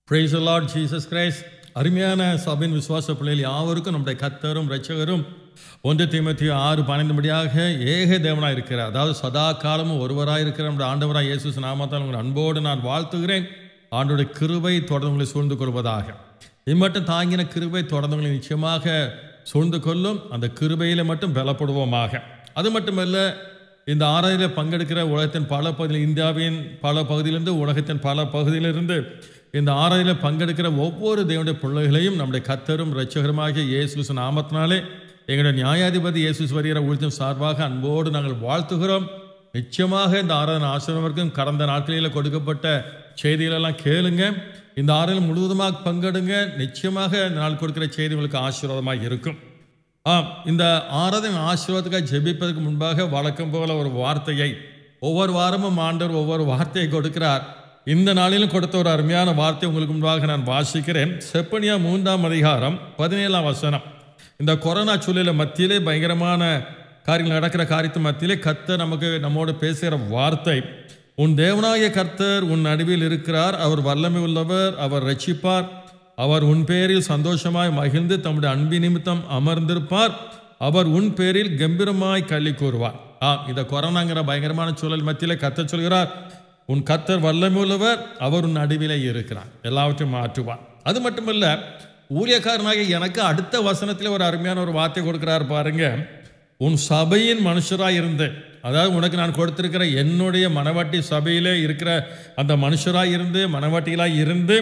Price Lord Jesus Christ அருமையான சபையின் விசுவாச பிள்ளைகள் யாவருக்கும் நம்முடைய கத்தரும் ரட்சகரும் ஒன்று தீமத்தி ஆறு பன்னெண்டுபடியாக ஏக தேவனாக இருக்கிறார் அதாவது சதா காலமும் ஒருவராக இருக்கிற நம்முடைய ஆண்டவராக இயேசு நாமத்தால் உங்கள் அன்போடு நான் வாழ்த்துகிறேன் ஆண்டோடைய கிருபை தொடர்ந்து உங்களை சூழ்ந்து கொள்வதாக இம்மட்டும் தாங்கின கிருபை தொடர்ந்து உங்களை நிச்சயமாக சூழ்ந்து கொள்ளும் அந்த கிருபையில் மட்டும் பலப்படுவோமாக அது மட்டுமல்ல இந்த ஆராயில் பங்கெடுக்கிற உலகத்தின் பல பகுதியில் இந்தியாவின் பல பகுதியிலிருந்து உலகத்தின் பல பகுதியிலிருந்து இந்த ஆராயில் பங்கெடுக்கிற ஒவ்வொரு தேவனுடைய பிள்ளைகளையும் நம்முடைய கத்தரும் இரட்சகருமாகிய இயேசு நாமத்தினாலே எங்களுடைய நியாயாதிபதி இயேசு வருகிற ஊழியம் சார்பாக அன்போடு நாங்கள் வாழ்த்துகிறோம் நிச்சயமாக இந்த ஆராதனை ஆசிரியர்களுக்கும் கடந்த நாட்களில் கொடுக்கப்பட்ட செய்திகளெல்லாம் கேளுங்க இந்த ஆராதனை முழுவதுமாக பங்கெடுங்க நிச்சயமாக இந்த நாள் கொடுக்கிற செய்தி உங்களுக்கு ஆசீர்வாதமாக இருக்கும் ஆம் இந்த ஆராதனை ஆசீர்வாதத்துக்காக ஜெபிப்பதற்கு முன்பாக வழக்கம் போல ஒரு வார்த்தையை ஒவ்வொரு வாரமும் ஆண்டவர் ஒவ்வொரு வார்த்தையை கொடுக்கிறார் இந்த நாளிலும் கொடுத்த ஒரு அருமையான வார்த்தை உங்களுக்கு முன்பாக நான் வாசிக்கிறேன் செப்பனியா மூன்றாம் அதிகாரம் பதினேழாம் வசனம் இந்த கொரோனா சூழல மத்தியிலே பயங்கரமான காரியங்கள் நடக்கிற காரியத்து மத்தியிலே கர்த்தர் நமக்கு நம்மோடு பேசுகிற வார்த்தை உன் தேவனாகிய கர்த்தர் உன் நடுவில் இருக்கிறார் அவர் வல்லமை உள்ளவர் அவர் ரட்சிப்பார் அவர் உன் பேரில் சந்தோஷமாய் மகிழ்ந்து தம்முடைய அன்பி நிமித்தம் அமர்ந்திருப்பார் அவர் உன் பேரில் கம்பீரமாய் கள்ளி கூறுவார் ஆ இந்த கொரோனாங்கிற பயங்கரமான சூழல் மத்தியிலே கத்த சொல்கிறார் உன் கத்தர் வல்லமை உள்ளவர் அவர் உன் நடுவிலே இருக்கிறார் எல்லாவற்றையும் மாற்றுவார் அது மட்டுமல்ல ஊழியக்காரனாக எனக்கு அடுத்த வசனத்தில் ஒரு அருமையான ஒரு வார்த்தை கொடுக்கிறார் பாருங்க உன் சபையின் மனுஷராக இருந்து அதாவது உனக்கு நான் கொடுத்திருக்கிற என்னுடைய மனவாட்டி சபையிலே இருக்கிற அந்த மனுஷராக இருந்து மனவாட்டிகளாக இருந்து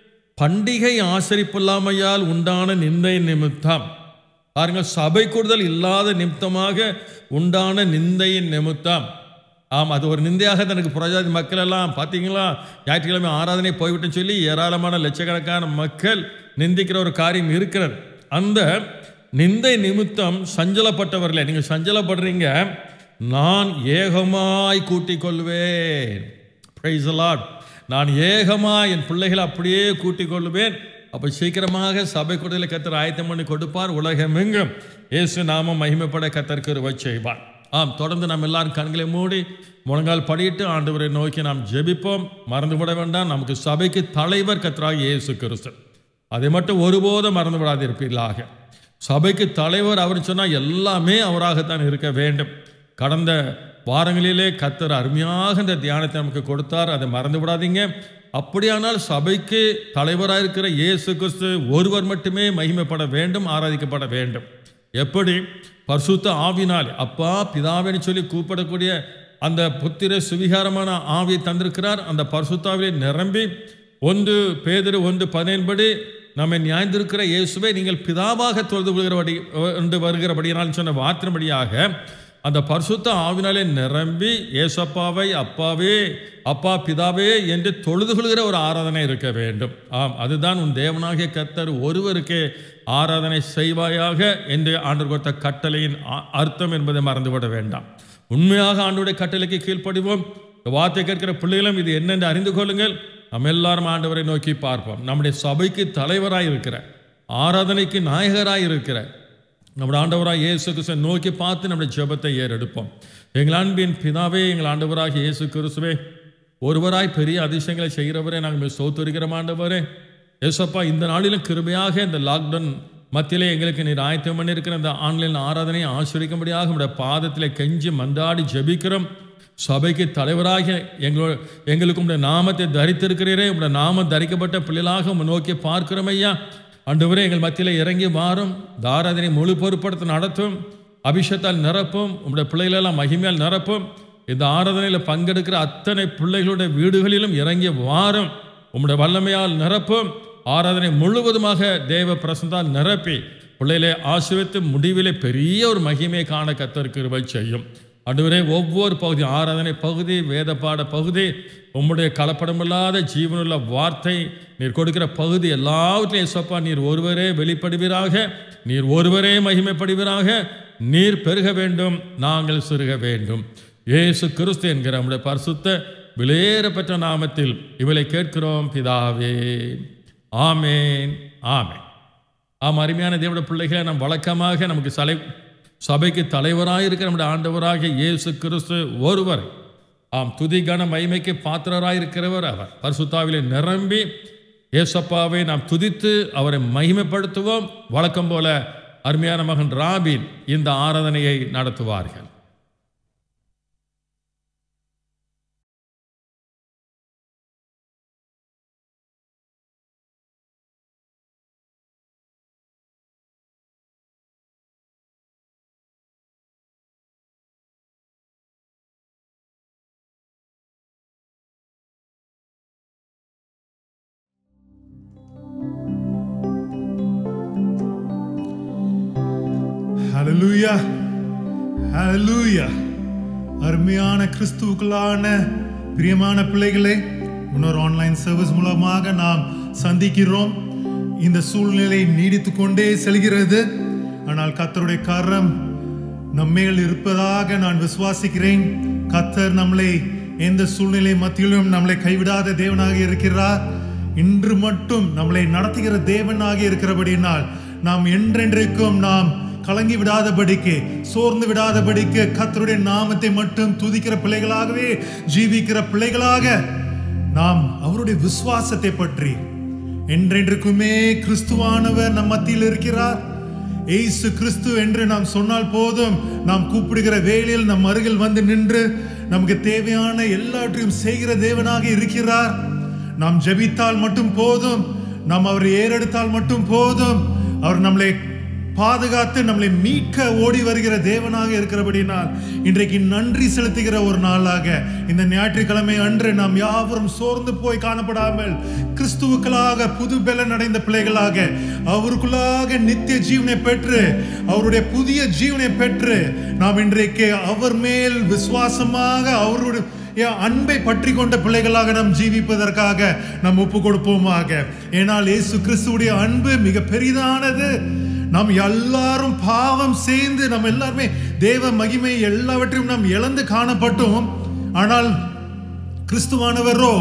பண்டிகை ஆசரிப்பில்லாமையால் உண்டான நிந்தை நிமித்தம் பாருங்கள் சபை கூடுதல் இல்லாத நிமித்தமாக உண்டான நிந்தையின் நிமித்தம் ஆம் அது ஒரு நிந்தையாக தனக்கு புரஜாதி மக்கள் எல்லாம் பார்த்தீங்களா ஞாயிற்றுக்கிழமை ஆராதனை போய்விட்டுன்னு சொல்லி ஏராளமான லட்சக்கணக்கான மக்கள் நிந்திக்கிற ஒரு காரியம் இருக்கிறது அந்த நிந்தை நிமித்தம் சஞ்சலப்பட்டவர்களே நீங்கள் சஞ்சலப்படுறீங்க நான் ஏகமாய் கூட்டிக் கொள்வேன் பிரைஸ் லார்ட் நான் ஏகமாக என் பிள்ளைகளை அப்படியே கூட்டிக் கொள்வேன் அப்போ சீக்கிரமாக சபை கூடத்தில் கத்தர் ஆயத்தம் பண்ணி கொடுப்பார் உலகமெங்கும் இயேசு நாம மகிமைப்பட கத்தர் கிருபை செய்வார் ஆம் தொடர்ந்து நாம் எல்லாரும் கண்களை மூடி முழங்கால் படியிட்டு ஆண்டவரை நோக்கி நாம் ஜெபிப்போம் மறந்துவிட வேண்டாம் நமக்கு சபைக்கு தலைவர் கத்தராக இயேசு கிறிஸ்து அதை மட்டும் ஒருபோதும் மறந்து விடாதிருப்பீர்களாக சபைக்கு தலைவர் அவர் சொன்னால் எல்லாமே அவராகத்தான் இருக்க வேண்டும் கடந்த வாரங்களிலே கத்தர் அருமையாக இந்த தியானத்தை நமக்கு கொடுத்தார் அதை மறந்து விடாதீங்க அப்படியானால் சபைக்கு தலைவராக இருக்கிற இயேசு கிறிஸ்து ஒருவர் மட்டுமே மகிமைப்பட வேண்டும் ஆராதிக்கப்பட வேண்டும் எப்படி பரிசுத்த ஆவினால் அப்பா பிதாவின்னு சொல்லி கூப்பிடக்கூடிய அந்த புத்திர சுவிகாரமான ஆவியை தந்திருக்கிறார் அந்த பரிசுத்தாவிலே நிரம்பி ஒன்று பேதரு ஒன்று பதினேன்படி நம்மை நியாய்ந்திருக்கிற இயேசுவை நீங்கள் பிதாவாக தொழுது கொள்கிறபடி என்று வருகிறபடியினால் சொன்ன வார்த்தைபடியாக அந்த பரிசுத்த ஆவினாலே நிரம்பி ஏசப்பாவை அப்பாவே அப்பா பிதாவே என்று தொழுது கொள்கிற ஒரு ஆராதனை இருக்க வேண்டும் ஆம் அதுதான் உன் தேவனாகிய கத்தர் ஒருவருக்கே ஆராதனை செய்வாயாக என்று ஆண்டு கொடுத்த கட்டளையின் அர்த்தம் என்பதை மறந்துவிட வேண்டாம் உண்மையாக ஆண்டுடைய கட்டளைக்கு கீழ்ப்படிவோம் வார்த்தை கேட்கிற பிள்ளைகளும் இது என்னென்று அறிந்து கொள்ளுங்கள் நம்ம எல்லாரும் ஆண்டவரை நோக்கி பார்ப்போம் நம்முடைய சபைக்கு தலைவராக இருக்கிற ஆராதனைக்கு நாயகராக இருக்கிற நம்முடைய ஆண்டவராக இயேசு கிறிஸ்துவை நோக்கி பார்த்து நம்முடைய ஜெபத்தை ஏறெடுப்போம் எங்கள் அன்பின் பிதாவே எங்கள் ஆண்டவராக இயேசு கிறிஸ்துவே ஒருவராய் பெரிய அதிசயங்களை செய்கிறவரே நாங்கள் சோத்துரிக்கிறோம் ஆண்டவரே ஏசப்பா இந்த நாளிலும் கிருபையாக இந்த லாக்டவுன் மத்தியிலே எங்களுக்கு நீர் ஆயத்தம் பண்ணியிருக்கிற இந்த ஆன்லைன் ஆராதனையை ஆசிரிக்கும்படியாக நம்முடைய பாதத்தில் கெஞ்சி மந்தாடி ஜெபிக்கிறோம் சபைக்கு தலைவராக எங்களோட எங்களுக்கு உடைய நாமத்தை தரித்திருக்கிறீரே உடைய நாமம் தரிக்கப்பட்ட பிள்ளைகளாக உங்களை நோக்கி பார்க்கிறோம் ஐயா அன்றுவரே எங்கள் மத்தியில் இறங்கி மாறும் தாராதனை முழு பொறுப்படுத்த நடத்தும் அபிஷேகத்தால் நிரப்பும் உங்களுடைய பிள்ளைகளெல்லாம் மகிமையால் நிரப்பும் இந்த ஆராதனையில் பங்கெடுக்கிற அத்தனை பிள்ளைகளுடைய வீடுகளிலும் இறங்கி வாரும் உங்களுடைய வல்லமையால் நிரப்பும் ஆராதனை முழுவதுமாக தேவ பிரசந்தால் நிரப்பி பிள்ளைகளை ஆசிரித்து முடிவிலே பெரிய ஒரு மகிமையை காண கத்தருக்கு செய்யும் அன்றுவரே ஒவ்வொரு பகுதி ஆராதனை பகுதி வேத பாட பகுதி உம்முடைய கலப்படமில்லாத ஜீவனுள்ள வார்த்தை நீர் கொடுக்கிற பகுதி எல்லாவற்றிலையும் சொப்பா நீர் ஒருவரே வெளிப்படுவீராக நீர் ஒருவரே மகிமைப்படுவீராக நீர் பெருக வேண்டும் நாங்கள் சிறுக வேண்டும் ஏசு கிறிஸ்து என்கிற நம்முடைய பரிசுத்த விலையேற பெற்ற நாமத்தில் இவளை கேட்கிறோம் பிதாவே ஆமேன் ஆமேன் ஆம் அருமையான தேவட பிள்ளைகளை நம் வழக்கமாக நமக்கு சலை சபைக்கு தலைவராக இருக்கிற நம்முடைய ஆண்டவராக இயேசு கிறிஸ்து ஒருவர் ஆம் துதி கன மகிமைக்கு பாத்திரராக இருக்கிறவர் அவர் பரிசுத்தாவிலே நிரம்பி ஏசப்பாவை நாம் துதித்து அவரை மகிமைப்படுத்துவோம் வழக்கம் போல அருமையான மகன் ராபின் இந்த ஆராதனையை நடத்துவார்கள் ஹalleluya ஹalleluya அருமையான கிறிஸ்துவுக்குள்ளான பிரியமான பிள்ளைகளே இன்னொரு ஆன்லைன் சர்வீஸ் மூலமாக நாம் சந்திக்கிறோம் இந்த சூழ்நிலை நீடித்து கொண்டே செல்கிறது ஆனால் கர்த்தருடைய கரம் நம்மேல் இருப்பதாக நான் விசுவாசிக்கிறேன் கர்த்தர் நம்மளை எந்த சூழ்நிலை மத்தியிலும் நம்மளை கைவிடாத தேவனாக இருக்கிறார் இன்று மட்டும் நம்மளை நடத்துகிற தேவனாக இருக்கிறபடினால் நாம் என்றென்றைக்கும் நாம் கலங்கி விடாதபடிக்கு சோர்ந்து விடாதபடிக்கு கர்த்தருடைய நாமத்தை மட்டும் துதிக்கிற பிள்ளைகளாகவே ஜீவிக்கிற பிள்ளைகளாக நாம் அவருடைய விசுவாசத்தை பற்றி என்றென்றைக்குமே கிறிஸ்துவானவர் நம் மத்தியில் இருக்கிறார் ஏசு கிறிஸ்து என்று நாம் சொன்னால் போதும் நாம் கூப்பிடுகிற வேளையில் நம் அருகில் வந்து நின்று நமக்கு தேவையான எல்லாவற்றையும் செய்கிற தேவனாக இருக்கிறார் நாம் ஜெபித்தால் மட்டும் போதும் நாம் அவரை ஏறெடுத்தால் மட்டும் போதும் அவர் நம்மளை பாதுகாத்து நம்மளை மீட்க ஓடி வருகிற தேவனாக இருக்கிறபடினால் இன்றைக்கு நன்றி செலுத்துகிற ஒரு நாளாக இந்த ஞாயிற்றுக்கிழமை அன்று நாம் யாவரும் சோர்ந்து போய் காணப்படாமல் கிறிஸ்துவுக்களாக புது பெலன் அடைந்த பிள்ளைகளாக அவருக்குள்ளாக நித்திய ஜீவனை பெற்று அவருடைய புதிய ஜீவனை பெற்று நாம் இன்றைக்கு அவர் மேல் விசுவாசமாக அவருடைய என் அன்பை பற்றி கொண்ட பிள்ளைகளாக நாம் ஜீவிப்பதற்காக நாம் ஒப்பு கொடுப்போமாக ஏனால் இயேசு கிறிஸ்துவுடைய அன்பு மிக பெரிதானது நாம் எல்லாரும் பாவம் செய்து நம்ம எல்லாருமே தேவ மகிமை எல்லாவற்றையும் நாம் இழந்து காணப்பட்டோம் ஆனால் கிறிஸ்துவானவரோ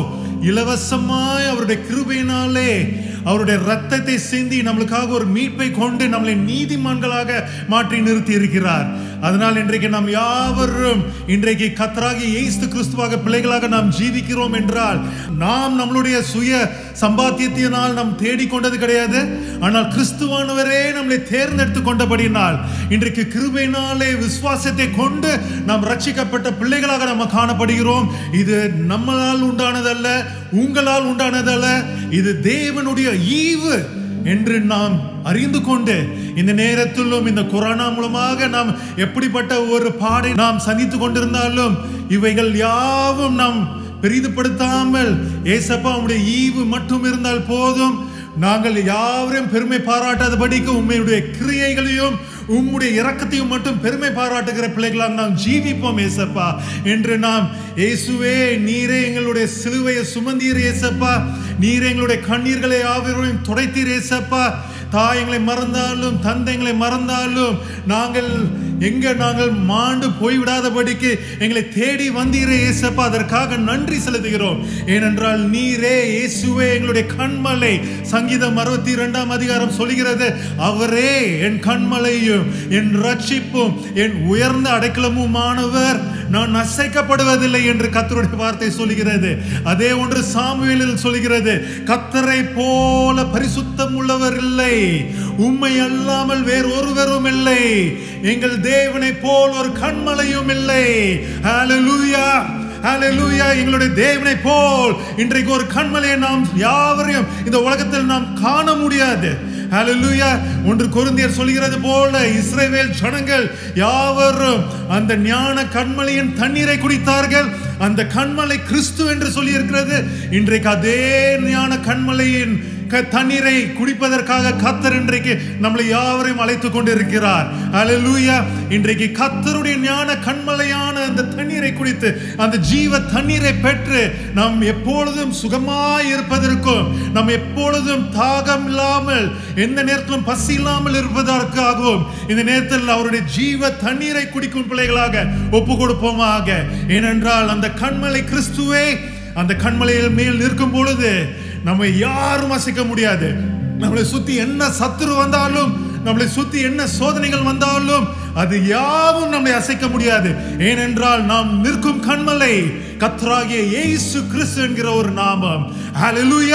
இலவசமாய் அவருடைய கிருபையினாலே அவருடைய ரத்தத்தை சிந்தி நம்மளுக்காக ஒரு மீட்பை கொண்டு நம்மளை நீதிமான்களாக மாற்றி நிறுத்தி இருக்கிறார் அதனால் இன்றைக்கு நாம் யாவரும் இன்றைக்கு கத்தராகி இயேசு கிறிஸ்துவாக பிள்ளைகளாக நாம் ஜீவிக்கிறோம் என்றால் நாம் நம்மளுடைய சுய சம்பாத்தியத்தினால் நாம் தேடிக்கொண்டது கிடையாது ஆனால் கிறிஸ்துவானவரே நம்மளை தேர்ந்தெடுத்து கொண்டபடினால் இன்றைக்கு கிருபையினாலே விசுவாசத்தை கொண்டு நாம் ரட்சிக்கப்பட்ட பிள்ளைகளாக நம்ம காணப்படுகிறோம் இது நம்மளால் உண்டானதல்ல உங்களால் உண்டானதல்ல இது தேவனுடைய ஈவு என்று நாம் அறிந்து கொண்டு இந்த நேரத்திலும் இந்த கொரோனா மூலமாக நாம் எப்படிப்பட்ட ஒரு பாடை நாம் சந்தித்து கொண்டிருந்தாலும் இவைகள் யாவும் நாம் பெரிதுபடுத்தாமல் ஏசப்பா உடைய ஈவு மட்டும் இருந்தால் போதும் நாங்கள் யாவரையும் பெருமை பாராட்டாதபடிக்கு உண்மையுடைய கிரியைகளையும் உம்முடைய இரக்கத்தையும் மட்டும் பெருமை பாராட்டுகிற பிள்ளைகளால் நாம் ஜீவிப்போம் ஏசப்பா என்று நாம் இயேசுவே நீரே எங்களுடைய சிலுவையை சுமந்தீர் ஏசப்பா நீரே எங்களுடைய கண்ணீர்களை ஆவிரையும் துடைத்தீர் ஏசப்பா தாய் எங்களை மறந்தாலும் தந்தை எங்களை மறந்தாலும் நாங்கள் எங்க நாங்கள் மாண்டு போய்விடாதபடிக்கு எங்களை தேடி வந்தீரே இயேசப்பா அதற்காக நன்றி செலுத்துகிறோம் ஏனென்றால் நீரே இயேசுவே எங்களுடைய கண்மலை சங்கீதம் அறுபத்தி இரண்டாம் அதிகாரம் சொல்கிறது அவரே என் கண்மலையும் என் ரட்சிப்பும் என் உயர்ந்த அடைக்கலமுமானவர் நான் அசைக்கப்படுவதில்லை என்று கத்தருடைய வார்த்தை சொல்கிறது அதே ஒன்று சாமுவேலில் சொல்கிறது கத்தரை போல பரிசுத்தம் உள்ளவர் இல்லை உண்மை அல்லாமல் வேறு ஒருவரும் இல்லை எங்கள் தேவனை போல் ஒரு கண்மலையும் இல்லை ஹalleluya ஹalleluya எங்களுடைய தேவனை போல் இன்றைக்கு ஒரு கண்மலையை நாம் யாவரையும் இந்த உலகத்தில் நாம் காண முடியாது ஹalleluya ஒன்று கொரிந்தியர் சொல்கிறது போல இஸ்ரவேல் ஜனங்கள் யாவரும் அந்த ஞான கண்மலையின் தண்ணீரை குடித்தார்கள் அந்த கண்மலை கிறிஸ்து என்று சொல்லி இருக்கிறது இன்றைக்கு அதே ஞான கண்மலையின் க- தண்ணீரை குடிப்பதற்காக கத்தர் இன்றைக்கு நம்மளை யாவரையும் அழைத்து கொண்டிருக்கிறார் அல்லேலூயா இன்றைக்கு கத்தருடைய ஞான கண்மலையான அந்த தண்ணீரை குடித்து அந்த ஜீவ தண்ணீரை பெற்று நாம் எப்பொழுதும் சுகமாய் இருப்பதற்கும் நாம் எப்பொழுதும் தாகம் இல்லாமல் எந்த நேரத்திலும் பசி இல்லாமல் இருப்பதற்காகவும் இந்த நேரத்தில் அவருடைய ஜீவ தண்ணீரை குடிக்கும் பிள்ளைகளாக ஒப்பு கொடுப்போமாக ஏனென்றால் அந்த கண்மலை கிறிஸ்துவே அந்த கண்மலையில் மேல் நிற்கும் பொழுது நம்ம யாரும் அசைக்க முடியாது நம்மளை சுத்தி என்ன சத்துரு வந்தாலும் நம்மளை சுத்தி என்ன சோதனைகள் வந்தாலும் அது யாவும் நம்மளை அசைக்க முடியாது ஏனென்றால் நாம் நிற்கும் கண்மலை கத்ராகிய இயேசு கிறிஸ்து என்கிற ஒரு நாமம் ஹalleluya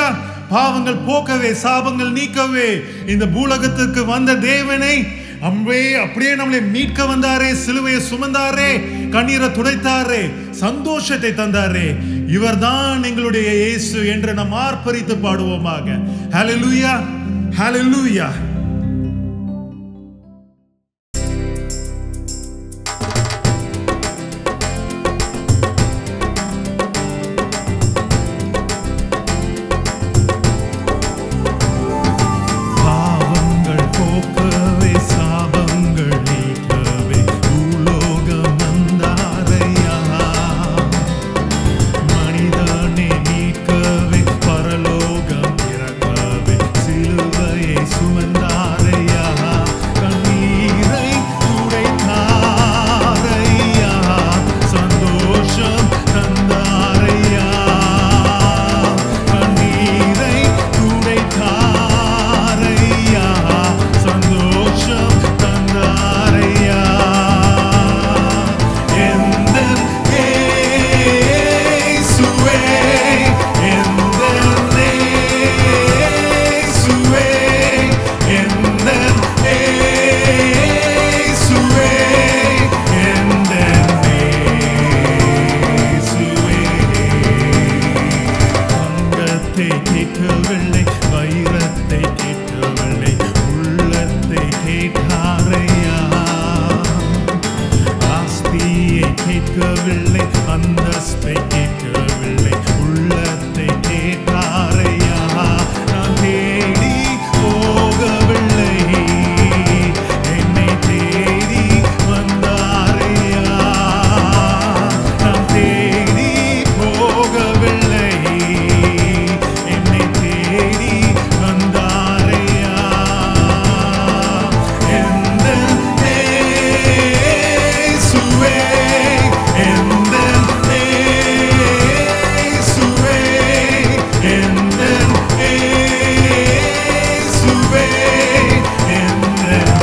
பாவங்கள் போக்கவே சாபங்கள் நீக்கவே இந்த பூலகத்திற்கு வந்த தேவனை அம்பே அப்படியே நம்மளை மீட்க வந்தாரே சிலுவையை சுமந்தாரே கண்ணீரை துடைத்தாரே சந்தோஷத்தை தந்தாரே இவர்தான் எங்களுடைய இயேசு என்று நாம் ஆர்ப்பரித்து பாடுவோமாக ஹalleluya ஹalleluya பாவங்கள் போக்கவே சாபங்கள் நீக்கவே பூலோகம் வந்தாரையா மனிதனை மீட்கவே பரலோகம் இறக்கவே சிலுவையை சுமந்தாரையா கண்ணீரை துடைத்தாரையா சந்தோஷம் தந்தாரையா கண்ணீரை துடைத்தாரையா சந்தோஷம் தந்தாரையா எந்த இயேசுவே எந்த இயேசுவே எந்த இயேசுவே எந்த இயேசுவே தங்கத்தை கேட்கவில்லை வைரத்தை கேட்கவில்லை உள்ளத்தை கேட்டாரையா ஆஸ்தியை கேட்கவில்லை அந்தஸ்தை கேட்கவில்லை உள்ளத்தை கேட்டாரையா நான் தேடி போகவில்லை என்னை தேடி வந்தாரையா நான் தேடி போகவில்லை என்னை தேடி வந்தாரையா எந்த இயேசுவே எந்த இயேசுவே எந்த இயேசுவே எந்த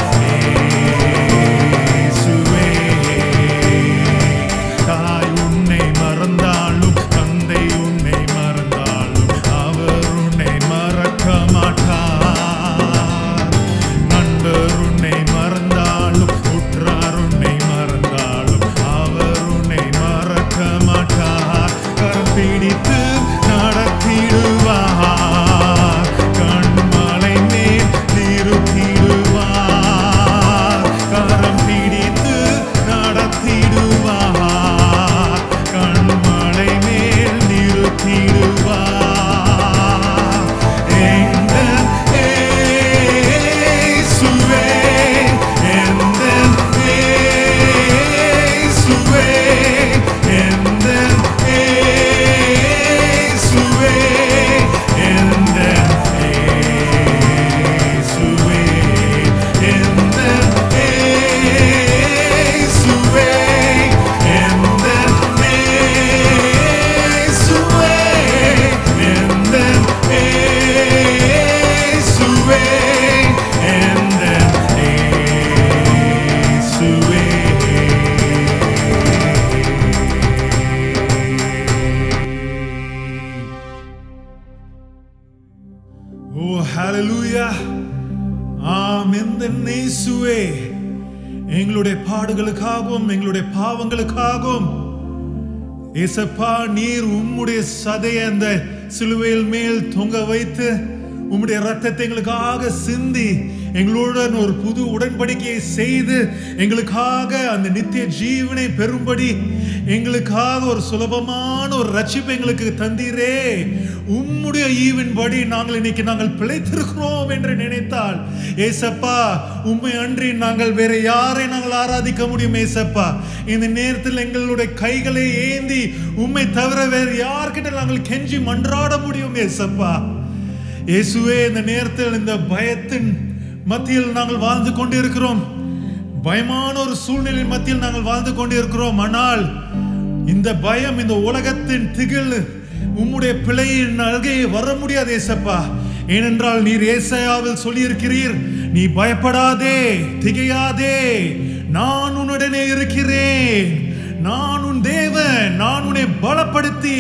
இயேசுவே தாய் உன்னை மறந்தாலும் தந்தை உன்னை மறந்தாலும் அவர் உன்னை மறக்க மாட்டார் நண்பர் உன்னை மறந்தாலும் உற்றார் உன்னை மறந்தாலும் அவர் உன்னை மறக்க மாட்டார் கரம் பிடித்து நடத்திடுவார் கண்மலை மேல் நிறுத்திடுவார் கரம் பிடித்து நடத்திடுவார் கண்மலை மேல் நிறுத்திடுவார் எந்த இயேசுவே எந்த இயேசுவே எந்த இயேசுவே எந்த இயேசுவே எந்த இயேசுவே எந்த இயேசுவே எந்த இயேசுவே எந்த இயேசுவே ஓ ஹalleluya ஆம் இந்த இயேசுவே எங்களுடைய பாடுகளுக்காகவும் எங்களுடைய பாவங்களுக்காகவும் ஏசப்பா நீர் உம்முடைய சதையை அந்த சிலுவையில் மேல் தொங்க வைத்து உம்முடைய ரத்தத்தை எங்களுக்காக சிந்தி எங்களுடன் ஒரு புது உடன்படிக்கையை செய்து எங்களுக்காக அந்த நித்திய ஜீவனை பெறும்படி எங்களுக்காக ஒரு சுலபமான ஒரு ரட்சிப்பை எங்களுக்கு தந்தீரே உம்முடைய ஈவின்படி நாங்கள் இன்னைக்கு நாங்கள் பிழைத்திருக்கிறோம் என்று நினைத்தால் ஏசப்பா உம்மை அன்றி நாங்கள் வேற யாரை நாங்கள் ஆராதிக்க முடியும் ஏசப்பா இந்த நேரத்தில் எங்களுடைய கைகளை ஏந்தி உம்மை தவிர வேறு யார்கிட்ட நாங்கள் கெஞ்சி மன்றாட முடியும் ஏசப்பா இயேசுவே இந்த நேரத்தில் இந்த பயத்தின் மத்தியில் நாங்கள் வாழ்ந்து கொண்டிருக்கிறோம் பயமான ஒரு சூழ்நிலையின் மத்தியில் நாங்கள் வாழ்ந்து கொண்டிருக்கிறோம் ஆனால் இந்த பயம் இந்த உலகத்தின் திகில் உம்முடைய பிழையின் அருகே வர முடியாது ஏசப்பா ஏனென்றால் நீர் ஏசாயாவில் சொல்லியிருக்கிறீர் நீ பயப்படாதே திகையாதே நான் உன்னுடனே இருக்கிறேன் நான் உன் தேவன் நான் உன்னை பலப்படுத்தி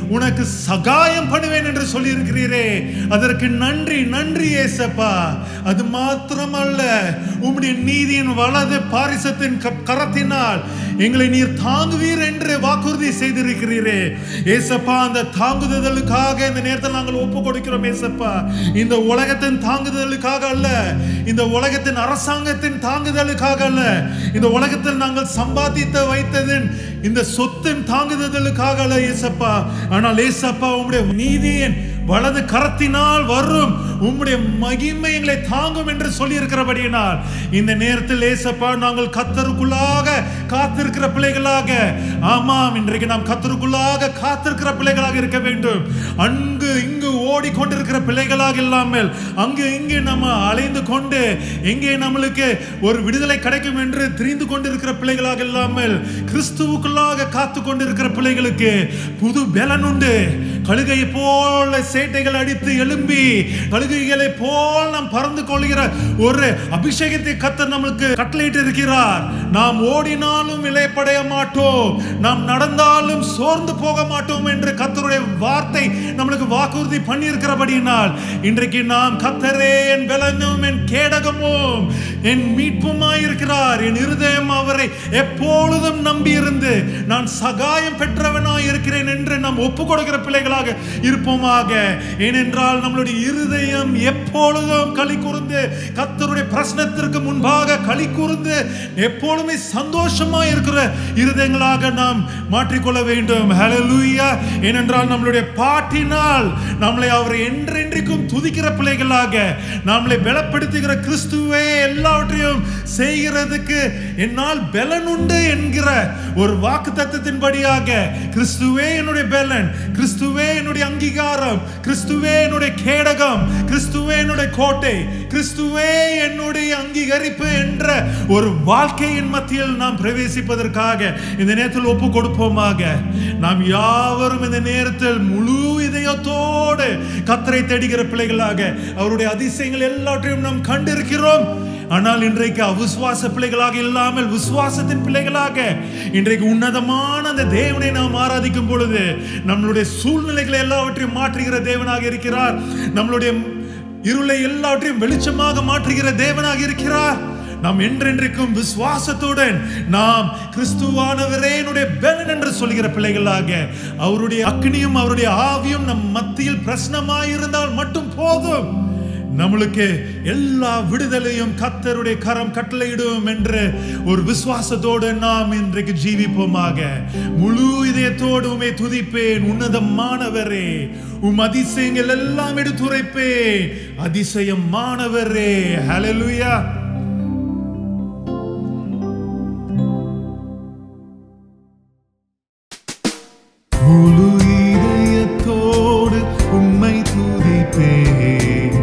உனக்கு சகாயம் பண்ணுவேன் என்று சொல்லியிருக்கிறீரே அதற்கு நன்றி நன்றி ஏசப்பா அது மாத்திரமல்ல உம்முடைய நீதியின் வலது பாரிசத்தின் க- கரத்தினால் எங்களை நீர் தாங்குவீர் என்று வாக்குறுதி செய்திருக்கிறீரே ஏசப்பா அந்த தாங்குதலுக்காக இந்த நேரத்தில் நாங்கள் ஒப்பு கொடுக்கிறோம் ஏசப்பா இந்த உலகத்தின் தாங்குதலுக்காக அல்ல இந்த உலகத்தின் அரசாங்கத்தின் தாங்குதலுக்காக அல்ல இந்த உலகத்தில் நாங்கள் சம்பாதித்து வைத்ததின் இந்த சொத்தின் தாங்குதலுக்காக அல்ல ஏசப்பா ஆனால் ஏசப்பா உம்முடைய நீதியின் வலது கரத்தினால் வரும் உம்முடைய மகிமை எங்களை தாங்கும் என்று சொல்லி இருக்கிறபடியினால் இந்த நேரத்தில் ஏசப்பா நாங்கள் கத்தருக்குள்ளாக காத்திருக்கிற பிள்ளைகளாக ஆமாம் இன்றைக்கு நாம் கத்தருக்குள்ளாக காத்திருக்கிற பிள்ளைகளாக இருக்க வேண்டும் அங்கு இங்கு ஓடிக்கொண்டிருக்கிற பிள்ளைகளாக இல்லாமல் அங்கு இங்கு நம்ம அலைந்து கொண்டு எங்கே நம்மளுக்கு ஒரு விடுதலை கிடைக்கும் என்று தெரிந்து கொண்டிருக்கிற பிள்ளைகளாக இல்லாமல் கிறிஸ்துவுக்குள்ளாக காத்து கொண்டிருக்கிற பிள்ளைகளுக்கு புது பலன் உண்டு கழுகையை போல சேட்டைகள் அடித்து எழும்பி கழுகைகளை போல் நாம் பறந்து கொள்கிற ஒரு அபிஷேகத்தை கத்தர் நம்மளுக்கு கட்டளையிட்டு இருக்கிறார் நாம் ஓடினாலும் இலைப்படைய மாட்டோம் நாம் நடந்தாலும் சோர்ந்து போக மாட்டோம் என்று கத்தருடைய வார்த்தை நம்மளுக்கு வாக்குறுதி பண்ணி இருக்கிறபடியினால் இன்றைக்கு நாம் கத்தரே என் பலனும் என் கேடகமும் என் மீட்புமாய் இருக்கிறார் என் இருதயம் அவரை எப்பொழுதும் நம்பி இருந்து நான் சகாயம் பெற்றவனாய் இருக்கிறேன் என்று நாம் ஒப்பு கொடுக்கிற பிள்ளைகளாக இருப்போமாக ஏனென்றால் நம்மளுடைய இருதயம் எப்பொழுதும் களி கூர்ந்து கத்தருடைய பிரச்சனத்திற்கு முன்பாக களி கூர்ந்து எப்பொழுதுமே சந்தோஷமா இருக்கிற இருதயங்களாக நாம் மாற்றிக்கொள்ள வேண்டும் ஹalleluya ஏனென்றால் நம்மளுடைய பாட்டினால் நம்மளை அவரை என்றென்றைக்கும் துதிக்கிற பிள்ளைகளாக நம்மளை பலப்படுத்துகிற கிறிஸ்துவே எல்லாவற்றையும் செய்கிறதுக்கு என்னால் பலன் உண்டு என்கிற ஒரு வாக்கு தத்துவத்தின்படியாக கிறிஸ்துவே என்னுடைய பலன் கிறிஸ்துவே என்னுடைய அங்கீகாரம் கிறிஸ்துவே என்னுடைய கேடகம் கிறிஸ்துவே என்னுடைய கோட்டை கிறிஸ்துவே என்னுடைய அங்கீகரிப்பு என்ற ஒரு வாழ்க்கையின் மத்தியில் நாம் பிரவேசிப்பதற்காக இந்த நேரத்தில் ஒப்பு கொடுப்போமாக நாம் யாவரும் இந்த நேரத்தில் முழு இதயத்தோடு கத்தரை தேடுகிற பிள்ளைகளாக அவருடைய அதிசயங்கள் எல்லாவற்றையும் நாம் கண்டிருக்கிறோம் ஆனால் இன்றைக்கு அவிசுவாச பிள்ளைகளாக இல்லாமல் விசுவாசத்தின் பிள்ளைகளாக இன்றைக்கு உன்னதமான அந்த தேவனை நாம் ஆராதிக்கும் பொழுது நம்மளுடைய சூழ்நிலைகளை எல்லாவற்றையும் மாற்றுகிற தேவனாக இருக்கிறார் நம்மளுடைய இருளை எல்லாவற்றையும் வெளிச்சமாக மாற்றுகிற தேவனாக இருக்கிறார் நாம் என்றென்றைக்கும் விசுவாசத்துடன் நாம் கிறிஸ்துவானவரே என்னுடைய பலன் என்று சொல்கிற பிள்ளைகளாக அவருடைய அக்னியும் அவருடைய ஆவியும் நம் மத்தியில் பிரசனமாயிருந்தால் மட்டும் போதும் நம்மளுக்கு எல்லா விடுதலையும் கத்தருடைய கரம் கட்டளையிடும் என்று ஒரு விசுவாசத்தோடு நாம் இன்றைக்கு ஜீவிப்போமாக முழு இதயத்தோடு உமை துதிப்பேன் உன்னதமானவரே உம் அதிசயங்கள் எல்லாம் எடுத்துரைப்பேன் அதிசயமானவரே ஹalleluya முழு இதயத்தோடு உம்மை துதிப்பேன்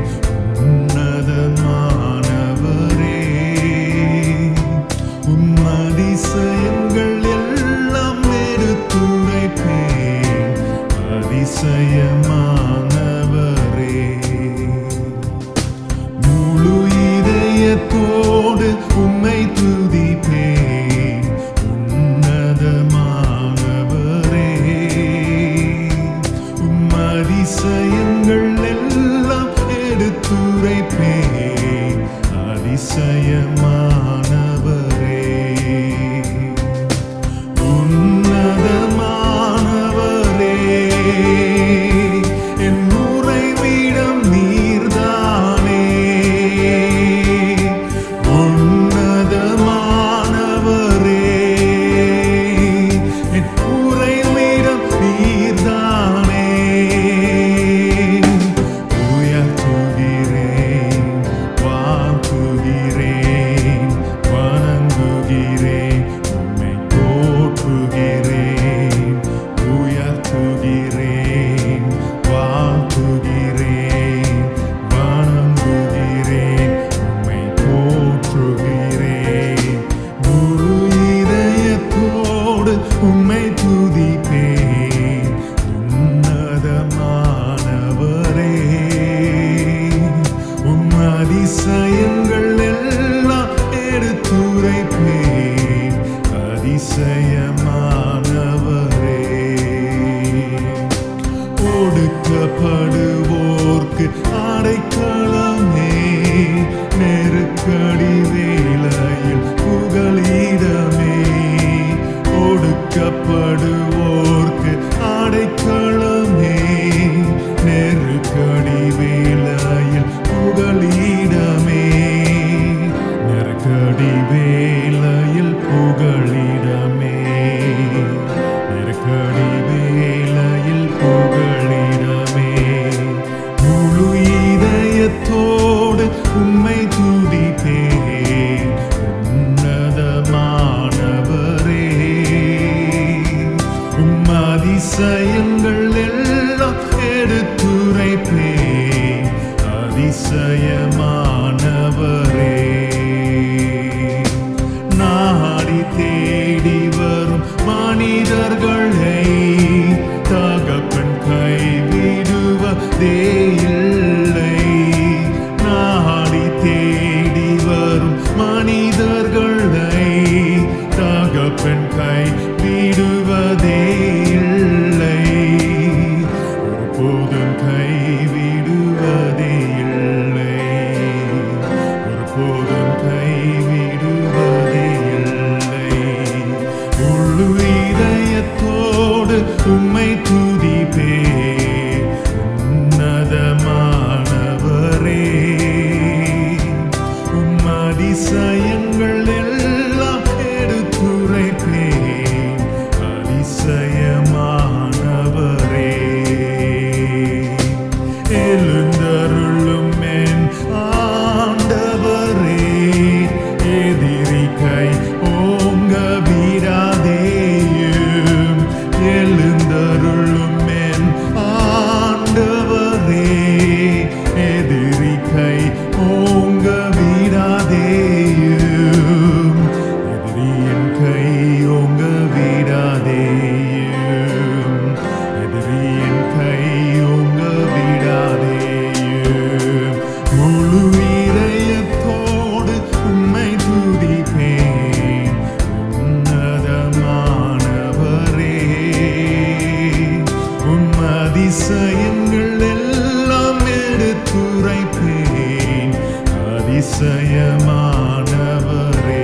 உன்னதமானவரே உம் அதிசயங்கள் எல்லாம் எடுத்துரைப்பேன் அதிசயமானவரே முழு இதயத்தோடு உம்மை துதிப்பேன் உன்னதமானவரே உம் அதிசயங்கள் எல்லாம் எடுத்துரைப்பேன் அதிசயமானவரே உன்னதமானவரே என் உறைவிடம் நீர்தானே உன்னதமானவரே என் உறைவிடம் நீர்தானே உயர்த்துகிறேன் வாழ்த்துகிறேன் வணங்குகிறேன் உம்மை போற்றுகிறேன் உயர்த்துகிறேன் வாழ்த்துகிறேன் வணங்குகிறேன் உம்மை போற்றுகிறேன் முழு இதயத்தோடு உம்மை துதிப்பேன் உன்னதமானவரே உம் அதிசயங்கள் எல்லாம் எடுத்துரைப்பேன் அதிசயமானவரே கொடுக்கப்படுவோர்க்கு அடைக்கலமே நெருக்கடி வேளையில் புகலிடமே கொடுக்கப்படுவோர்க்கு அடைக்கலமே நெருக்கடி வேளையில் புகலிடமே நெருக்கடி வேளையில் புகலிடமே நெருக்கடி வேளையில் புகலிடமே முழு இதயத்தோடு உம்மை துதிப்பேன் உன்னதமானவரே உம் அதிசயங்கள் எல்லாம் எடுத்துரைப்பேன் அதிசயமானவரே நாடி தேடி வரும் மனிதர்களை தகப்பன் கைவிடுவதே இல்லை நாடி தேடி வரும் மனிதர்களை தகப்பன் கை விடுவதே இல்லை ஒருபோதும் கைவிடுவதே இல்லை ஒருபோதும் கைவிடுவதே இல்லை முழு இதயத்தோடு உம்மை துதிப்பே உன்னதமானவரே உம் அதிசயங்கள் எல்லாம் எடுத்துரைப்பேன் அதிசயமானவரே எழுந்தருளும் என் ஆண்டவரே எதிரி கை ஓங்க விடாதேயும் எழுந்தருளும் என் ஆண்டவரே எதிரி கை ஓங்க விடாதேயும் எதிரியின் கை ஓங்க விடாதேயும் எதிரியின் கை ஓங்க விடாதேயும் முழு இதயத்தோடு உம்மை துதிப்பேன் உன்னதமானவரே உம் அதிசயங்கள் எல்லாம் எடுத்துரைப்பேன் அதிசயமானவரே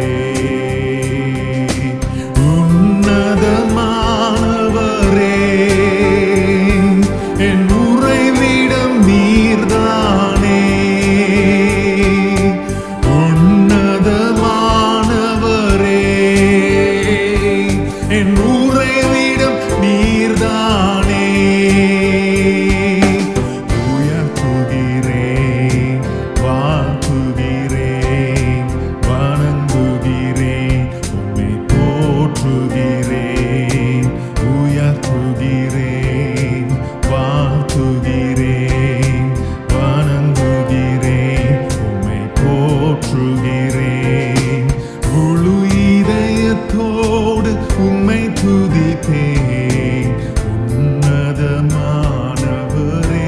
உன்னதமானவரே என் உறைவிடம் நீர்தானே உன்னதமானவரே என் உறைவிடம் நீர்தானே உயர்த்துகிறேன் வாழ்த்துகிறேன் வணங்குகிறேன் உம்மை போற்றுகிறேன் உயர்த்துகிறேன் வாழ்த்துகிறேன் வணங்குகிறேன் உம்மை போற்றுகிறேன் முழு இதயத்தோடு உம்மை துதிப்பேன் உன்னதமானவரே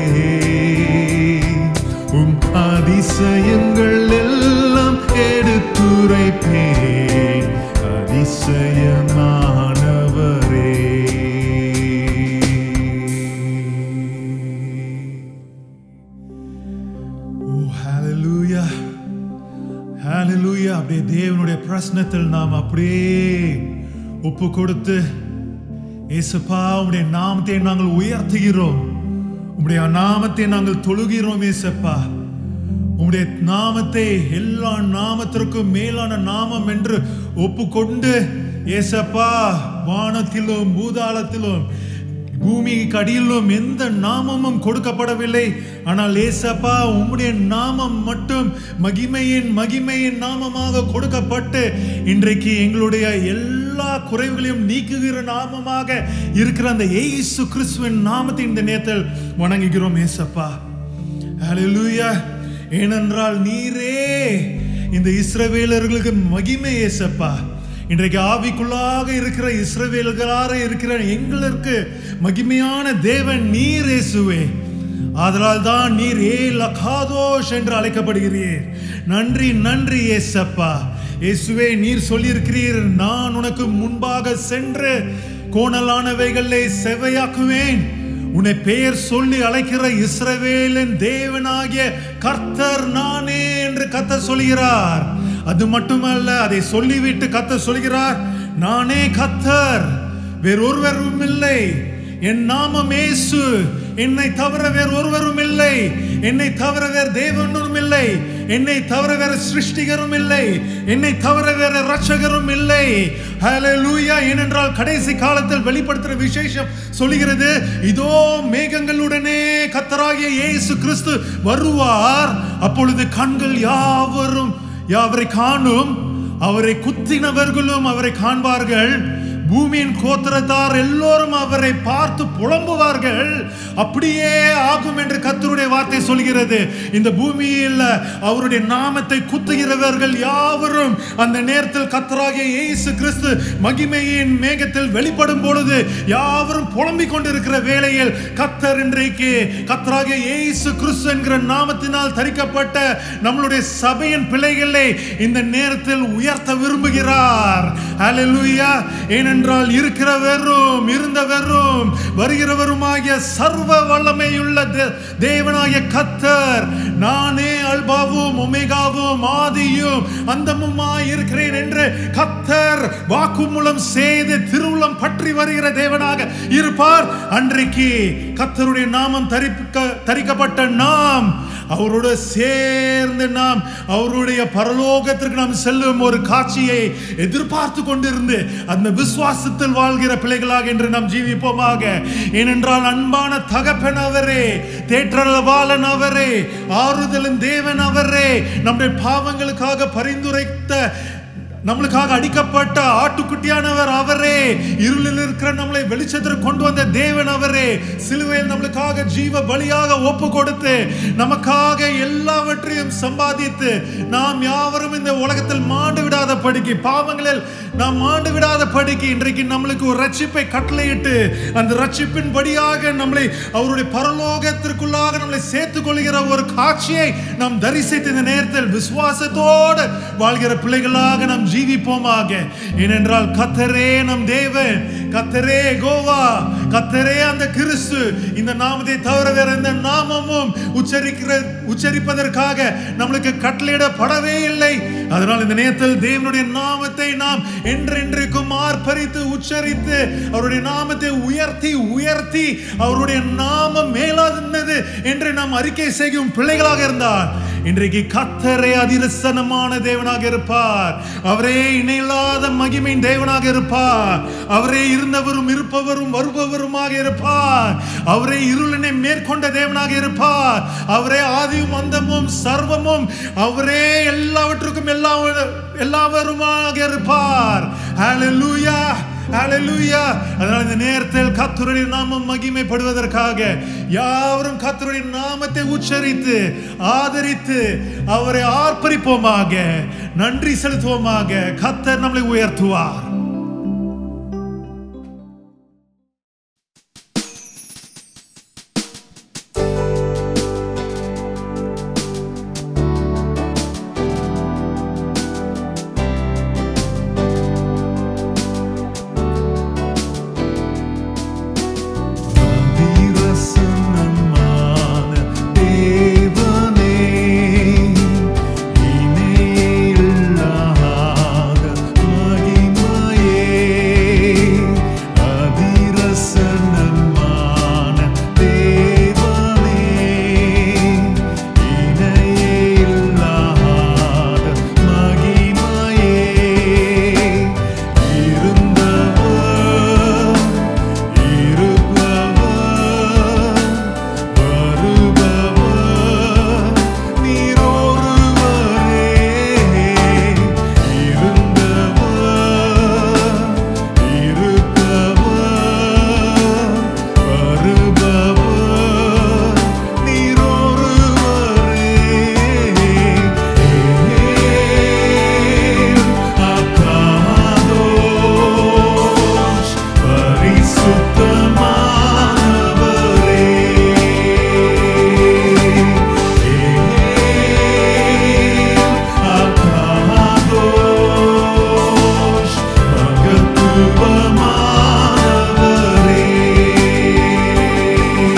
உம் அதிசயங்கள் எல்லாம் எடுத்துரைப்பேன் அதிசயமானவரே ஓ ஹalleluya ஹalleluya அப்படியே தேவனுடைய பிரசன்னத்தில் நாம் அப்படியே ஒப்பு கொடுத்து ஏசப்பா உம்முடைய நாமத்தை நாங்கள் உயர்த்துகிறோம் உம்முடைய நாமத்தை நாங்கள் தொழுகிறோம் ஏசப்பா உம்முடைய நாமத்தை எல்லா நாமத்திற்கும் மேலான நாமம் என்று ஒப்புக்கொண்டு ஏசப்பா வானத்திலும் பூதாளத்திலும் பூமிக்கு அடியிலும் எந்த நாமமும் கொடுக்கப்படவில்லை ஆனால் ஏசப்பா உம்முடைய நாமம் மட்டும் மகிமையின் மகிமையின் நாமமாக கொடுக்கப்பட்டு இன்றைக்கு எங்களுடைய எல்லா குறைவுகளையும் நீக்குகிற நாமமாக இருக்கிற அந்த ஏசு கிறிஸ்துவின் நாமத்தை இந்த நேரத்தில் வணங்குகிறோம் ஏசப்பா ஹalleluya ஏனென்றால் நீரே இந்த இஸ்ரவேலர்களுக்கு மகிமை ஏசப்பா இன்றைக்கு ஆவிக்குள்ளாக இருக்கிற இஸ்ரவேல்களாக இருக்கிற எங்களுக்கு மகிமையான தேவன் நீர் இயேசுவே ஆதலால் தான் நீர் ஏ லகாதோஷ் என்று அழைக்கப்படுகிறீர் நன்றி நன்றி ஏசப்பா இயேசுவே நீர் சொல்லியிருக்கிறீர் நான் உனக்கு முன்பாக சென்று கோணலானவைகளை செவையாக்குவேன் உன்னை பெயர் சொல்லி அழைக்கிற இஸ்ரவேலின் தேவனாகிய கர்த்தர் நானே என்று கர்த்தர் சொல்கிறார் அது மட்டுமல்ல அதை சொல்லிவிட்டு கர்த்தர் சொல்கிறார் நானே கர்த்தர் வேறொருவரும் இல்லை என் நாமம் இயேசு என்னை தவிர வேறு ஒருவரும் இல்லை என்னை தவிர வேறு தேவனும் இல்லை என்னை தவிர வேறு சிருஷ்டிகரும் இல்லை என்னை தவிர வேறு ரட்சகரும் இல்லை ஹalleluya ஏனென்றால் கடைசி காலத்தில் வெளிப்படுத்துகிற விசேஷம் சொல்கிறது இதோ மேகங்களுடனே கத்தராகிய இயேசு கிறிஸ்து வருவார் அப்பொழுது கண்கள் யாவரும் அவரை காணும் அவரை குத்தினவர்களும் அவரை காண்பார்கள் பூமியின் கோத்திரத்தார் எல்லோரும் அவரை பார்த்து புலம்புவார்கள் அப்படியே ஆகும் என்று கத்தருடைய வார்த்தை சொல்கிறது இந்த பூமியில் அவருடைய நாமத்தை குத்துகிறவர்கள் யாவரும் அந்த நேரத்தில் கத்தராகிய இயேசு கிறிஸ்து மகிமையின் மேகத்தில் வெளிப்படும் பொழுது யாவரும் புலம்பிக் கொண்டிருக்கிற வேளையில் கத்தர் இன்றைக்கு கத்தராகிய இயேசு கிறிஸ்து என்கிற நாமத்தினால் தரிக்கப்பட்ட நம்மளுடைய சபையின் பிள்ளைகளை இந்த நேரத்தில் உயர்த்த விரும்புகிறார் ஹalleluya ஏனென்றால் இருக்கிறவரும் இருந்தவரும் வருகிறவருமாகிய சர்வ வல்லமையுள்ள தே- தேவனாகிய கத்தர் நானே அல்பாவும் ஒமேகாவும் ஆதியும் அந்தமுமாய் இருக்கிறேன் என்று கத்தர் வாக்குமூலம் செய்து திருவுளம் பற்றி வருகிற தேவனாக இருப்பார் அன்றைக்கு கத்தருடைய நாமம் தரிக்க தரிக்கப்பட்ட நாம் அவரோடு சேர்ந்து நாம் அவருடைய பரலோகத்திற்கு நாம் செல்லும் ஒரு காட்சியை எதிர்பார்த்து கொண்டிருந்து அந்த விசுவாசத்தில் வாழ்கிற பிள்ளைகளாக என்று நாம் ஜீவிப்போமாக ஏனென்றால் அன்பான தகப்பன் அவரே தேற்றவாளன் அவரே ஆறுதலின் தேவன் அவரே நம்முடைய பாவங்களுக்காக பரிந்துரைத்த நம்மளுக்காக அடிக்கப்பட்ட ஆட்டுக்குட்டியானவர் அவரே இருளில் இருக்கிற நம்மளை வெளிச்சத்திற்கு கொண்டு வந்த தேவன் அவரே சிலுவையில் நம்மளுக்காக ஜீவ பலியாக ஒப்பு கொடுத்து நமக்காக எல்லாவற்றையும் சம்பாதித்து நாம் யாவரும் இந்த உலகத்தில் மாண்டு விடாத படிக்கு பாவங்களில் நாம் மாண்டு விடாத படிக்கு இன்றைக்கு நம்மளுக்கு ஒரு ரட்சிப்பை கட்டளையிட்டு அந்த ரட்சிப்பின் படியாக நம்மளை அவருடைய பரலோகத்திற்குள்ளாக நம்மளை சேர்த்துக் கொள்கிற ஒரு காட்சியை நாம் தரிசித்து இந்த நேரத்தில் விசுவாசத்தோடு வாழ்கிற பிள்ளைகளாக நாம் ஜீவிப்போமாக ஏனென்றால் கத்தரே நம் தேவன் கத்தரே கோவா கத்தரே அந்த கிறிஸ்து இந்த நாமத்தை தவிர வேற எந்த நாமமும் உச்சரிக்கிற உச்சரிப்பதற்காக நம்மளுக்கு கட்டளையிடப்படவே இல்லை அதனால் இந்த நேரத்தில் தேவனுடைய நாமத்தை நாம் என்றென்றைக்கும் ஆர்ப்பரித்து உச்சரித்து அவருடைய நாமத்தை உயர்த்தி உயர்த்தி அவருடைய நாமம் மேலாதிருந்தது என்று நாம் அறிக்கை செய்யும் பிள்ளைகளாக இருந்தார் இன்றைக்கு கத்தரே அதிரசனமான தேவனாக இருப்பார் அவரே இணையில்லாத மகிமையின் தேவனாக இருப்பார் அவரே இருந்தவரும் இருப்பவரும் வருபவருமாக இருப்பார் அவரே இருளினை மேற்கொண்ட தேவனாக இருப்பார் அவரே ஆதியும் அந்தமும் சர்வமும் அவரே எல்லாவற்றுக்கும் எல்லா எல்லாவருமாக இருப்பார் ஹalleluya ஹalleluya அதனால இந்த நேரத்தில் கர்த்தருடைய நாமம் மகிமைப்படுவதற்காக யாவரும் கர்த்தருடைய நாமத்தை உச்சரித்து ஆதரித்து அவரை ஆர்ப்பரிப்போமாக நன்றி செலுத்துவோமாக கர்த்தர் நம்மளை உயர்த்துவார் அதிரசனமான தேவனே இணையில்லாத மகிமையே அதிரசனமான தேவனே இணையில்லாத மகிமையே இருந்தவர் இருப்பவர் வருபவர் நீரொருவரே இருந்தவர் இருப்பவர் வருபவர் நீரொருவரே அக்காதோஷ் பரிசுத்தமானவரே அக்காதோஷ் மகத்துவமானவரே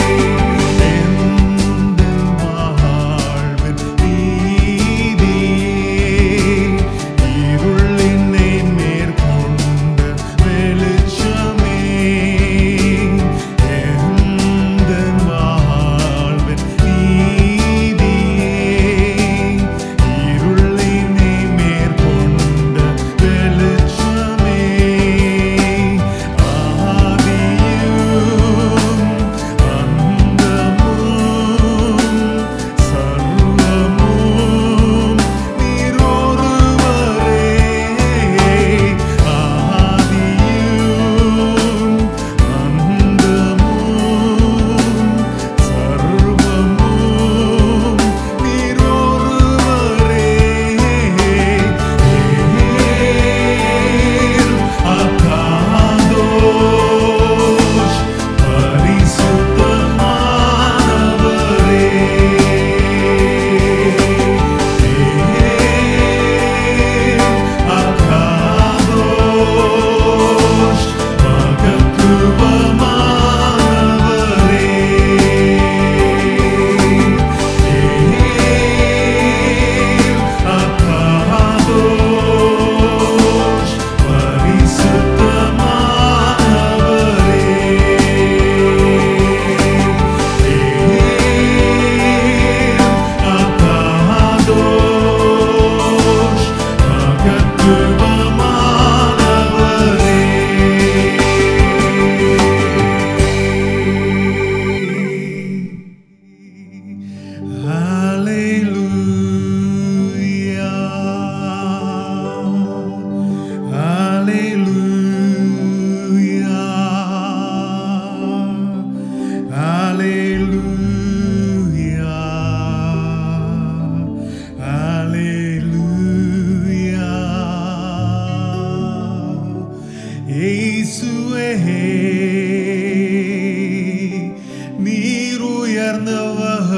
நீர் உயர்ந்தவர்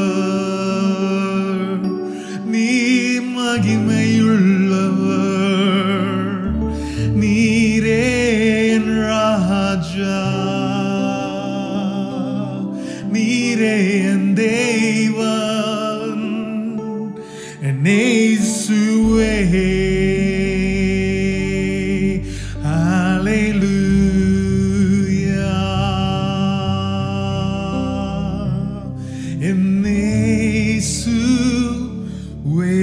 நீர் மகிமையுள்ளவர் நீரே என் ராஜா நீரே என் தேவன் என் இயேசுவே Hallelujah. என் இயேசுவே.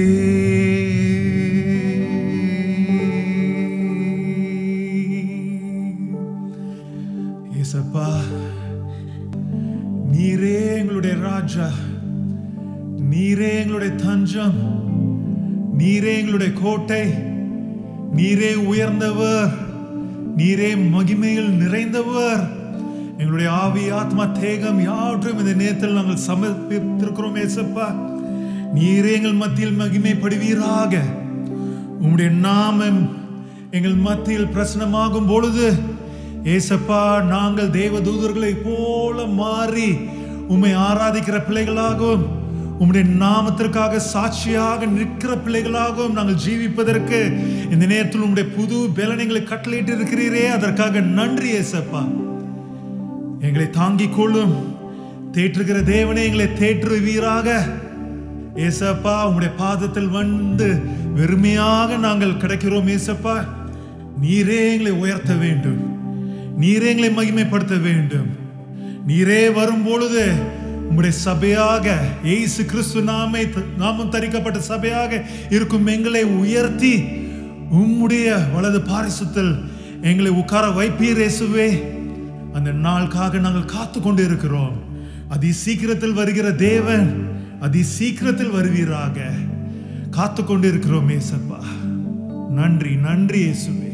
இயேசப்பா நீரே எங்களுடைய ராஜா நீரே எங்களுடைய தஞ்சம் நீரே எங்களுடைய கோட்டை நீரே உயர்ந்தவர் நீரே மகிமையில் நிறைந்தவர் எங்களுடைய ஆவி ஆத்மா தேகம் யாவற்றையும் இந்த நேரத்தில் நாங்கள் சமர்ப்பித்திருக்கிறோம் ஏசப்பா நீரே எங்கள் மத்தியில் மகிமைப்படுவீராக உம்முடைய நாமம் எங்கள் மத்தியில் பிரசனமாகும் பொழுது ஏசப்பா நாங்கள் தேவதூதர்களைப் போல மாறி உம்மை ஆராதிக்கிற பிள்ளைகளாகவும் உம்முடைய நாமத்திற்காக சாட்சியாக நிற்கிற பிள்ளைகளாகவும் நாங்கள் ஜீவிப்பதற்கு இந்த நேரத்தில் உம்முடைய புது பலனைகளை கட்டளையிட்டு இருக்கிறீரே அதற்காக நன்றி ஏசப்பா எங்களை தாங்கிக் கொள்ளும் தேற்றுகிற தேவனே எங்களை தேற்றுவீராக ஏசப்பா உம்முடைய பாதத்தில் வந்து வெறுமையாக நாங்கள் கிடைக்கிறோம் ஏசப்பா நீரே எங்களை உயர்த்த வேண்டும் நீரே எங்களை மகிமைப்படுத்த வேண்டும் நீரே வரும் பொழுது உம்முடைய சபையாக இயேசு கிறிஸ்து நாமை நாமம் தரிக்கப்பட்ட சபையாக இருக்கும் எங்களை உயர்த்தி உம்முடைய வலது பாரிசத்தில் எங்களை உட்கார வைப்பீர் இயேசுவே அந்த நாளுக்காக நாங்கள் காத்து கொண்டு இருக்கிறோம் அதி சீக்கிரத்தில் வருகிற தேவன் அதி சீக்கிரத்தில் வருவீராக காத்து கொண்டு இருக்கிறோம் ஏசப்பா நன்றி நன்றி இயேசுவே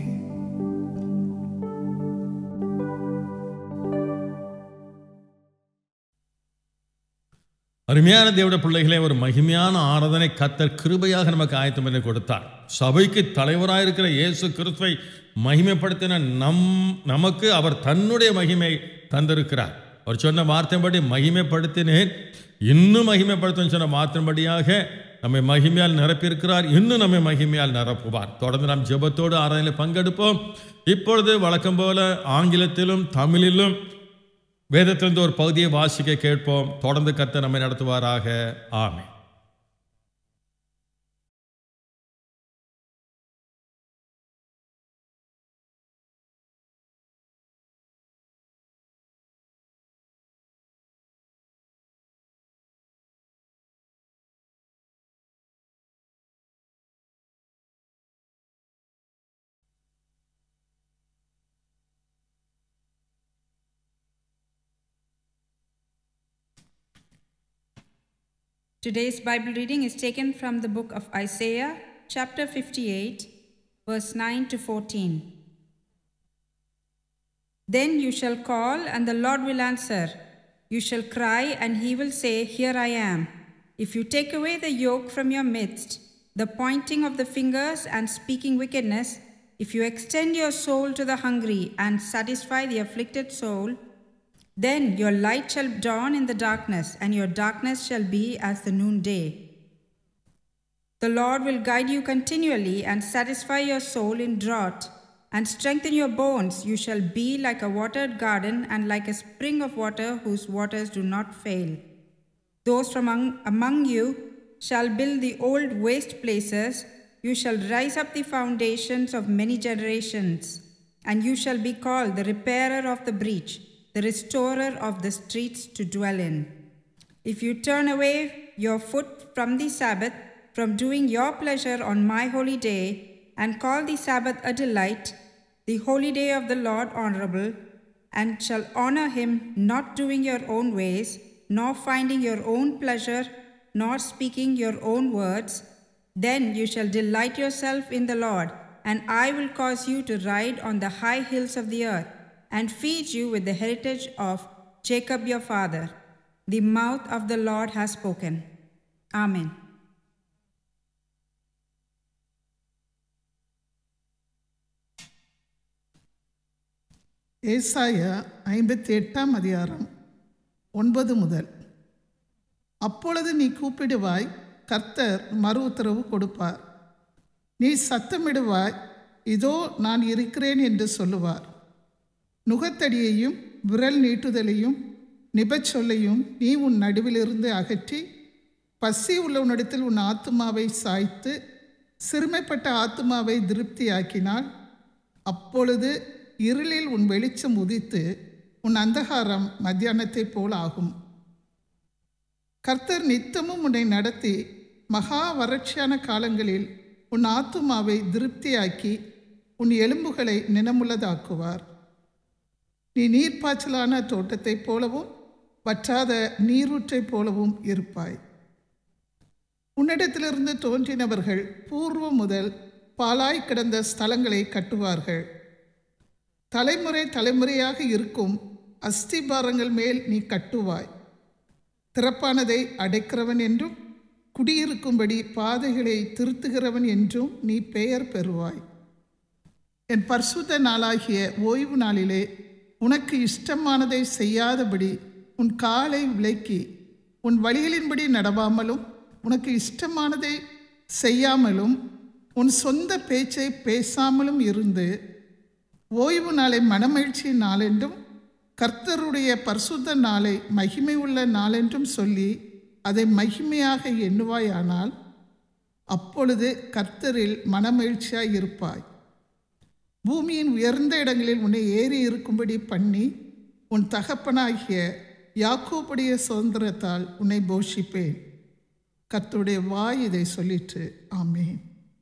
அருமையான தேவட பிள்ளைகளே ஒரு மகிமையான ஆராதனை கத்தர் கிருபையாக நமக்கு ஆயத்தம் பண்ணி கொடுத்தார் சபைக்கு தலைவராயிருக்கிற இயேசு கிறிஸ்துவை மகிமைப்படுத்தின நம் நமக்கு அவர் தன்னுடைய மகிமை தந்திருக்கிறார் அவர் சொன்ன வார்த்தைப்படி மகிமைப்படுத்தினேன் இன்னும் மகிமைப்படுத்தும் சொன்ன வார்த்தைப்படியாக நம்மை மகிமையால் நிரப்பியிருக்கிறார் இன்னும் நம்மை மகிமையால் நிரப்புவார் தொடர்ந்து நாம் ஜெபத்தோடு ஆராதனையில் பங்கெடுப்போம் இப்பொழுது வழக்கம் போல ஆங்கிலத்திலும் தமிழிலும் வேதத்திலிருந்து ஒரு பகுதியை வாசிக்க கேட்போம் தொடர்ந்து கத்த நம்மை நடத்துவாராக ஆமென் Today's Bible reading is taken from the book of Isaiah, chapter 58, verse 9 to 14. Then you shall call, and the Lord will answer. You shall cry, and he will say, Here I am. If you take away the yoke from your midst, the pointing of the fingers and speaking wickedness, if you extend your soul to the hungry and satisfy the afflicted soul, then your light shall dawn in the darkness, and your darkness shall be as the noonday. The Lord will guide you continually and satisfy your soul in drought, and strengthen your bones. You shall be like a watered garden and like a spring of water whose waters do not fail. Those from among, among you shall build the old waste places. You shall rise up the foundations of many generations, and you shall be called the repairer of the breach, the restorer of the streets to dwell in. If you turn away your foot from the Sabbath, from doing your pleasure on my holy day, and call the Sabbath a delight, the holy day of the Lord honorable, and shall honor him, not doing your own ways, nor finding your own pleasure, nor speaking your own words, then you shall delight yourself in the Lord, and I will cause you to ride on the high hills of the earth, and feed you with the heritage of Jacob your father. The mouth of the Lord has spoken. Amen. ஏசாயா ஐம்பத்தி எட்டாம் அதிகாரம் ஒன்பது முதல் அப்பொழுது நீ கூப்பிடுவாய் கர்த்தர் மறு உத்தரவு கொடுப்பார் நீ சத்தமிடுவாய் இதோ நான் இருக்கிறேன் என்று சொல்லுவார் நுகத்தடியையும் விரல் நீட்டுதலையும் நிபச்சொல்லையும் நீ உன் நடுவிலிருந்து அகற்றி பசி உள்ளவனிடத்தில் உன் ஆத்துமாவை சாய்த்து சிறுமைப்பட்ட ஆத்துமாவை திருப்தியாக்கினால் அப்பொழுது இருளில் உன் வெளிச்சம் உதித்து உன் அந்தகாரம் மத்தியானத்தைப் போல் ஆகும் கர்த்தர் நித்தமும் உன்னை நடத்தி மகா வறட்சியான காலங்களில் உன் ஆத்துமாவை திருப்தியாக்கி உன் எலும்புகளை நினமுள்ளதாக்குவார் நீ நீர்ப்பாய்ச்சலான தோட்டத்தைப் போலவும் வற்றாத நீரூற்றைப் போலவும் இருப்பாய் உன்னிடத்திலிருந்து தோன்றினவர்கள் பூர்வம் முதல் பாலாய் கிடந்த ஸ்தலங்களை கட்டுவார்கள் தலைமுறை தலைமுறையாக இருக்கும் அஸ்திபாரங்கள் மேல் நீ கட்டுவாய் திறப்பானதை அடைக்கிறவன் என்றும் குடியிருக்கும்படி பாதைகளை திருத்துகிறவன் என்றும் நீ பெயர் பெறுவாய் என் பரிசுத்த நாளாகிய ஓய்வு நாளிலே உனக்கு இஷ்டமானதை செய்யாதபடி உன் காலை விலக்கி உன் வழிகளின்படி நடவாமலும் உனக்கு இஷ்டமானதை செய்யாமலும் உன் சொந்த பேச்சை பேசாமலும் இருந்து ஓய்வு நாளை மனமகிழ்ச்சி நாளென்றும் கர்த்தருடைய பரிசுத்த நாளை மகிமை உள்ள நாளென்றும் சொல்லி அதை மகிமையாக எண்ணுவாயானால் அப்பொழுது கர்த்தரில் மனமகிழ்ச்சியாய் இருப்பாய் பூமியின் உயர்ந்த இடங்களில் உன்னை ஏறி இருக்கும்படி பண்ணி உன் தகப்பனாகிய யாக்கோபுடைய சுதந்திரத்தால் உன்னை போஷிப்பேன் கர்த்தருடைய வாய் இதை சொல்லிற்று ஆமேன்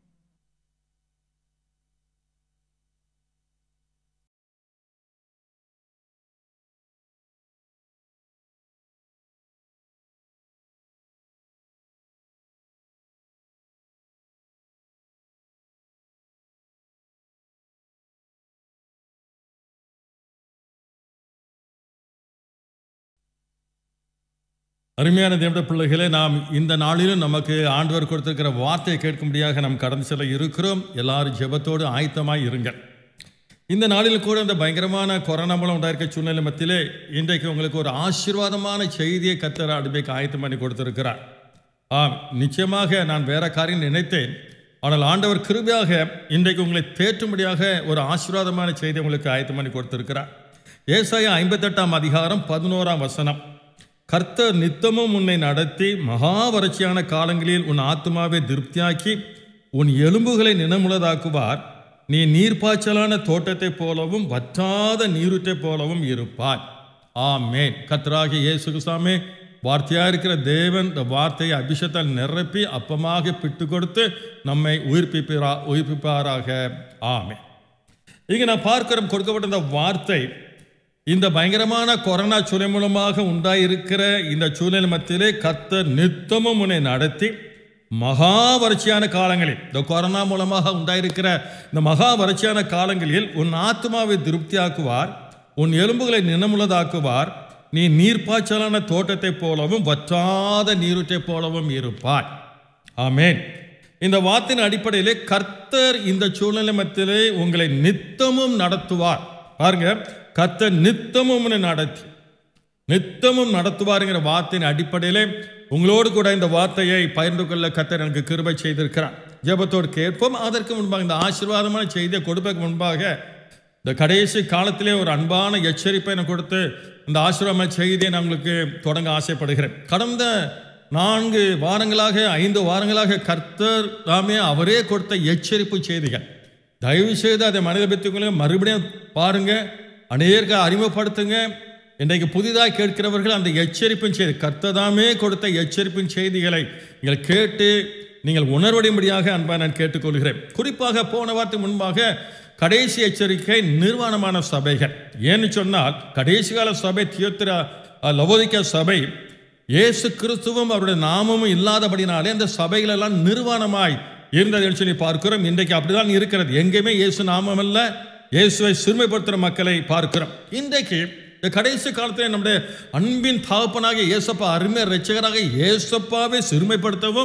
அருமையான தேவட பிள்ளைகளே நாம் இந்த நாளிலும் நமக்கு ஆண்டவர் கொடுத்திருக்கிற வார்த்தையை கேட்கும்படியாக நாம் கடந்து செல்ல இருக்கிறோம் எல்லாரும் ஜெபத்தோடு ஆயத்தமாய் இருங்கள் இந்த நாளில் கூட இந்த பயங்கரமான கொரோனா மூலம் உண்டாயிருக்க சூழ்நிலை மத்தியிலே இன்றைக்கு உங்களுக்கு ஒரு ஆசீர்வாதமான செய்தியை கத்தர் அடுமைக்கு ஆயத்தம் பண்ணி கொடுத்திருக்கிறார் ஆம் நிச்சயமாக நான் வேற காரியம் நினைத்தேன் ஆனால் ஆண்டவர் கிருபையாக இன்றைக்கு உங்களை தேற்றும்படியாக ஒரு ஆசீர்வாதமான செய்தி உங்களுக்கு ஆயத்தம் பண்ணி கொடுத்திருக்கிறார் ஏசாயா ஐம்பத்தெட்டாம் அதிகாரம் பதினோராம் வசனம் கர்த்தர் நித்தமும் உன்னை நடத்தி மகா வறட்சியான காலங்களில் உன் ஆத்மாவை திருப்தியாக்கி உன் எலும்புகளை நினமுள்ளதாக்குவார் நீ நீர்ப்பாய்ச்சலான தோட்டத்தைப் போலவும் வற்றாத நீருற்றைப் போலவும் இருப்பாய் ஆமேன் கர்த்தராகிய இயேசு கிறிஸ்துவே வார்த்தையா இருக்கிற தேவன் இந்த வார்த்தையை அபிஷேகத்தால் நிரப்பி அப்பமாக பிட்டு கொடுத்து நம்மை உயிர்ப்பிப்பாரா உயிர்ப்பிப்பாராக ஆமே இங்க நான் பார்க்கிறோம் கொடுக்கப்பட்ட இந்த வார்த்தை இந்த பயங்கரமான கொரோனா சூழல் மூலமாக உண்டாயிருக்கிற இந்த சூழல் மத்தியிலே கர்த்தர் நித்தமும் உன்னை நடத்தி மகா வறட்சியான காலங்களில் இந்த கொரோனா மூலமாக உண்டாயிருக்கிற இந்த மகா வறட்சியான காலங்களில் உன் ஆத்மாவை திருப்தியாக்குவார் உன் எலும்புகளை நினமுள்ளதாக்குவார் நீ நீர்ப்பாய்ச்சலான தோட்டத்தைப் போலவும் வற்றாத நீரூற்றைப் போலவும் இருப்பாய் ஆமேன் இந்த வார்த்தையின் அடிப்படையிலே கர்த்தர் இந்த சூழ்நிலை மத்தியிலே உங்களை நித்தமும் நடத்துவார் பாருங்க கர்த்தர் நித்தமும் உன்னை நடத்தி நித்தமும் நடத்துவாருங்கிற வார்த்தையின் அடிப்படையிலே உங்களோடு கூட இந்த வார்த்தையை பகிர்ந்து கொள்ள கர்த்தர் எனக்கு கிருபை செய்திருக்கிறார் ஜெபத்தோடு கேட்போம் அதற்கு முன்பாக இந்த ஆசீர்வாதமான செய்தியை கொடுப்பதற்கு முன்பாக இந்த கடைசி காலத்திலே ஒரு அன்பான எச்சரிப்பை எனக்கு கொடுத்து இந்த ஆசீர்வாதமான செய்தியை நான் உங்களுக்கு தொடங்க ஆசைப்படுகிறேன் கடந்த நான்கு வாரங்களாக ஐந்து வாரங்களாக கர்த்தர் தாமே அவரே கொடுத்த எச்சரிப்பு செய்திகள் தயவு செய்து அதை மனித மறுபடியும் பாருங்க அநேக அறிமுகப்படுத்துங்க இன்றைக்கு புதிதாக கேட்கிறவர்கள் அந்த எச்சரிப்பின் செய்தி கர்த்ததாமே கொடுத்த எச்சரிப்பின் செய்திகளை நீங்கள் கேட்டு நீங்கள் உணர்வடையும்படியாக அன்பாக நான் கேட்டுக்கொள்கிறேன் குறிப்பாக போன வாரத்துக்கு முன்பாக கடைசி எச்சரிக்கை நிர்வாணமான சபைகள் ஏன்னு சொன்னால் கடைசி கால சபை தியோத்திரா லவோதிக்க சபை இயேசு கிறிஸ்துவும் அவருடைய நாமமும் இல்லாதபடினாலே அந்த சபைகள் எல்லாம் நிர்வாணமாய் இருந்ததுன்னு சொல்லி பார்க்கிறோம் இன்றைக்கு அப்படிதான் இருக்கிறது எங்கேயுமே இயேசு நாமம் அல்ல இயேசுவை சிறுமைப்படுத்துகிற மக்களை பார்க்கிறோம் இன்றைக்கு இந்த கடைசி காலத்தில் நம்முடைய அன்பின் தகப்பனாக இயேசப்பா அருமை ரட்சகராக இயேசப்பாவை சிறுமைப்படுத்தவும்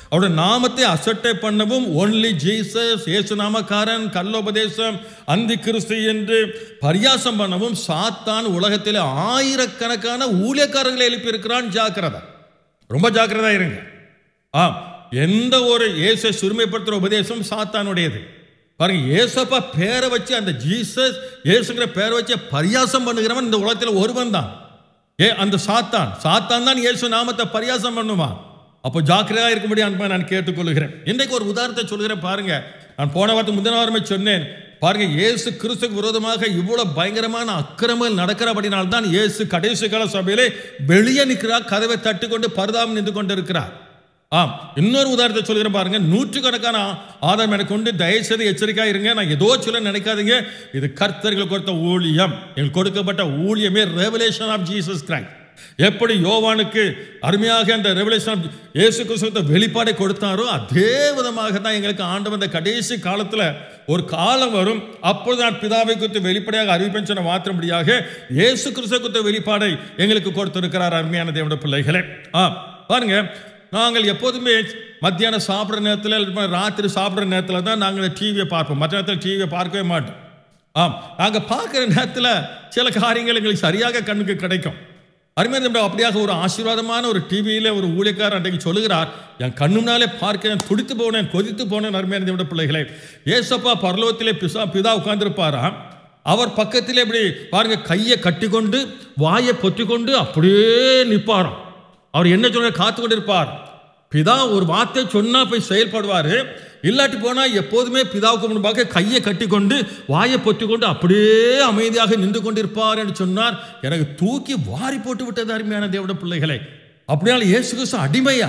அவருடைய நாமத்தை அசட்டை பண்ணவும் ஒன்லி ஜீசஸ் இயேசு நாமக்காரன் கல்லோபதேசம் அந்தி கிறிஸ்து என்று பரியாசம் பண்ணவும் சாத்தான் உலகத்தில் ஆயிரக்கணக்கான ஊழியக்காரர்களை எழுப்பியிருக்கிறான் ஜாக்கிரதை ரொம்ப ஜாக்கிரதா இருங்க ஆம் எந்த ஒரு இயேசை சிறுமைப்படுத்துகிற உபதேசம் சாத்தானுடையது பாருங்க ஏசப்பா பேரை வச்சு அந்த ஜீசஸ் இயேசுங்கிற பேரை வச்சு பரியாசம் பண்ணுகிறவன் இந்த உலகத்தில் ஒருவன் தான் ஏ அந்த சாத்தான் சாத்தான் தான் இயேசு நாமத்தை பரியாசம் பண்ணுவான் அப்போ ஜாக்கிரதையா இருக்கும்படி அன்பா நான் கேட்டுக்கொள்கிறேன் இன்றைக்கு ஒரு உதாரணத்தை சொல்கிறேன் பாருங்க நான் போன வாரத்துக்கு முந்தின வாரமே சொன்னேன் பாருங்க இயேசு கிறிஸ்துக்கு விரோதமாக இவ்வளவு பயங்கரமான அக்கிரமங்கள் நடக்கிறபடினால் தான் இயேசு கடைசி கால சபையிலே வெளியே நிற்கிறார் கதவை தட்டி கொண்டு பரிதாபம் நின்று கொண்டு இருக்கிறார் ஆம் இன்னொரு உதாரணத்தை சொல்கிறேன் பாருங்க நூற்றுக்கணக்கான ஆதாரம் எனக்கு கொண்டு தயவுசெய்து எச்சரிக்கையா இருங்க நான் ஏதோ சொல்ல நினைக்காதீங்க இது கர்த்தர்களுக்கு கொடுத்த ஊழியம் எங்களுக்கு கொடுக்கப்பட்ட ஊழியமே ரெவலேஷன் ஆஃப் ஜீசஸ் கிரைஸ்ட் எப்படி யோவானுக்கு அருமையாக அந்த ரெவலேஷன் இயேசு கிறிஸ்துவத்தை வெளிப்பாடை கொடுத்தாரோ அதே விதமாக தான் எங்களுக்கு ஆண்டவன் இந்த கடைசி காலத்தில் ஒரு காலம் வரும் அப்பொழுது நான் பிதாவை குறித்து வெளிப்படையாக அறிவிப்பேன் சொன்ன மாத்திரபடியாக இயேசு கிறிஸ்துவ குறித்த வெளிப்பாடை எங்களுக்கு கொடுத்திருக்கிறார் அருமையான தேவட பிள்ளைகளே ஆ பாருங்க நாங்கள் எப்போதுமே மத்தியானம் சாப்பிட்ற நேரத்தில் இல்ல ராத்திரி சாப்பிட்ற நேரத்தில் தான் நாங்கள் டிவியை பார்ப்போம் மற்ற நேரத்தில் டிவியை பார்க்கவே மாட்டோம் ஆம் நாங்கள் பார்க்குற நேரத்தில் சில காரியங்கள் எங்களுக்கு சரியாக கண்ணுக்கு கிடைக்கும் அருமையான அப்படியாக ஒரு ஆசீர்வாதமான ஒரு டிவியில் ஒரு ஊழியக்காரர் அன்றைக்கு சொல்லுகிறார் என் கண்ணுனாலே பார்க்கிறேன் துடித்து போனேன் கொதித்து போனேன் அருமையான தேவட பிள்ளைகளே ஏசப்பா பரலோகத்திலே பிசா பிதா உட்கார்ந்துருப்பாராம் அவர் பக்கத்திலே இப்படி பாருங்க கையை கட்டி கொண்டு வாயை பொத்தி கொண்டு அப்படியே நிற்பாராம் அவர் என்ன சொல்ற காத்து கொண்டு இருப்பார் பிதா ஒரு வார்த்தை சொன்னா போய் செயல்படுவார் இல்லாட்டி போனா எப்போதுமே பிதாவுக்கு முன்பாக கையை கட்டி கொண்டு வாயை பொத்தி கொண்டு அப்படியே அமைதியாக நின்று கொண்டிருப்பார் என்று சொன்னார் எனக்கு தூக்கி வாரி போட்டு விட்டது அருமையான தேவட பிள்ளைகளை அப்படியால் இயேசு கிறிஸ்து அடிமையா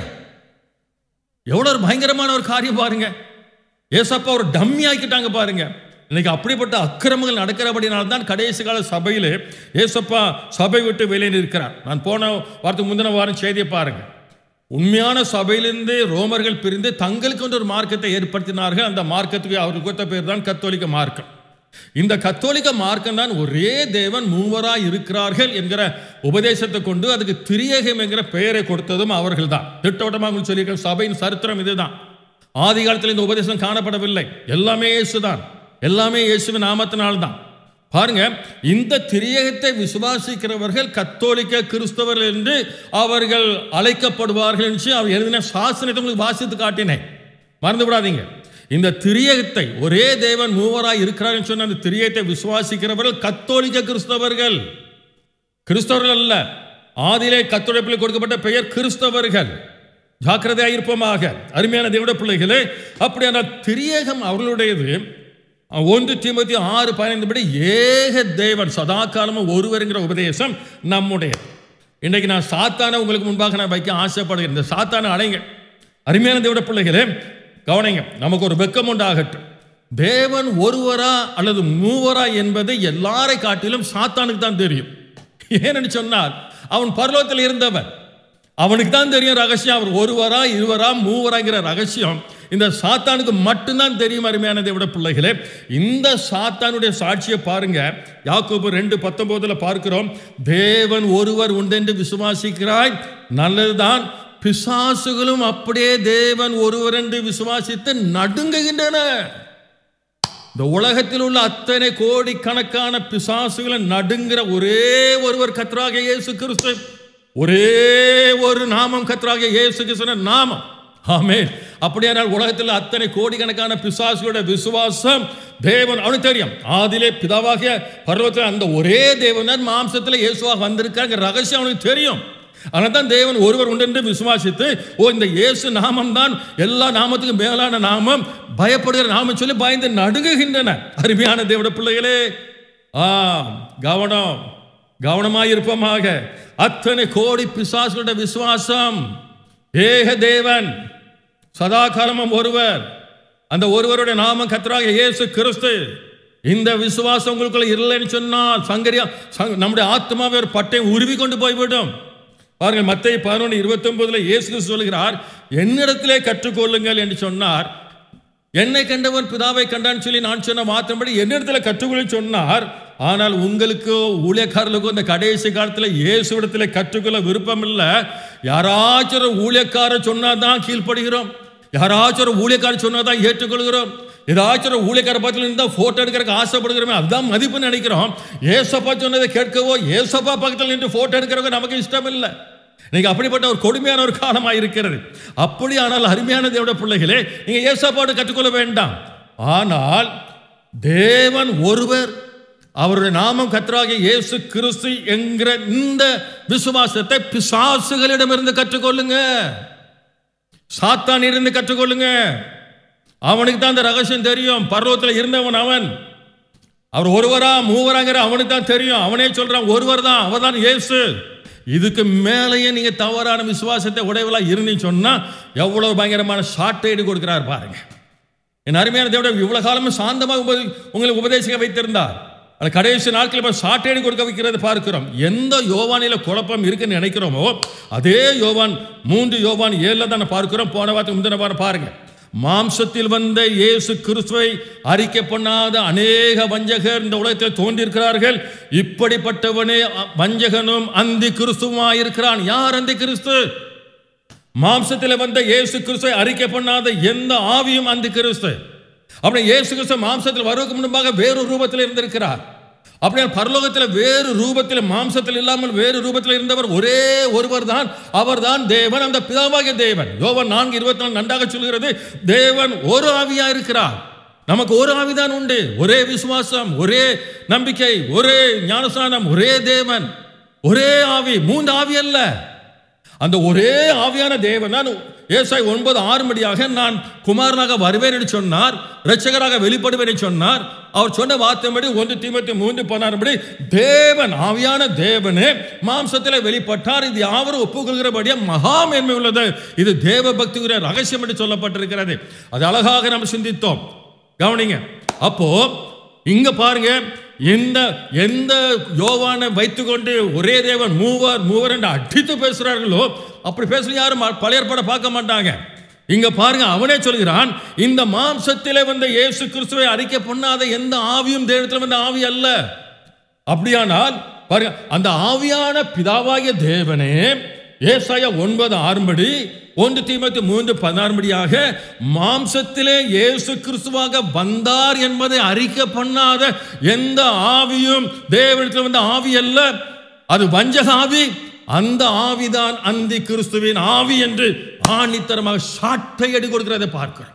எவ்வளோ ஒரு பயங்கரமான ஒரு காரியம் பாருங்க ஏசப்பா ஒரு டம்மி ஆக்கிட்டாங்க பாருங்க இன்னைக்கு அப்படிப்பட்ட அக்கிரமங்கள் நடக்கிறபடினால தான் கடைசி கால சபையில் ஏசப்பா சபை விட்டு வெளியே இருக்கிறார் நான் போன வாரத்துக்கு முந்தின வாரம் செய்தியை பாருங்க உண்மையான சபையிலிருந்து ரோமர்கள் பிரிந்து தங்களுக்கு ஒரு மார்க்கத்தை ஏற்படுத்தினார்கள் அந்த மார்க்கத்துக்கு அவருக்கு கொடுத்த பேர் தான் கத்தோலிக்க மார்க்கம் இந்த கத்தோலிக்க மார்க்கம் தான் ஒரே தேவன் மூவராய் இருக்கிறார்கள் என்கிற உபதேசத்தை கொண்டு அதுக்கு திரியகம் என்கிற பெயரை கொடுத்ததும் அவர்கள் தான் திட்டவட்டமாக உங்களுக்கு சொல்லியிருக்க சபையின் சரித்திரம் இதுதான் ஆதி காலத்தில் இந்த உபதேசம் காணப்படவில்லை எல்லாமே இயேசுதான் எல்லாமே இயேசுவின் நாமத்தினால்தான் பாருங்க இந்த திரியகத்தை விசுவாசிக்கிறவர்கள் கத்தோலிக்க கிறிஸ்தவர்கள் என்று அவர்கள் அழைக்கப்படுவார்கள் என்று அவர் எழுதின சாசனத்தை உங்களுக்கு வாசித்து காட்டினேன் மறந்து விடாதீங்க இந்த திரியகத்தை ஒரே தேவன் மூவராய் இருக்கிறார் என்று சொன்ன அந்த திரியகத்தை விசுவாசிக்கிறவர்கள் கத்தோலிக்க கிறிஸ்தவர்கள் கிறிஸ்தவர்கள் அல்ல ஆதியிலே கத்தோலிப்பில் கொடுக்கப்பட்ட பெயர் கிறிஸ்தவர்கள் ஜாக்கிரதையாக இருப்போமாக அருமையான தேவட பிள்ளைகளே அப்படியான திரியகம் அவர்களுடையது ஒன்று தீமத்தி ஆறு பதினைந்து படி ஏக தேவன் சதா காலமும் ஒருவருங்கிற உபதேசம் நம்முடையது இன்றைக்கு நான் சாத்தான உங்களுக்கு முன்பாக நான் வைக்க ஆசைப்படுகிறேன் இந்த சாத்தான அடைங்க அருமையான தேவட பிள்ளைகளே கவனிங்க நமக்கு ஒரு வெக்கம் உண்டாகட்டும் தேவன் ஒருவரா அல்லது மூவரா என்பது எல்லாரை காட்டிலும் சாத்தானுக்கு தான் தெரியும் ஏன்னு சொன்னால் அவன் பரலோகத்தில் இருந்தவன் அவனுக்கு தான் தெரியும் ரகசியம் அவர் ஒருவரா இருவரா மூவராங்கிற ரகசியம் இந்த சாத்தானுக்கு மட்டும்தான் தெரியும் அருமையான தேவட பிள்ளைகளே இந்த சாத்தானுடைய சாட்சியை பாருங்க யாக்கோபு ரெண்டு பத்தொன்பதுல பார்க்கிறோம் தேவன் ஒருவர் உண்டென்று விசுவாசிக்கிறாய் நல்லதுதான் பிசாசுகளும் அப்படியே தேவன் ஒருவர் என்று விசுவாசித்து நடுங்குகின்றன இந்த உலகத்தில் உள்ள அத்தனை கோடி கணக்கான பிசாசுகளை நடுங்கிற ஒரே ஒருவர் கத்ராக இயேசு கிறிஸ்து ஒரே ஒரு நாமம் கத்ராக இயேசு கிறிஸ்து நாமம் ஆமே அப்படியானால் உலகத்தில் அத்தனை கோடிக்கணக்கான பிசாசுகளோட விசுவாசம் தேவன் அவனுக்கு தெரியும் ஆதிலே பிதாவாகிய பருவத்தில் அந்த ஒரே தேவன் தான் மாம்சத்தில் இயேசுவாக வந்திருக்காங்க ரகசியம் அவனுக்கு தெரியும் ஆனால் தான் தேவன் ஒருவர் உண்டு என்று விசுவாசித்து ஓ இந்த இயேசு நாமம் தான் எல்லா நாமத்துக்கும் மேலான நாமம் பயப்படுகிற நாமம் சொல்லி பயந்து நடுங்குகின்றன அருமையான தேவட பிள்ளைகளே ஆ கவனம் கவனமாக இருப்போமாக அத்தனை கோடி பிசாசுகளுடைய விசுவாசம் ஏக தேவன் சதா காலமும் ஒருவர் அந்த ஒருவருடைய நாமம் கத்தராக இயேசு கிறிஸ்து இந்த விசுவாசம் உங்களுக்குள்ள இல்லைன்னு சொன்னால் சங்கரியா நம்முடைய ஆத்மாவை ஒரு பட்டையும் உருவி கொண்டு போய்விடும் பாருங்கள் மத்திய பதினொன்று இருபத்தி ஒன்பதுல இயேசு கிறிஸ்து சொல்கிறார் என்னிடத்திலே கற்றுக்கொள்ளுங்கள் என்று சொன்னார் என்னை கண்டவன் பிதாவை கண்டான்னு சொல்லி நான் சொன்ன மாற்றம்படி என்னிடத்துல கற்றுக்கொள்ள சொன்னார் ஆனால் உங்களுக்கோ ஊழியக்காரர்களுக்கோ இந்த கடைசி காலத்தில் இயேசுவிடத்தில் கற்றுக்கொள்ள விருப்பம் இல்லை யாராச்சும் ஒரு ஊழியக்காரர் சொன்னா தான் கீழ்ப்படுகிறோம் யாராச்சும் ஒரு ஊழியக்காரர் சொன்னதான் ஏற்றுக்கொள்கிறோம் ஏதாச்சும் ஒரு ஊழியக்கார பக்கத்தில் இருந்தால் ஃபோட்டோ எடுக்கிறதுக்கு ஆசைப்படுகிறோமே அதுதான் மதிப்புன்னு நினைக்கிறோம் ஏசப்பா சொன்னதை கேட்கவோ ஏசப்பா பக்கத்தில் நின்று ஃபோட்டோ எடுக்கிறவங்க நமக்கு இஷ்டம் இல்லை இன்னைக்கு அப்படிப்பட்ட ஒரு கொடுமையான ஒரு காலமாக இருக்கிறது அப்படியானால் அருமையான தேவட பிள்ளைகளே நீங்க ஏசப்பாடு கற்றுக்கொள்ள வேண்டாம் ஆனால் தேவன் ஒருவர் அவருடைய நாமம் கத்தராகிய இயேசு கிறிஸ்து என்கிற இந்த விசுவாசத்தை பிசாசுகளிடமிருந்து கற்றுக்கொள்ளுங்க சாத்தான் இருந்து கற்றுக்கொள்ளுங்க அவனுக்கு தான் அந்த ரகசியம் தெரியும் பர்வத்தில் இருந்தவன் அவன் அவர் ஒருவரா மூவராங்கிற அவனுக்கு தான் தெரியும் அவனே சொல்றான் ஒருவர் தான் அவர் தான் இயேசு இதுக்கு மேலேயே நீங்க தவறான விசுவாசத்தை உடையவளா இருந்தீங்க சொன்னா எவ்வளவு பயங்கரமான ஷார்ட்டேடு கொடுக்கிறார் பாருங்க என் அருமையான தேவட இவ்வளவு காலமும் சாந்தமாக உபதே- உங்களுக்கு உபதேசிக்க வைத்திருந்தார் அந்த கடைசி நாட்கள் இப்போ சாட்டேடு கொடுக்க வைக்கிறது பார்க்கிறோம் எந்த யோவானில குழப்பம் இருக்குன்னு நினைக்கிறோமோ அதே யோவான் மூன்று யோவான் ஏழுல தான் பார்க்கிறோம் போன வாரத்துக்கு முந்தின வாரம் பாருங்க மாம்சத்தில் வந்த இயேசு கிறிஸ்துவை அறிக்கை பண்ணாத அநேக வஞ்சகர் இந்த உலகத்தில் தோன்றியிருக்கிறார்கள் இப்படிப்பட்டவனே அ- வஞ்சகனும் அந்தி கிறிஸ்துவாயிருக்கிறான் யார் அந்தி கிறிஸ்து மாம்சத்தில் வந்த இயேசு கிறிஸ்துவை அறிக்கை பண்ணாத எந்த ஆவியும் அந்த கிறிஸ்து அப்படி இயேசு கிறிஸ்து மாம்சத்தில் வருவதற்கு முன்பாக வேறு ரூபத்தில் இருந்திருக்கிறார் அப்படியே பரலோகத்தில் வேறு ரூபத்தில் மாம்சத்தில் இல்லாமல் வேறு ரூபத்தில் இருந்தவர் ஒரே ஒருவர் தான் அவர் தான் தேவன் அந்த பிதாவாகிய தேவன் யோவன் நான்கு இருபத்தி நாலு நன்றாக சொல்கிறது தேவன் ஒரு ஆவியா இருக்கிறார் நமக்கு ஒரு ஆவிதான் உண்டு ஒரே விசுவாசம் ஒரே நம்பிக்கை ஒரே ஞானஸ்நானம் ஒரே தேவன் ஒரே ஆவி மூன்று ஆவி அல்ல அந்த ஒரே ஆவியான தேவன் தான் ஏசாய் ஒன்பது ஆறு மணியாக நான் குமாரனாக வருவேன் என்று சொன்னார் இரட்சகராக வெளிப்படுவேன் என்று சொன்னார் அவர் சொன்ன வார்த்தைப்படி ஒன்று தீமத்தி மூன்று பதினாறுபடி தேவன் ஆவியான தேவனே மாம்சத்தில் வெளிப்பட்டார் இது யாவரும் ஒப்புக்கொள்கிறபடியே மகா மேன்மை உள்ளது இது தேவ பக்திக்குரிய ரகசியம் என்று சொல்லப்பட்டிருக்கிறது அது அழகாக நாம் சிந்தித்தோம் கவனிங்க அப்போ இங்க பாருங்க எந்த எந்த யோவானை வைத்துக்கொண்டு ஒரே தேவன் மூவர் மூவர் என்று அடித்து பேசுறார்களோ அப்படி பேச யாரும் பழைய ஏற்பாடை பார்க்க மாட்டாங்க இங்க பாருங்க அவனே சொல்கிறான் இந்த மாம்சத்திலே வந்த இயேசு கிறிஸ்துவை அறிக்கை பண்ணாத எந்த ஆவியும் தேவத்தில் வந்த ஆவி அல்ல அப்படியானால் பாருங்க அந்த ஆவியான பிதாவாகிய தேவனே ஏசாயா ஒன்பது ஆறுபடி ஒன்று தீமத்து மூன்று பதினாறுபடியாக மாம்சத்திலே இயேசு கிறிஸ்துவாக வந்தார் என்பதை அறிக்கை பண்ணாத எந்த ஆவியும் தேவனத்தில் வந்த ஆவி அல்ல அது வஞ்சக ஆவி அந்த ஆவிதான் அந்தி கிறிஸ்துவின் ஆவி என்று ஆணித்தரமாக சாட்டை அடி கொடுக்கிறதை பார்க்கிறோம்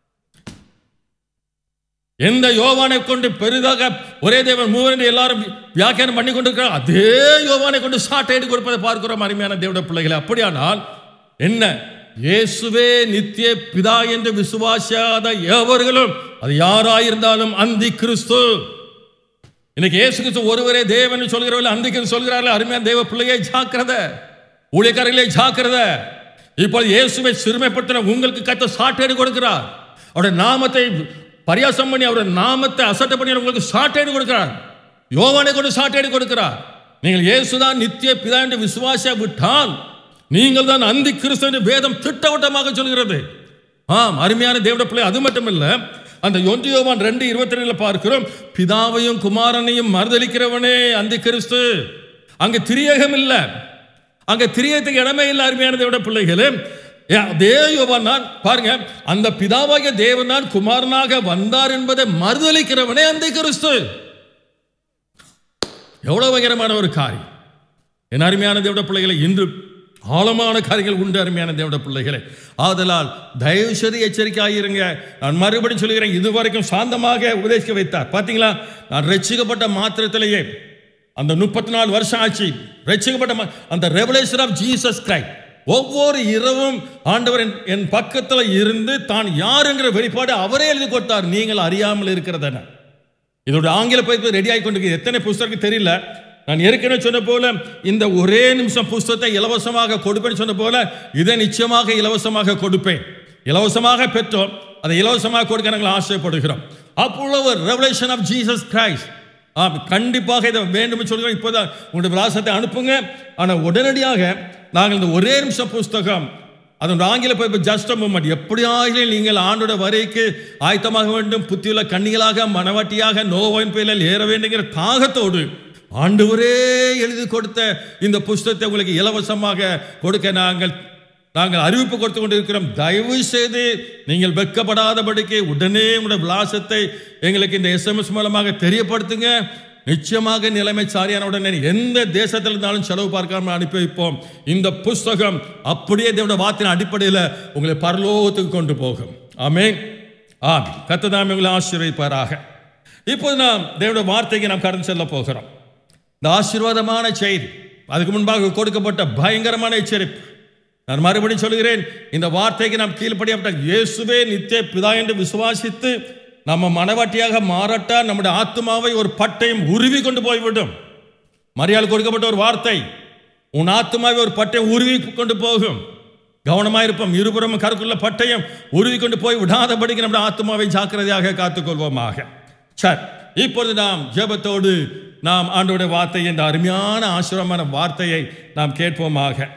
எந்த யோவானை கொண்டு பெரிதாக ஒரே தேவன் மூவர் என்று எல்லாரும் வியாக்கியானம் பண்ணி கொண்டிருக்கிறார் அதே யோவானை கொண்டு சாட்டையிட்டு கொடுப்பதை பார்க்கிறோம் அருமையான தேவட பிள்ளைகளை அப்படியானால் என்ன இயேசுவே நித்திய பிதா என்று விசுவாசியாத எவர்களும் அது யாராயிருந்தாலும் அந்தி கிறிஸ்து இன்னைக்கு இயேசு கிறிஸ்து ஒருவரே தேவன் சொல்கிறவர்கள் அந்தி கிறிஸ்து சொல்கிறார்கள் அருமையான தேவ பிள்ளையை ஜாக்கிரத ஊழியக்காரர்களே ஜாக்கிரத இப்போது இயேசுவை சிறுமைப்படுத்தின உங்களுக்கு கத்த சாட்டேடு கொடுக்கிறார் அவருடைய நாமத்தை பரியாசம் பண்ணி அவருடைய நாமத்தை அசட்டை பண்ணி உங்களுக்கு சாட்டேடு கொடுக்கிறார் யோவானை கொண்டு சாட்டேடு கொடுக்கிறார் நீங்கள் இயேசுதான் நித்திய பிதா என்று விசுவாசியா விட்டால் நீங்கள் தான் அந்தி கிறிஸ்து என்று வேதம் திட்டவட்டமாக சொல்கிறது ஆம் அருமையான தேவட பிள்ளை அது மட்டும் இல்ல அந்த ஒன்று யோவான் ரெண்டு இருபத்தி ரெண்டுல பார்க்கிறோம் பிதாவையும் குமாரனையும் மறுதளிக்கிறவனே அந்தி கிறிஸ்து அங்க திரியகம் இல்ல அங்க திரியத்துக்கு இடமே இல்லை அருமையான தேவட பிள்ளைகளே ஏ, அதே யோவான் தான் பாருங்க அந்த பிதாவாகிய தேவன் தான் குமாரனாக வந்தார் என்பதை மறுதளிக்கிறவனே அந்த கிறிஸ்து எவ்வளவு பயங்கரமான ஒரு காரியம் என் அருமையான தேவட பிள்ளைகளை இன்று ஆழமான காரியங்கள் உண்டு அருமையான தேவட பிள்ளைகளை ஆதலால் தயவு செய்து எச்சரிக்கையாயிருங்க நான் மறுபடியும் சொல்கிறேன் இதுவரைக்கும் சாந்தமாக உபதேசிக்க வைத்தார் பார்த்தீங்களா நான் ரட்சிக்கப்பட்ட மாத்திரத்திலேயே அந்த முப்பத்தி நாலு வருஷம் ஆச்சு ரட்சிக்கப்பட்ட மா- அந்த ரெவலேஷன் ஆஃப் ஜீசஸ் கிரைஸ்ட் ஒவ்வொரு இரவும் ஆண்டவர் என்- என் பக்கத்தில் இருந்து தான் யாருங்கிற வெளிப்பாடு அவரே எழுதி கொடுத்தார் நீங்கள் அறியாமல் இருக்கிறதென இதோட ஆங்கில பதிப்பு ரெடி ஆகி கொண்டிருக்கு எத்தனை புஸ்தகம் தெரியல நான் ஏற்கனவே சொன்ன போல இந்த ஒரே நிமிஷம் புஸ்தகத்தை இலவசமாக கொடுப்பேன்னு சொன்ன போல இதை நிச்சயமாக இலவசமாக கொடுப்பேன் இலவசமாக பெற்றோம் அதை இலவசமாக கொடுக்க நாங்கள் ஆசைப்படுகிறோம் அப்பொழுது ரெவலேஷன் ஆஃப் ஜீசஸ் கிரைஸ்ட் ஆ கண்டிப்பாக இதை வேண்டும் சொல்கிறோம் இப்போதான் உங்களுடைய விலாசத்தை அனுப்புங்க ஆனால் உடனடியாக நாங்கள் இந்த ஒரே நிமிஷம் புஸ்தகம் அதன் ஆங்கில பதிப்பு ஜஸ்ட் மூமெண்ட் எப்படியாக நீங்கள் ஆண்டோட வரைக்கு ஆயத்தமாக வேண்டும் புத்தியுள்ள கண்ணிகளாக மனவாட்டியாக நோவின் பெயரில் ஏற வேண்டுங்கிற தாகத்தோடு ஆண்டவரே எழுதி கொடுத்த இந்த புஸ்தகத்தை உங்களுக்கு இலவசமாக கொடுக்க நாங்கள் நாங்கள் அறிவிப்பு கொடுத்து கொண்டிருக்கிறோம் தயவு செய்து நீங்கள் வெட்கப்படாதபடிக்கு உடனே உங்களுடைய விலாசத்தை எங்களுக்கு இந்த எஸ்எம்எஸ் மூலமாக தெரியப்படுத்துங்க நிச்சயமாக நிலைமை சாரியான உடனே எந்த தேசத்தில் இருந்தாலும் செலவு பார்க்காம அனுப்பி வைப்போம் இந்த புஸ்தகம் அப்படியே தேவனுடைய வார்த்தையின் அடிப்படையில் உங்களை பரலோகத்துக்கு கொண்டு போகும் ஆமென் ஆமி கத்ததாமே உங்களை ஆசீர்வதிப்பாராக இப்போது நாம் தேவனுடைய வார்த்தைக்கு நாம் கடந்து செல்ல போகிறோம் இந்த ஆசீர்வாதமான செய்தி அதுக்கு முன்பாக கொடுக்கப்பட்ட பயங்கரமான எச்சரிப்பு நான் மறுபடியும் சொல்கிறேன் இந்த வார்த்தைக்கு நாம் கீழ்ப்படியாப்பட்ட இயேசுவே நித்திய பிதா என்று விசுவாசித்து நம்ம மனவாட்டியாக மாறட்டா நம்முடைய ஆத்மாவை ஒரு பட்டையும் உருவி கொண்டு போய்விடும் மரியாதை கொடுக்கப்பட்ட ஒரு வார்த்தை உன் ஆத்மாவை ஒரு பட்டையும் உருவி கொண்டு போகும் கவனமாக இருப்போம் இருபுறமும் கருக்குள்ள பட்டயம் உருவி கொண்டு போய் விடாதபடிக்கு நம்முடைய ஆத்மாவை ஜாக்கிரதையாக காத்துக்கொள்வோமாக சரி இப்பொழுது நாம் ஜெபத்தோடு நாம் ஆண்டோடைய வார்த்தை இந்த அருமையான ஆசிரமான வார்த்தையை நாம் கேட்போமாக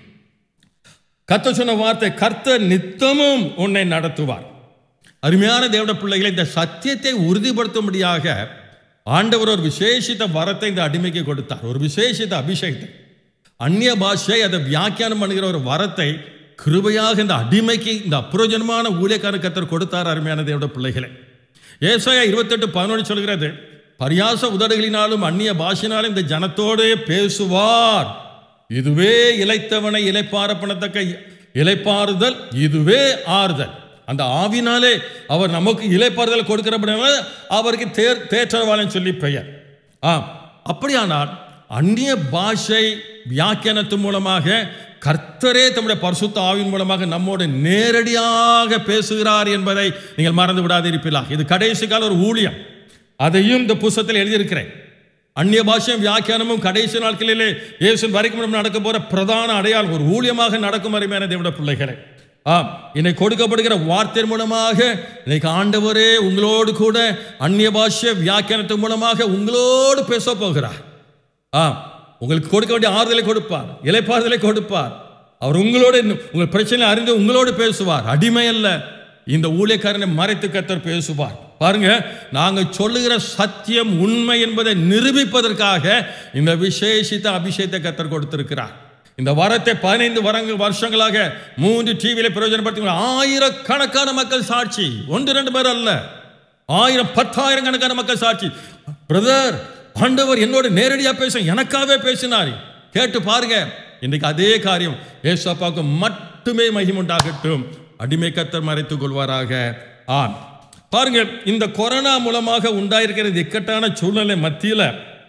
கத்த சொன்ன வார்த்தை கர்த்தர் நித்தமும் உன்னை நடத்துவார் அருமையான தேவட பிள்ளைகளை இந்த சத்தியத்தை உறுதிப்படுத்தும்படியாக ஆண்டவர் ஒரு விசேஷித்த வரத்தை இந்த அடிமைக்கு கொடுத்தார் ஒரு விசேஷித்த அபிஷேகத்தை அந்நிய பாஷை அதை வியாக்கியானம் பண்ணுகிற ஒரு வரத்தை கிருபையாக இந்த அடிமைக்கு இந்த அப்புரோஜனமான ஊழியக்கார கத்தர் கொடுத்தார் அருமையான தேவட பிள்ளைகளை ஏசாயா இருபத்தெட்டு பதினொன்று சொல்கிறது பரியாச உதடுகளினாலும் அந்நிய பாஷையினாலும் இந்த ஜனத்தோடு பேசுவார் இதுவே இளைத்தவனை இலைப்பார பண்ணத்தக்க இலைப்பாறுதல் இதுவே ஆறுதல் அந்த ஆவினாலே அவர் நமக்கு இலைப்பாறுதல் கொடுக்கிறபடினால அவருக்கு தேர் தேற்றவாளன் சொல்லி பெயர் ஆம் அப்படியானால் அந்நிய பாஷை வியாக்கியானத்து மூலமாக கர்த்தரே தம்முடைய பரிசுத்த ஆவின் மூலமாக நம்மோடு நேரடியாக பேசுகிறார் என்பதை நீங்கள் மறந்து விடாதிருப்பீர்களா இது கடைசி கால ஒரு ஊழியம் அதையும் இந்த புஸ்தகத்தில் எழுதியிருக்கிறேன் அந்நிய பாஷையும் வியாக்கியானமும் கடைசி நாட்களிலே இயேசு வரைக்கும் நடக்க போற பிரதான அடையாளம் ஒரு ஊழியமாக நடக்கும் அருமையான தேவட பிள்ளைகளை ஆம் இன்னைக்கு கொடுக்கப்படுகிற வார்த்தை மூலமாக இன்னைக்கு ஆண்டவரே உங்களோடு கூட அந்நிய பாஷை வியாக்கியானத்தின் மூலமாக உங்களோடு பேச போகிறார் ஆம் உங்களுக்கு கொடுக்க வேண்டிய ஆறுதலை கொடுப்பார் இலைப்பாறுதலை கொடுப்பார் அவர் உங்களோடு உங்கள் பிரச்சனை அறிந்து உங்களோடு பேசுவார் அடிமை அல்ல இந்த ஊழியக்காரனை மறைத்து கத்தர் பேசுவார் பாருங்க நாங்க சொல்லுகிற சத்தியம் உண்மை என்பதை நிரூபிப்பதற்காக இந்த விசேஷித்த அபிஷேகத்தை கத்தர் கொடுத்திருக்கிறார் இந்த வரத்தை பதினைந்து வரங்க வருஷங்களாக மூன்று டிவியில பிரயோஜனப்படுத்தி ஆயிரக்கணக்கான மக்கள் சாட்சி ஒன்று ரெண்டு பேர் அல்ல ஆயிரம் பத்தாயிரம் கணக்கான மக்கள் சாட்சி பிரதர் ஆண்டவர் என்னோட நேரடியா பேச எனக்காகவே பேசினார் கேட்டு பாருங்க இன்னைக்கு அதே காரியம் ஏசப்பாவுக்கு மட்டுமே மகிமுண்டாகட்டும் அடிமை கத்தர் மறைத்துக் கொள்வாராக ஆம் பாருங்க இந்த கொரோனா மூலமாக உண்டாயிருக்கிற இந்த இக்கட்டான சூழ்நிலை மத்தியில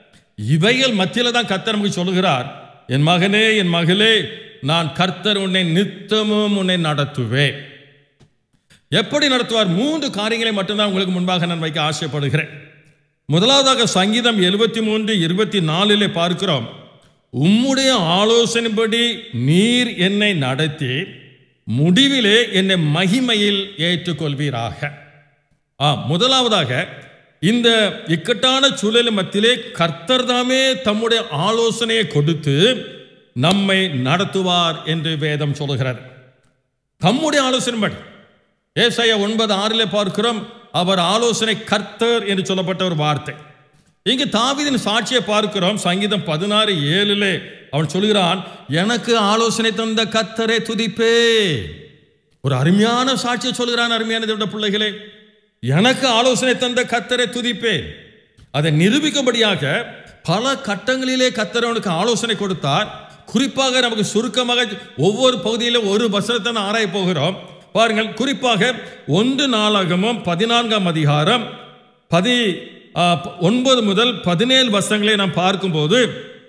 இவைகள் மத்தியில தான் கத்தர் நமக்கு சொல்லுகிறார் என் மகனே என் மகளே நான் கர்த்தர் உன்னை நித்தமும் உன்னை நடத்துவேன் எப்படி நடத்துவார் மூன்று காரியங்களை மட்டும்தான் உங்களுக்கு முன்பாக நான் வைக்க ஆசைப்படுகிறேன் முதலாவதாக சங்கீதம் எழுபத்தி மூன்று இருபத்தி நாலிலே பார்க்கிறோம் உம்முடைய ஆலோசனைப்படி நீர் என்னை நடத்தி முடிவிலே என்னை மகிமையில் ஏற்றுக்கொள்வீராக ஆ முதலாவதாக இந்த இக்கட்டான சூழல் மத்தியிலே கர்த்தர் தாமே தம்முடைய ஆலோசனையை கொடுத்து நம்மை நடத்துவார் என்று வேதம் சொல்கிறது தம்முடைய ஆலோசனைப்படி ஏசாயா ஒன்பது ஆறிலே பார்க்கிறோம் அவர் ஆலோசனை கர்த்தர் என்று சொல்லப்பட்ட ஒரு வார்த்தை இங்கு தாவீதின் சாட்சியை பார்க்கிறோம் சங்கீதம் பதினாறு ஏழிலே அவன் சொல்கிறான் எனக்கு ஆலோசனை தந்த கர்த்தரை துதிப்பே ஒரு அருமையான சாட்சியை சொல்கிறான் அருமையான தேவனுடைய பிள்ளைகளே எனக்கு ஆலோசனை தந்த கர்த்தரை துதிப்பேன் அதை நிரூபிக்கும்படியாக பல கட்டங்களிலே கர்த்தர் அவனுக்கு ஆலோசனை கொடுத்தார் குறிப்பாக நமக்கு சுருக்கமாக ஒவ்வொரு பகுதியிலும் ஒரு வசனத்தை நான் ஆராய போகிறோம் பாருங்கள் குறிப்பாக ஒன்று நாளாகமும் பதினான்காம் அதிகாரம் பதி ஆ, ஒன்பது முதல் பதினேழு வசனங்களை நாம் பார்க்கும்போது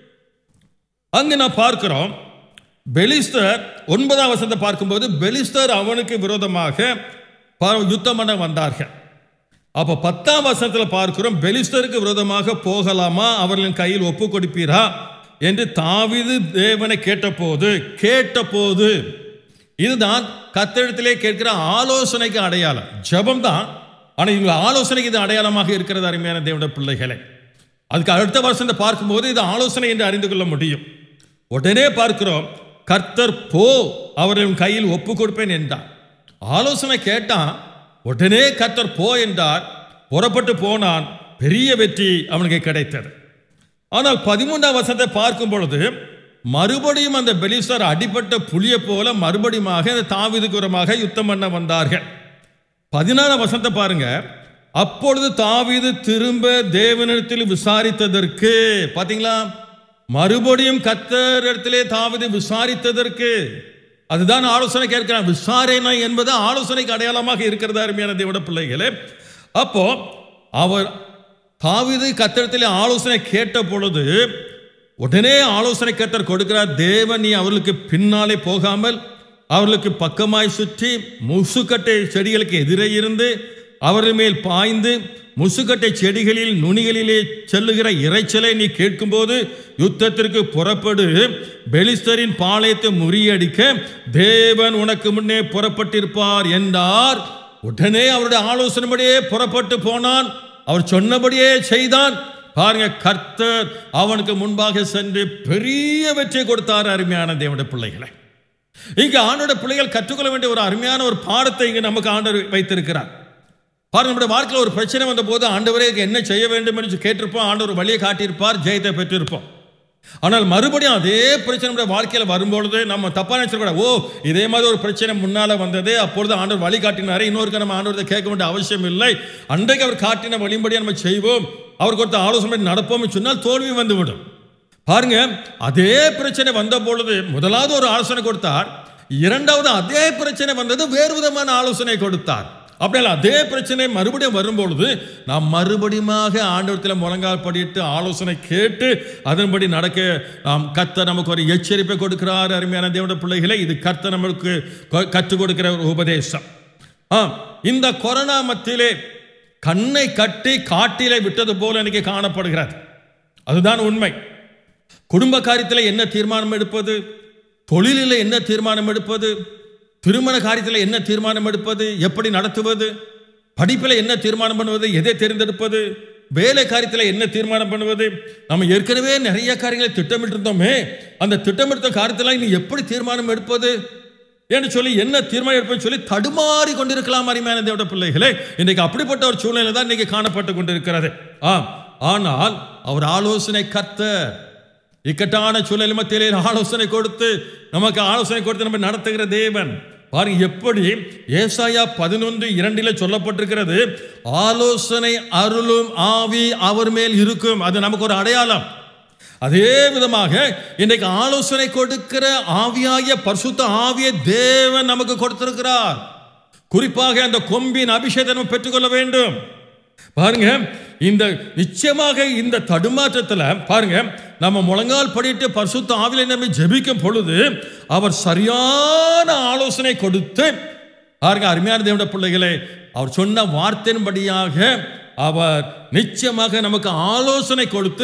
அங்கு நான் பார்க்கிறோம் பெலிஸ்தர் ஒன்பதாம் வசனத்தை பார்க்கும்போது பெலிஸ்தர் அவனுக்கு விரோதமாக ப- யுத்தம் பண்ண வந்தார்கள் அப்ப பத்தாம் வசனத்தில் பார்க்கிறோம் பெலிஸ்தருக்கு விரோதமாக போகலாமா அவர்களின் கையில் ஒப்பு கொடுப்பீரா என்று தாவீது தேவனை கேட்டபோது கேட்டபோது இதுதான் கத்தெழுத்திலே கேட்கிற ஆலோசனைக்கு அடையாளம் ஜெபம் தான் ஆனால் இவங்க ஆலோசனைக்கு இது அடையாளமாக இருக்கிறது அருமையான தேவனுடைய பிள்ளைகளை அதுக்கு அடுத்த வருஷத்தை பார்க்கும்போது இது ஆலோசனை என்று அறிந்து கொள்ள முடியும் உடனே பார்க்கிறோம் கர்த்தர் போ அவர்களின் கையில் ஒப்பு கொடுப்பேன் என்றார் ஆலோசனை கேட்டான் உடனே கர்த்தர் போ என்றார் புறப்பட்டு போனான் பெரிய வெற்றி அவனுக்கு கிடைத்தது ஆனால் பதிமூன்றாம் வசனத்தை பார்க்கும் பொழுது மறுபடியும் அந்த பெலிஸ்தர் அடிபட்ட புலிய போல மறுபடியுமாக அந்த தாவீதுக்குரமாக யுத்தம் பண்ண வந்தார்கள் பதினாறாம் வசனத்தை பாருங்க அப்பொழுது தாவீது திரும்ப தேவனிடத்தில் விசாரித்ததற்கு பாத்தீங்களா மறுபடியும் கத்தர் இடத்திலே தாவீது விசாரித்ததற்கு அதுதான் ஆலோசனை கேட்கிறான் விசாரணை என்பது ஆலோசனைக்கு அடையாளமாக இருக்கிறதா அருமையான தேவட பிள்ளைகளே அப்போ அவர் தாவீது கத்தரிடத்திலே ஆலோசனை கேட்ட பொழுது உடனே ஆலோசனை கத்தர் கொடுக்கிறார் தேவன் நீ அவர்களுக்கு பின்னாலே போகாமல் அவர்களுக்கு பக்கமாய் சுற்றி முசுக்கட்டை செடிகளுக்கு எதிரே இருந்து அவர்கள் மேல் பாய்ந்து முசுக்கட்டை செடிகளில் நுனிகளிலே செல்லுகிற இறைச்சலை நீ கேட்கும்போது யுத்தத்திற்கு புறப்படு பெலிஸ்தரின் பாளையத்தை முறியடிக்க தேவன் உனக்கு முன்னே புறப்பட்டிருப்பார் என்றார் உடனே அவருடைய ஆலோசனைப்படியே புறப்பட்டு போனான் அவர் சொன்னபடியே செய்தான் பாருங்க கர்த்தர் அவனுக்கு முன்பாக சென்று பெரிய வெற்றி கொடுத்தார் அருமையான தேவனுடைய பிள்ளைகளை இங்க ஆண்டோட பிள்ளைகள் கற்றுக்கொள்ள வேண்டிய ஒரு அருமையான ஒரு பாடத்தை இங்க நமக்கு ஆண்டவர் வைத்திருக்கிறார் பாருங்க நம்முடைய வாழ்க்கையில் ஒரு பிரச்சனை வந்த போது ஆண்டவரே இதுக்கு என்ன செய்ய வேண்டும் என்று கேட்டிருப்போம் ஆண்டவர் வழியை காட்டியிருப்பார் ஜெயத்தை பெற்றிருப்போம் ஆனால் மறுபடியும் அதே பிரச்சனை நம்முடைய வாழ்க்கையில் வரும்பொழுது நம்ம தப்பா நினைச்சிடக்கூடாது ஓ இதே மாதிரி ஒரு பிரச்சனை முன்னால வந்தது அப்பொழுது ஆண்டவர் வழி காட்டினாரே இன்னொருக்கு நம்ம ஆண்டவரத்தை கேட்க வேண்டிய அவசியம் இல்லை அன்றைக்கு அவர் காட்டின வழிபடி நம்ம செய்வோம் அவர் கொடுத்த ஆலோசனை நடப்போம் சொன்னால் தோல்வி வந்துவிடும் பாருங்க அதே பிரச்சனை வந்த பொழுது முதலாவது ஒரு ஆலோசனை கொடுத்தார் இரண்டாவது அதே பிரச்சனை வந்தது வேறு விதமான ஆலோசனை கொடுத்தார் அப்படியே அதே பிரச்சனை மறுபடியும் வரும்பொழுது நாம் மறுபடியுமாக ஆண்டவரத்தில் முழங்கால் படிட்டு ஆலோசனை கேட்டு அதன்படி நடக்க நாம் கத்த நமக்கு ஒரு எச்சரிப்பை கொடுக்கிறார் அருமையான தேவட பிள்ளைகளை இது கத்த நமக்கு கொ- கற்றுக் கொடுக்கிற ஒரு உபதேசம் ஆம் இந்த கொரோனா மத்தியிலே கண்ணை கட்டி காட்டிலே விட்டது போல இன்னைக்கு காணப்படுகிறது அதுதான் உண்மை குடும்ப காரியத்தில் என்ன தீர்மானம் எடுப்பது தொழிலில் என்ன தீர்மானம் எடுப்பது திருமண காரியத்தில் என்ன தீர்மானம் எடுப்பது எப்படி நடத்துவது படிப்பில் என்ன தீர்மானம் பண்ணுவது எதை தேர்ந்தெடுப்பது வேலை காரியத்தில் என்ன தீர்மானம் பண்ணுவது நம்ம ஏற்கனவே நிறைய காரியங்களை திட்டமிட்டிருந்தோமே அந்த திட்டமிட்ட காரியத்தில் இனி எப்படி தீர்மானம் எடுப்பது என்று சொல்லி என்ன தீர்மானம் எடுப்பேன்னு சொல்லி தடுமாறி கொண்டிருக்கலாம் அருமையான தேவட பிள்ளைகளே இன்னைக்கு அப்படிப்பட்ட ஒரு சூழ்நிலை தான் இன்னைக்கு காணப்பட்டு கொண்டிருக்கிறது ஆம் ஆனால் அவர் ஆலோசனை கர்த்தர் இக்கட்டான சூழல் மத்தியிலே ஆலோசனை கொடுத்து நமக்கு ஆலோசனை கொடுத்து நம்ம நடத்துகிற தேவன் பாருங்க எப்படி ஏசாயா பதினொன்று இரண்டில் சொல்லப்பட்டிருக்கிறது ஆலோசனை அருளும் ஆவி அவர் மேல் இருக்கும் அது நமக்கு ஒரு அடையாளம் அதே விதமாக இன்றைக்கு ஆலோசனை கொடுக்கிற ஆவியாகிய பரிசுத்த ஆவியை தேவன் நமக்கு கொடுத்திருக்கிறார் குறிப்பாக அந்த கொம்பின் அபிஷேகத்தை நம்ம பெற்றுக்கொள்ள வேண்டும் பாருங்க இந்த நிச்சயமாக இந்த தடுமாற்றத்தில் பாருங்க நம்ம முழங்கால் படிட்டு பரிசுத்த ஆவிலை நம்ம ஜெபிக்கும் பொழுது அவர் சரியான ஆலோசனை கொடுத்து பாருங்க அருமையான தேவட பிள்ளைகளே அவர் சொன்ன வார்த்தையின்படியாக அவர் நிச்சயமாக நமக்கு ஆலோசனை கொடுத்து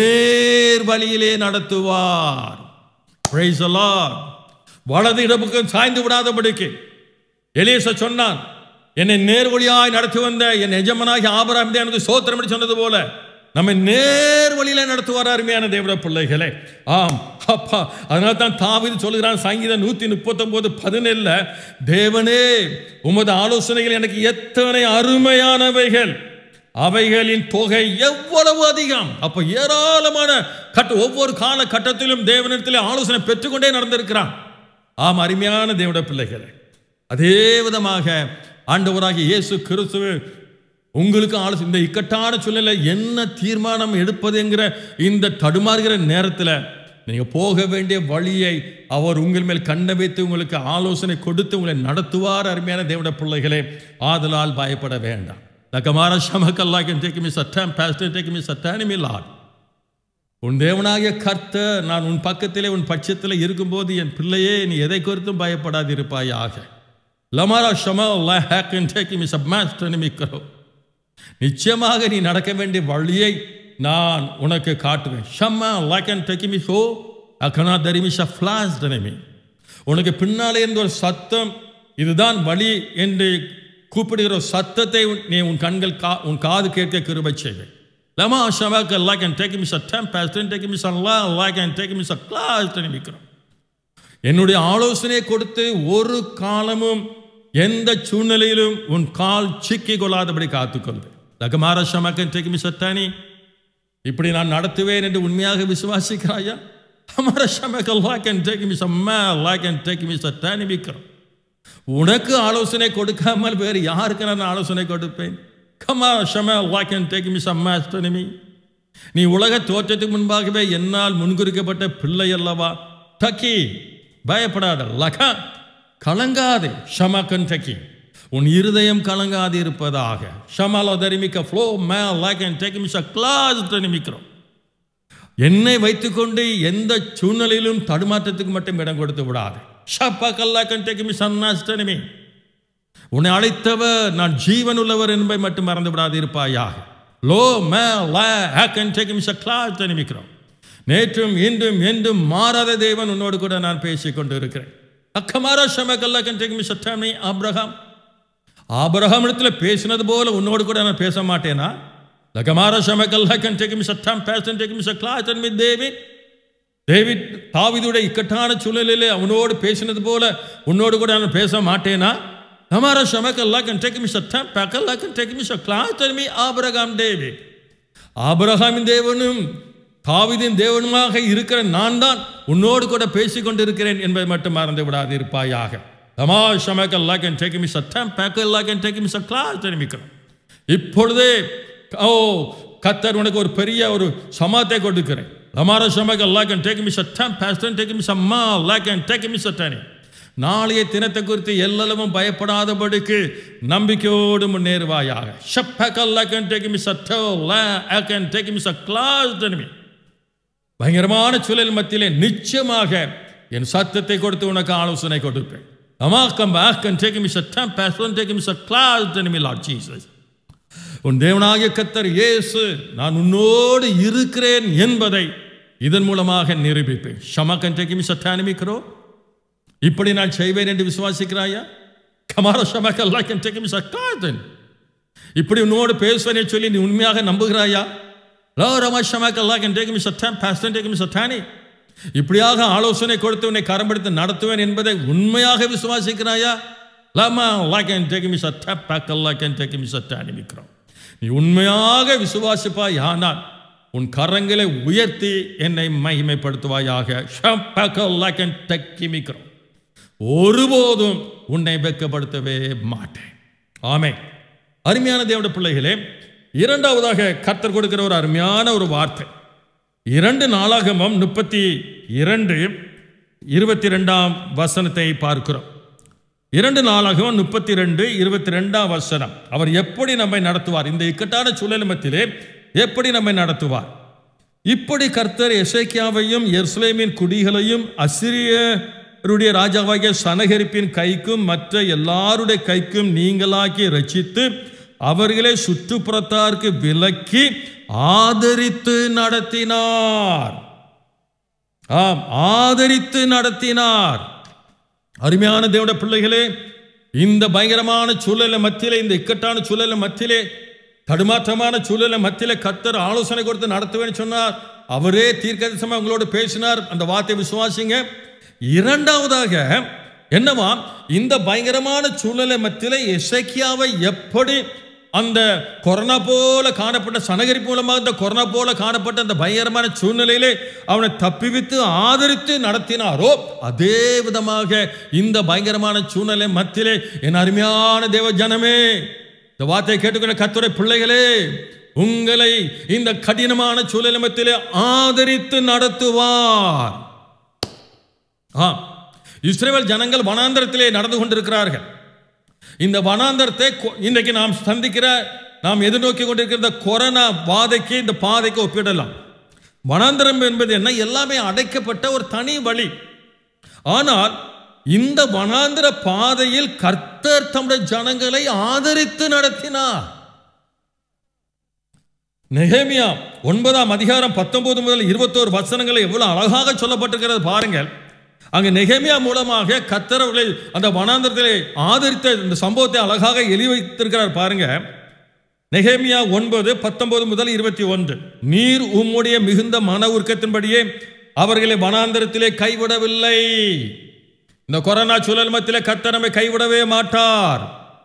நேர் வழியிலே நடத்துவார் Praise the Lord. வலது இடப்புக்கும் சாய்ந்து விடாதபடிக்கு எலியச சொன்னான் என்னை நேர்வழியாய் நடத்தி வந்த என் எஜமனாகி ஆபராம் எனக்கு சோத்திரம் என்று சொன்னது போல நம்மை நேர் வழியில நடத்துவார் அருமையான தேவட பிள்ளைகளே ஆம் அப்பா அதனால தான் தாவீது சொல்லுகிறான் சங்கீதம் நூத்தி முப்பத்தொன்பது பதினேழுல தேவனே உமது ஆலோசனைகள் எனக்கு எத்தனை அருமையானவைகள் அவைகளின் தொகை எவ்வளவு அதிகம் அப்ப ஏராளமான கட்ட ஒவ்வொரு கால கட்டத்திலும் தேவனிடத்தில் ஆலோசனை பெற்றுக்கொண்டே நடந்திருக்கிறான் ஆம் அருமையான தேவட பிள்ளைகளே அதே விதமாக ஆண்டவராகிய இயேசு கிறிஸ்துவ உங்களுக்கு ஆலோசனை இந்த இக்கட்டான சூழ்நிலை என்ன தீர்மானம் எடுப்பதுங்கிற இந்த தடுமாறுகிற நேரத்தில் நீங்க போக வேண்டிய வழியை அவர் உங்கள் மேல் கண்ண வைத்து உங்களுக்கு ஆலோசனை கொடுத்து உங்களை நடத்துவார் அருமையான தேவட பிள்ளைகளே ஆதலால் பயப்பட வேண்டாம் லக்கமார ஷமக்கல்லா can take me சட்டம் pastor take me சட்டானி me Lord உன் தேவனாகிய கர்த்தர் நான் உன் பக்கத்திலே உன் பட்சத்தில் இருக்கும்போது என் பிள்ளையே நீ எதை குறித்தும் பயப்படாதிருப்பாயாக லமாரா ஷமா ஹேக்கன் டேக்கி மிஸ் மாஸ்டர் மிக்கிறோ நிச்சயமாக நீ நடக்க வேண்டிய வழியை நான் உனக்கு காட்டுவேன் ஷம்மா லைக்கன் டேக்கி மி ஹோ அக்கனா தரிமி ஷஃப்ளாஸ் தனிமி உனக்கு பின்னாலே இருந்த ஒரு சத்தம் இதுதான் வழி என்று கூப்பிடுகிற ஒரு சத்தத்தை உன்- நீ உன் கண்கள் கா உன் காது கேட்க கிருபை செய்வேன் லமா ஷமாக்க லைக் அண்ட் டேக் மிஸ் அ டெம்பஸ்ட் அண்ட் டேக் மிஸ் அ லா லைக் அண்ட் டேக் மிஸ் அ கிளாஸ் நினைக்கிறோம் என்னுடைய ஆலோசனையை கொடுத்து ஒரு காலமும் எந்த சூழ்நிலையிலும் உன் கால் சிக்கி கொள்ளாதபடி காத்துக்கொள்வேன் லகமார ஷமக்கன் டேக் மிஸ் அத்தானி இப்படி நான் நடத்துவேன் என்று உண்மையாக விசுவாசிக்கிறாயா हमारा समय का ला कैन टेक मी सम ला कैन टेक मी சட்டானி விக்ரம் உனக்கு ஆலோசனை கொடுக்காமல் வேறு யாருக்கு நான் ஆலோசனை கொடுப்பேன் கமா ஷம லா கேன் டேக் மீ சம் மாஸ்டனிமி நீ உலக தோற்றத்துக்கு முன்பாகவே என்னால் முன்குறிக்கப்பட்ட பிள்ளை அல்லவா டக்கி பயப்படாத லகா கலங்காதே ஷமக்கன் டக்கி உன் இருதயம் கலங்காது இருப்பதாக ஷமாலோ தரிமிக்க ஃப்ளோ மே லாக் டேக் மிஸ் அ கிளாஸ் தனிமிக்கிறோம் என்னை வைத்துக்கொண்டு எந்த சூழ்நிலையிலும் தடுமாற்றத்துக்கு மட்டும் இடம் கொடுத்து விடாது ஷப்பா கல்லாக்கன் டேக் மிஸ் அன்னாஸ்டனிமி உன்னை அழைத்தவர் நான் ஜீவன் உள்ளவர் என்பதை மட்டும் மறந்து விடாது இருப்பாயாக லோ மே லே ஹேக்கன் டேக் மிஸ் அ கிளாஸ் தனிமிக்கிறோம் நேற்றும் இன்றும் என்றும் மாறாத தேவன் உன்னோடு கூட நான் பேசிக் கொண்டு இருக்கிறேன் அக்கமாரா ஷமக்கல்லா கன் டேக் மிஸ் அட்டாமி ஆப்ரஹாம் ஆபிரகாம் இடத்துல பேசினது போல உன்னோடு கூட நான் பேச மாட்டேனா லகமாரா ஷமக்கல்லா கன் டேக் மிஸ் அட்டாம் பேசன் டேக் மிஸ் அ கிளாஸ் தன்மி தேவிட் டேவிட் தாவிதுடைய இக்கட்டான சூழலிலே அவனோடு பேசினது போல உன்னோடு கூட நான் பேச மாட்டேனா हमारा समय का अल्लाह can take me a time back Allah can take me a class tell me ஆபிரகாம் டேவிட் ஆபிரகாமின் தேவனும் தாவிதின் தேவனுமாக இருக்கிற நான் தான் உன்னோடு கூட பேசிக் கொண்டிருக்கிறேன் என்பதை மட்டும் மறந்து விடாது இருப்பாயாக தமா ஷமக் அல்லா கேன் டேக் மிஸ் அட்டம் பேக் அல்லா கேன் டேக் மிஸ் அ கிளாஸ் தெரிவிக்கிறோம் இப்பொழுதே ஓ கத்தர் உனக்கு ஒரு பெரிய ஒரு சமாத்தை கொடுக்கிறேன் தமார ஷமக் அல்லா கேன் டேக் மிஸ் அட்டம் பேஸ்டன் டேக் மிஸ் அம்மா அல்லா கேன் டேக் மிஸ் அட்டானி நாளைய தினத்தை குறித்து எல்லளவும் பயப்படாதபடிக்கு நம்பிக்கையோடு முன்னேறுவாயாக ஷப்பக்கல்லா கேன் டேக் மிஸ் அட்டோ லா கேன் டேக் மிஸ் அ கிளாஸ் தெரிவி பயங்கரமான சூழல் மத்தியிலே நிச்சயமாக என் சத்தத்தை கொடுத்து உனக்கு ஆலோசனை கொடுப்பேன் அமாக்கம் ஆக்கன் டேக் மிஸ் அட்டம் பேசன் டேக் மிஸ் அ கிளாஸ் தெரிவி லார்ட் ஜீசஸ் உன் தேவனாகிய கத்தர் இயேசு நான் உன்னோடு இருக்கிறேன் என்பதை இதன் மூலமாக நிரூபிப்பேன் ஷமக்கன் டேக் மிஸ் அட்டானிமிக்கிறோ இப்படி நான் செய்வேன் என்று விசுவாசிக்கிறாயா கமார ஷமக்கல்லா கேன் டேக் மிஸ் அ காதன் இப்படி உன்னோடு பேசுவேன் சொல்லி நீ உண்மையாக நம்புகிறாயா லோ ரமா ஷமக்கல்லா கேன் டேக் மிஸ் அ டைம் பாஸ்டன் டேக் மிஸ் அ டானி இப்படியாக ஆலோசனை கொடுத்து உன்னை கரம்பெடுத்து நடத்துவேன் என்பதை உண்மையாக விசுவாசிக்கிறாயா லாமா லா கேன் டேக் மிஸ் அ டேப் பேக்கல்லா கேன் டேக் மிஸ் அ டானி விக்ரம் நீ உண்மையாக விசுவாசிப்பாய் ஆனால் உன் கரங்களை உயர்த்தி என்னை மகிமைப்படுத்துவாயாக ஷப்பக்கல்லா கேன் டேக் மிக்கிறோம் ஒருபோதும் உன்னை வெக்கப்படுத்தவே மாட்டேன் ஆமே அருமையான தேவட பிள்ளைகளே இரண்டாவதாக கர்த்தர் கொடுக்கிற ஒரு அருமையான ஒரு வார்த்தை இரண்டு நாளாகமம் முப்பத்தி இரண்டு இருபத்தி ரெண்டாம் வசனத்தை பார்க்கிறோம் இரண்டு நாளாகவும் முப்பத்தி ரெண்டு இருபத்தி ரெண்டாம் வசனம் அவர் எப்படி நம்மை நடத்துவார் இந்த இக்கட்டான சூழல் மத்தியிலே எப்படி நம்மை நடத்துவார் இப்படி கர்த்தர் எசேக்கியாவையும் எருசலேமின் குடிகளையும் அசிரியருடைய ராஜாவாகிய சனகரிப்பின் கைக்கும் மற்ற எல்லாருடைய கைக்கும் நீங்களாக்கி ரட்சித்து அவர்களை சுற்றுப்புறத்தாருக்கு விலக்கி ஆதரித்து நடத்தினார் ஆம் ஆதரித்து நடத்தினார் அருமையான தேவட பிள்ளைகளே இந்த பயங்கரமான சூழல மத்தியிலே இந்த இக்கட்டான சூழல மத்தியிலே தடுமாற்றமான சூழல மத்தியிலே கத்தர் ஆலோசனை கொடுத்து நடத்துவேன்னு சொன்னார் அவரே தீர்க்கதரிசமா உங்களோடு பேசினார் அந்த வார்த்தை விசுவாசிங்க இரண்டாவதாக என்னவா இந்த பயங்கரமான சூழலை மத்தியிலே எசைக்கியாவை எப்படி அந்த கொரோனா போல காணப்பட்ட சனகரி மூலமாக இந்த கொரோனா போல காணப்பட்ட அந்த பயங்கரமான சூழ்நிலையிலே அவனை தப்பிவித்து ஆதரித்து நடத்தினாரோ அதே விதமாக இந்த பயங்கரமான சூழ்நிலை மத்தியிலே என் அருமையான தேவ ஜனமே இந்த வார்த்தையை கேட்டுக்கொண்ட கத்துரை பிள்ளைகளே உங்களை இந்த கடினமான சூழலை மத்தியிலே ஆதரித்து நடத்துவார் ஆ இஸ்ரேல் ஜனங்கள் வனாந்தரத்திலே நடந்து கொண்டிருக்கிறார்கள் இந்த வனாந்தரத்தை கொ- இன்றைக்கு நாம் சந்திக்கிற நாம் எதிர்நோக்கி கொண்டிருக்கிற இந்த கொரோனா பாதைக்கு இந்த பாதைக்கு ஒப்பிடலாம் வனாந்தரம் என்பது என்ன எல்லாமே அடைக்கப்பட்ட ஒரு தனி வழி ஆனால் இந்த வனாந்தர பாதையில் கர்த்தர் தம்முடைய ஜனங்களை ஆதரித்து நடத்தினார் நெகேமியா ஒன்பதாம் அதிகாரம் பத்தொன்பது முதல் இருபத்தோரு வசனங்களை எவ்வளவு அழகாக சொல்லப்பட்டிருக்கிறது பாருங்கள் அங்கு நெகேமியா மூலமாக கத்தர் அவர்களை அந்த வனாந்தரத்திலே ஆதரித்த இந்த சம்பவத்தை அழகாக எழுதி வைத்திருக்கிறார் பாருங்க நெகேமியா ஒன்பது பத்தொன்பது முதல் இருபத்தி ஒன்று நீர் உம்முடைய மிகுந்த மன உருக்கத்தின்படியே அவர்களை வனாந்தரத்திலே கைவிடவில்லை இந்த கொரோனா சூழல் மத்தியிலே கர்த்தர் நம்மை கைவிடவே மாட்டார்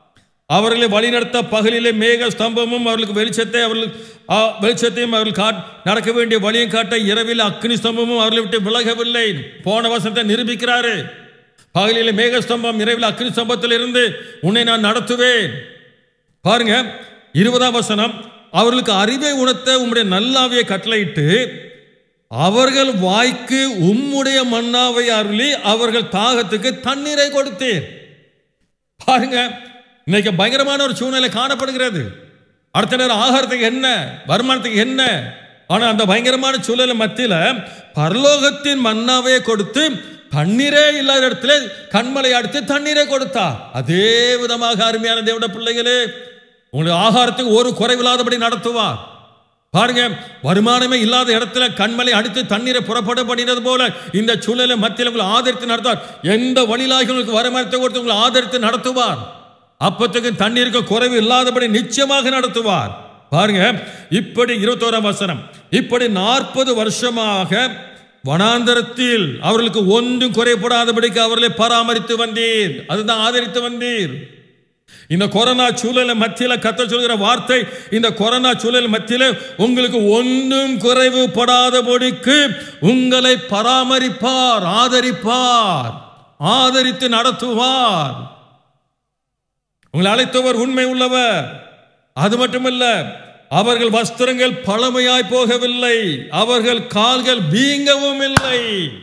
அவர்களை வழிநடத்த பகலிலே மேக ஸ்தம்பமும் அவர்களுக்கு வெளிச்சத்தை அவர்களுக்கு ஆ, வெளிச்சத்தையும் அவர்கள் காட் நடக்க வேண்டிய வழியும் காட்ட இரவில் அக்னி ஸ்தம்பமும் அவர்களை விட்டு விலகவில்லை போன வசனத்தை நிரூபிக்கிறாரு பகலிலே மேக ஸ்தம்பம் இரவில் அக்னி ஸ்தம்பத்தில் இருந்து உன்னை நான் நடத்துவேன் பாருங்க இருபதாம் வசனம் அவர்களுக்கு அறிவை உணர்த்த உம்முடைய நல்லாவியை கட்டளையிட்டு அவர்கள் வாய்க்கு உம்முடைய மன்னாவை அருளி அவர்கள் தாகத்துக்கு தண்ணீரை கொடுத்தீர் பாருங்க இன்னைக்கு பயங்கரமான ஒரு சூழ்நிலை காணப்படுகிறது அடுத்த நேரம் ஆகாரத்துக்கு என்ன வருமானத்துக்கு என்ன ஆனா அந்த பயங்கரமான சூழ்நிலை மத்தியில பரலோகத்தின் மன்னாவே கொடுத்து தண்ணீரே இல்லாத இடத்துல கண்மலை அடுத்து தண்ணீரை கொடுத்தார் அதே விதமாக அருமையான தேவட பிள்ளைகளே உங்களுக்கு ஆகாரத்துக்கு ஒரு குறைவில்லாதபடி நடத்துவார் பாருங்க வருமானமே இல்லாத இடத்துல கண்மலை அடித்து தண்ணீரை புறப்பட பண்ணினது போல இந்த சூழ்நிலை மத்தியில் உங்களை ஆதரித்து நடத்துவார் எந்த வழியிலாக உங்களுக்கு வருமானத்தை கொடுத்து உங்களை ஆதரித்து நடத்துவார் அப்பத்துக்கு தண்ணீருக்கு குறைவு இல்லாதபடி நிச்சயமாக நடத்துவார் பாருங்க இப்படி இருபத்தோராம் வசனம் இப்படி நாற்பது வருஷமாக வனாந்தரத்தில் அவர்களுக்கு ஒன்றும் குறைபடாதபடிக்கு அவர்களை பராமரித்து வந்தீர் அதுதான் ஆதரித்து வந்தீர் இந்த கொரோனா சூழல மத்தியில கத்த சொல்கிற வார்த்தை இந்த கொரோனா சூழல் மத்தியில உங்களுக்கு ஒன்றும் குறைவுபடாதபடிக்கு உங்களை பராமரிப்பார் ஆதரிப்பார் ஆதரித்து நடத்துவார் உங்களை அழைத்தவர் உண்மை உள்ளவர் அது மட்டுமல்ல அவர்கள் வஸ்திரங்கள் பழமையாய் போகவில்லை அவர்கள் கால்கள் வீங்கவும் இல்லை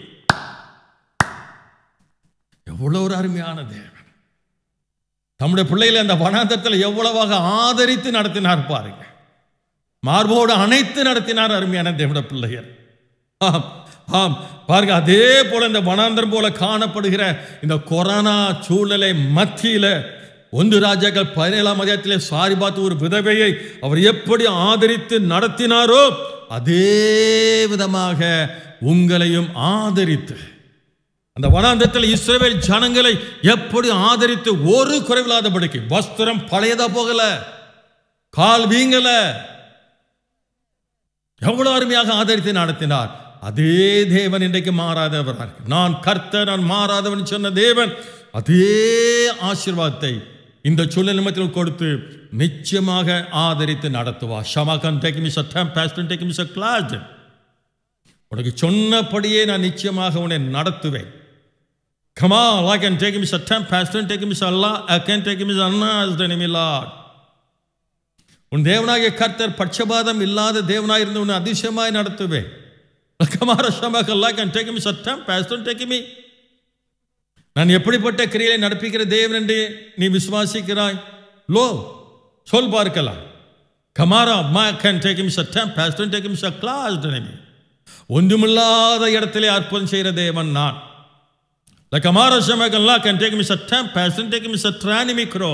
எவ்வளவு ஒரு அருமையான தேவன் தம்முடைய பிள்ளைகளை அந்த வனாந்தரத்தில் எவ்வளவாக ஆதரித்து நடத்தினார் பாருங்க மார்போடு அணைத்து நடத்தினார் அருமையான தேவட பிள்ளைகள் ஆம் ஆம் பாருங்க அதே போல இந்த வனாந்தரம் போல காணப்படுகிற இந்த கொரோனா சூழ்நிலை மத்தியில ஒன்று ராஜாக்கள் பதினேழாம் அதிகாரத்திலே சாரி பார்த்து ஒரு விதவையை அவர் எப்படி ஆதரித்து நடத்தினாரோ அதே விதமாக உங்களையும் ஆதரித்து அந்த வனாந்தத்தில் இஸ்ரவேல் ஜனங்களை எப்படி ஆதரித்து ஒரு குறைவில்லாதபடிக்கு வஸ்திரம் பழையதா போகல கால் வீங்கல எவ்வளவு அருமையாக ஆதரித்து நடத்தினார் அதே தேவன் இன்றைக்கு மாறாதவராக நான் கர்த்தர் நான் மாறாதவன் சொன்ன தேவன் அதே ஆசீர்வாதத்தை இந்த சூழல் நிமிடத்தில் கொடுத்து நிச்சயமாக ஆதரித்து நடத்துவார் ஷமாகன் டேக் மிஸ் அட்டம் பாஸ்டன் டேக் மிஸ் கிளாஸ் உனக்கு சொன்னபடியே நான் நிச்சயமாக உன்னை நடத்துவேன் Come on, I can take him as a temp pastor, take him as Allah, I can take him as Anna as the enemy Lord. உன் தேவனாகிய கர்த்தர் பட்சபாதம் இல்லாத தேவனாய் இருந்து உன்னை அதிசயமாய் நடத்துவேன் கமார சமகல்லா கேன் டேக் மீ சட்டம் பேஸ்டன் டேக் மீ நான் எப்படிப்பட்ட கிரியையை நடப்பிக்கிற தேவன் என்று நீ விசுவாசிக்கிறாய் லோ சொல் பார்க்கலாம் கமாரா மா கேன் டேக் மீ சட்டம் பேஸ்டன் டேக் மீ கிளாஸ் ஒன்றுமில்லாத இடத்திலே அற்புதம் செய்கிற தேவன் நான் Like Amara Shamakallah can take me a temp, passion take me a tranimicro.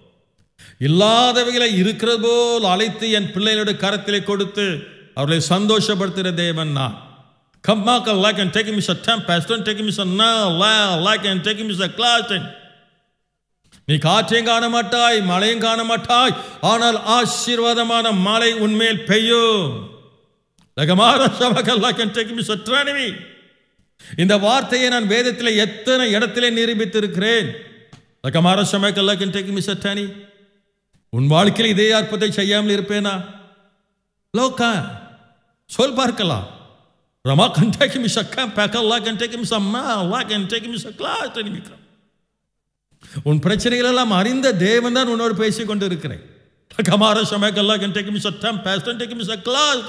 இல்லாதவைகளை இருக்கிறது போல் அழைத்து என் பிள்ளைகளுடைய கரத்திலே கொடுத்து அவர்களை சந்தோஷப்படுத்துகிற தேவன் நான் கம்மாக்கள் லைக் அண்ட் டேக் மிஸ் அ டெம் பேஸ்டன் டேக் மிஸ் அ லைக் அண்ட் டேக் மிஸ் அ கிளாஸ் நீ காற்றையும் காண மாட்டாய் மழையும் காண மாட்டாய் ஆனால் ஆசீர்வாதமான மழை உன்மேல் பெய்யும் லகமார சமகல்லா கேன் டேக் மிஸ் அ ட்ரானிமி இந்த வார்த்தையை நான் வேதத்தில் எத்தனை இடத்திலே நிரூபித்திருக்கிறேன் லகமார சமகல்லா கேன் டேக் மிஸ் அ டானி உன் வாழ்க்கையில் இதே அற்பத்தை செய்யாமல் இருப்பேனா லோக்கா சொல் பார்க்கலாம் Rama can take him a camp, Pakalla can take him some Allah can take him a class நினைக்கிறோம் உன் பிரச்சனைகள் எல்லாம் அறிந்த தேவன் தான் உன்னோடு பேசிக் கொண்டு இருக்கிறேன் கமார சமயக்கல்லா can take him a temp, pastor take him a class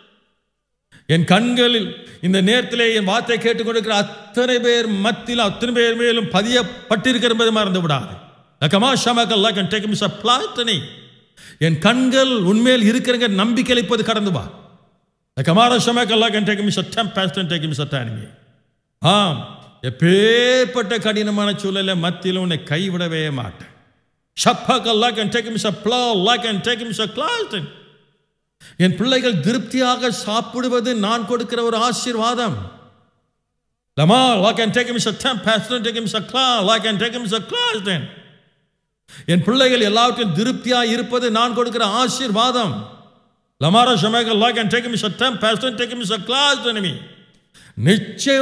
என் கண்களில் இந்த நேரத்திலே என் வார்த்தை கேட்டுக்கொண்டிருக்கிற அத்தனை பேர் மத்தியில் அத்தனை பேர் மேலும் பதியப்பட்டிருக்கிற என்பதை மறந்து விடாது கமா ஷமக்கல்லா can take him a பிளாட்டனி என் கண்கள் உண்மையில் இருக்கிறங்க நம்பிக்கை அளிப்பது கடந்து வா கமார ஷமக்கல்லா can take him a temp, pastor take him a enemy ஆம் எப்பேற்பட்ட கடினமான சூழலை மத்தியில் உன்னை கைவிடவே மாட்டேன் ஷப்பக்கல்லா can take him a plow, Allah can take him a class என் பிள்ளைகள் திருப்தியாக சாப்பிடுவது நான் கொடுக்கிற ஒரு ஆசீர்வாதம் லமா like and take him as a temp, pastor take him as a class, like and take him as a class then. என் பிள்ளைகள் எல்லாவற்றையும் திருப்தியாக இருப்பது நான் கொடுக்கிற ஆசீர்வாதம் லமாரா ஷமேகல் like and take him as a temp, pastor take him as a class enemy.